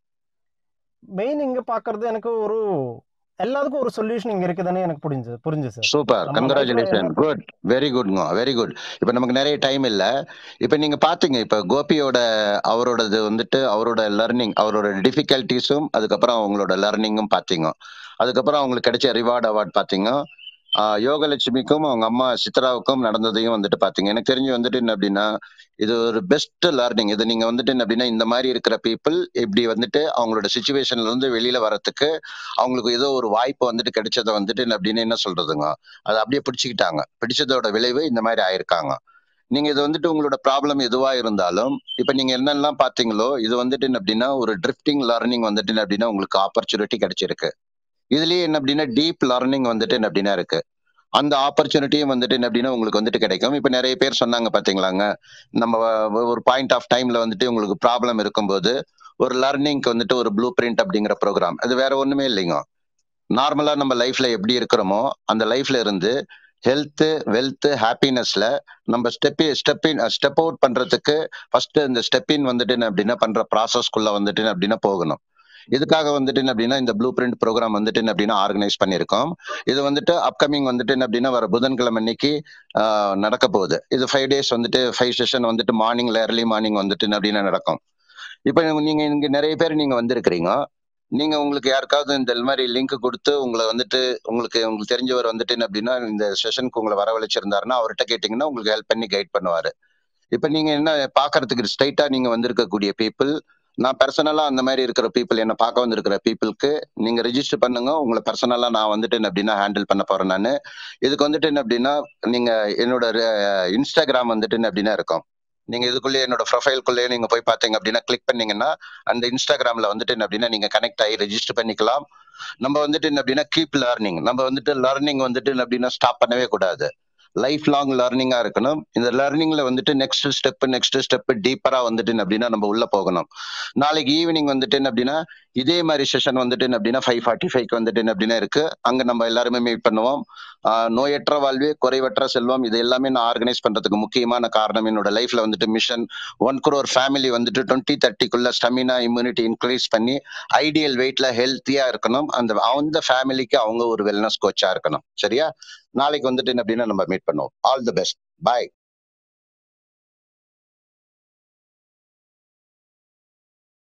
மெயின் இங்க பாக்குறது எனக்கு ஒரு எல்லாத்துக்கும் ஒரு சொல்யூஷன் இங்க இருக்குதுன்னு எனக்கு புரிஞ்சு புரிஞ்சு சார் சூப்பர் நம்ம லைஃப்ல கங்க்ராச்சுலேஷன் என்ன குட் வெரி குட்ங்க வெரி குட் இப்போ நமக்கு நிறைய டைம் இல்ல இப்போ நீங்க பாத்தீங்க இப்போ கோபியோட அவரோடது வந்துட்டு அவரோட லர்னிங் அவரோட டிஃபிகல்ட்டிஸும் அதுக்கப்புறம் அவங்களோட லர்னிங்கும் பாத்தீங்க அதுக்கப்புறம் அவங்களுக்கு கிடைச்ச ரிவார்டு அவார்ட் பாத்தீங்க ஆஹ் யோகலட்சுமிக்கும் அவங்க அம்மா சித்ராவுக்கும் நடந்ததையும் வந்துட்டு பாத்தீங்க எனக்கு தெரிஞ்சு வந்துட்டு என்ன அப்படின்னா இது ஒரு பெஸ்ட் லேர்னிங் இது நீங்க வந்துட்டு என்ன அப்படின்னா இந்த மாதிரி இருக்கிற பீப்புள் இப்படி வந்துட்டு அவங்களோட சுச்சுவேஷன்ல இருந்து வெளியில வரத்துக்கு அவங்களுக்கு ஏதோ ஒரு வாய்ப்பு வந்துட்டு கிடைச்சதை வந்துட்டு என்ன அப்படின்னு என்ன சொல்றதுங்க அதை அப்படியே பிடிச்சிக்கிட்டாங்க பிடிச்சதோட விளைவு இந்த மாதிரி ஆயிருக்காங்க நீங்க இது வந்துட்டு உங்களோட ப்ராப்ளம் எதுவா இருந்தாலும் இப்ப நீங்க என்னெல்லாம் பாத்தீங்களோ இது வந்துட்டு என்ன அப்படின்னா ஒரு ட்ரிஃப்டிங் லேர்னிங் வந்துட்டு என்ன அப்படின்னா உங்களுக்கு ஆப்பர்ச்சுனிட்டி கிடைச்சிருக்கு இதுலயே என்ன அப்படின்னா டீப் லேர்னிங் வந்துட்டு என்ன அப்படின்னா இருக்கு அந்த ஆப்பர்ச்சுனிட்டியும் வந்துட்டு என்ன அப்படின்னா உங்களுக்கு வந்துட்டு கிடைக்கும் இப்ப நிறைய பேர் சொன்னாங்க பாத்தீங்களாங்க நம்ம வ- ஒரு பாயிண்ட் ஆஃப் டைம்ல வந்துட்டு உங்களுக்கு ப்ராப்ளம் இருக்கும்போது ஒரு லர்னிங்க்கு வந்துட்டு ஒரு ப்ளூ பிரிண்ட் அப்படிங்கிற ப்ரோக்ராம் அது வேற ஒண்ணுமே இல்லைங்க நார்மலா நம்ம லைஃப்ல எப்படி இருக்கிறோமோ அந்த லைஃப்ல இருந்து ஹெல்த் வெல்த் ஹாப்பினஸ்ல நம்ம step step in step out பண்றதுக்கு ஃபர்ஸ்ட் இந்த ஸ்டெப் இன் வந்துட்டு அப்படின்னா பண்ற ப்ராசஸ்க்குள்ள வந்துட்டு அப்படின்னா போகணும் இதுக்காக வந்துட்டு அப்படின்னா இந்த ப்ளூ பிரிண்ட் ப்ரோக்ராம் வந்துட்டு அப்படின்னா ஆர்கனைஸ் பண்ணியிருக்கோம் இது வந்துட்டு அப்கமிங் வந்துட்டு அப்படின்னா வர புதன்கிழமை அன்னைக்கு ஆஹ், நடக்க போகுது இது ஃபைவ் டேஸ் வந்துட்டு ஃபைவ் செஷன் வந்துட்டு மார்னிங்ல ஏர்லி மார்னிங் வந்துட்டு அப்படின்னா நடக்கும் இப்போ நீங்க இங்க நிறைய பேர் நீங்க வந்திருக்கிறீங்க நீங்க உங்களுக்கு யாருக்காவது இந்த மாதிரி லிங்க் கொடுத்து உங்களை வந்துட்டு உங்களுக்கு உங்களுக்கு தெரிஞ்சவர் வந்துட்டு என்ன அப்படின்னா இந்த செஷனுக்கு உங்களை வரவழைச்சிருந்தாருன்னா அவர்கிட்ட கேட்டீங்கன்னா உங்களுக்கு ஹெல்ப் பண்ணி கைட் பண்ணுவாரு இப்ப நீங்க என்ன பாக்குறதுக்கு ஸ்ட்ரைட்டா நீங்க வந்திருக்கக்கூடிய பீப்புள் நான் பர்சனலா அந்த மாதிரி இருக்கிற பீப்புள் என்ன பார்க்க வந்திருக்கிற பீப்புளுக்கு நீங்க ரெஜிஸ்டர் பண்ணுங்க உங்களை பர்சனலா நான் வந்துட்டு என்ன அப்படின்னா ஹேண்டில் பண்ண போறேன் நான் இதுக்கு வந்துட்டு என்ன அப்படின்னா நீங்க என்னோட இன்ஸ்டாகிராம் வந்துட்டு என்ன அப்படின்னா இருக்கும் நீங்க இதுக்குள்ளே என்னோட ப்ரொஃபைல்குள்ளேயே நீங்க போய் பாத்தீங்க அப்படின்னா கிளிக் பண்ணீங்கன்னா அந்த இன்ஸ்டாகிராம்ல வந்துட்டு என்ன அப்படின்னா நீங்க கனெக்ட் ஆகி ரெஜிஸ்டர் பண்ணிக்கலாம் நம்ம வந்துட்டு என்ன அப்படின்னா கீப் லேர்னிங் நம்ம வந்துட்டு லேர்னிங் வந்துட்டு என்ன அப்படின்னா ஸ்டாப் பண்ணவே கூடாது லைஃப் லாங் லேர்னிங்கா இருக்கணும் இந்த லேர்னிங்ல வந்துட்டு நெக்ஸ்ட் ஸ்டெப் நெக்ஸ்ட் ஸ்டெப் டீப்பரா வந்துட்டு என்ன அப்படின்னா நம்ம உள்ள போகணும் நாளைக்கு ஈவினிங் வந்துட்டு என்ன அப்படின்னா இதே மாதிரி செஷன் வந்துட்டு என்ன அப்படின்னா ஃபைவ் ஃபார்ட்டி ஃபைவ் வந்துட்டு என்ன அப்படின்னா இருக்கு அங்க நம்ம எல்லாருமே மீட் பண்ணுவோம் ஆஹ் நோயற்ற வாழ்வே குறைவற்ற செல்வம் இது எல்லாமே நான் ஆர்கனைஸ் பண்றதுக்கு முக்கியமான காரணம் என்னோட லைஃப்ல வந்துட்டு மிஷன் ஒன் crore ஃபேமிலி வந்துட்டு டுவெண்ட்டி தேர்ட்டிக்குள்ள ஸ்டமினா இம்யூனிட்டி இன்க்ரீஸ் பண்ணி ஐடியல் வெயிட்ல ஹெல்த்தியா இருக்கணும் அந்த அந்த ஃபேமிலிக்கு அவங்க ஒரு வெல்னஸ் கோச்சா இருக்கணும் சரியா நாளைக்கு வந்துட்டு என்ன அப்படின்னா நம்ம மீட் பண்ணுவோம் ஆல் தி பெஸ்ட் பாய்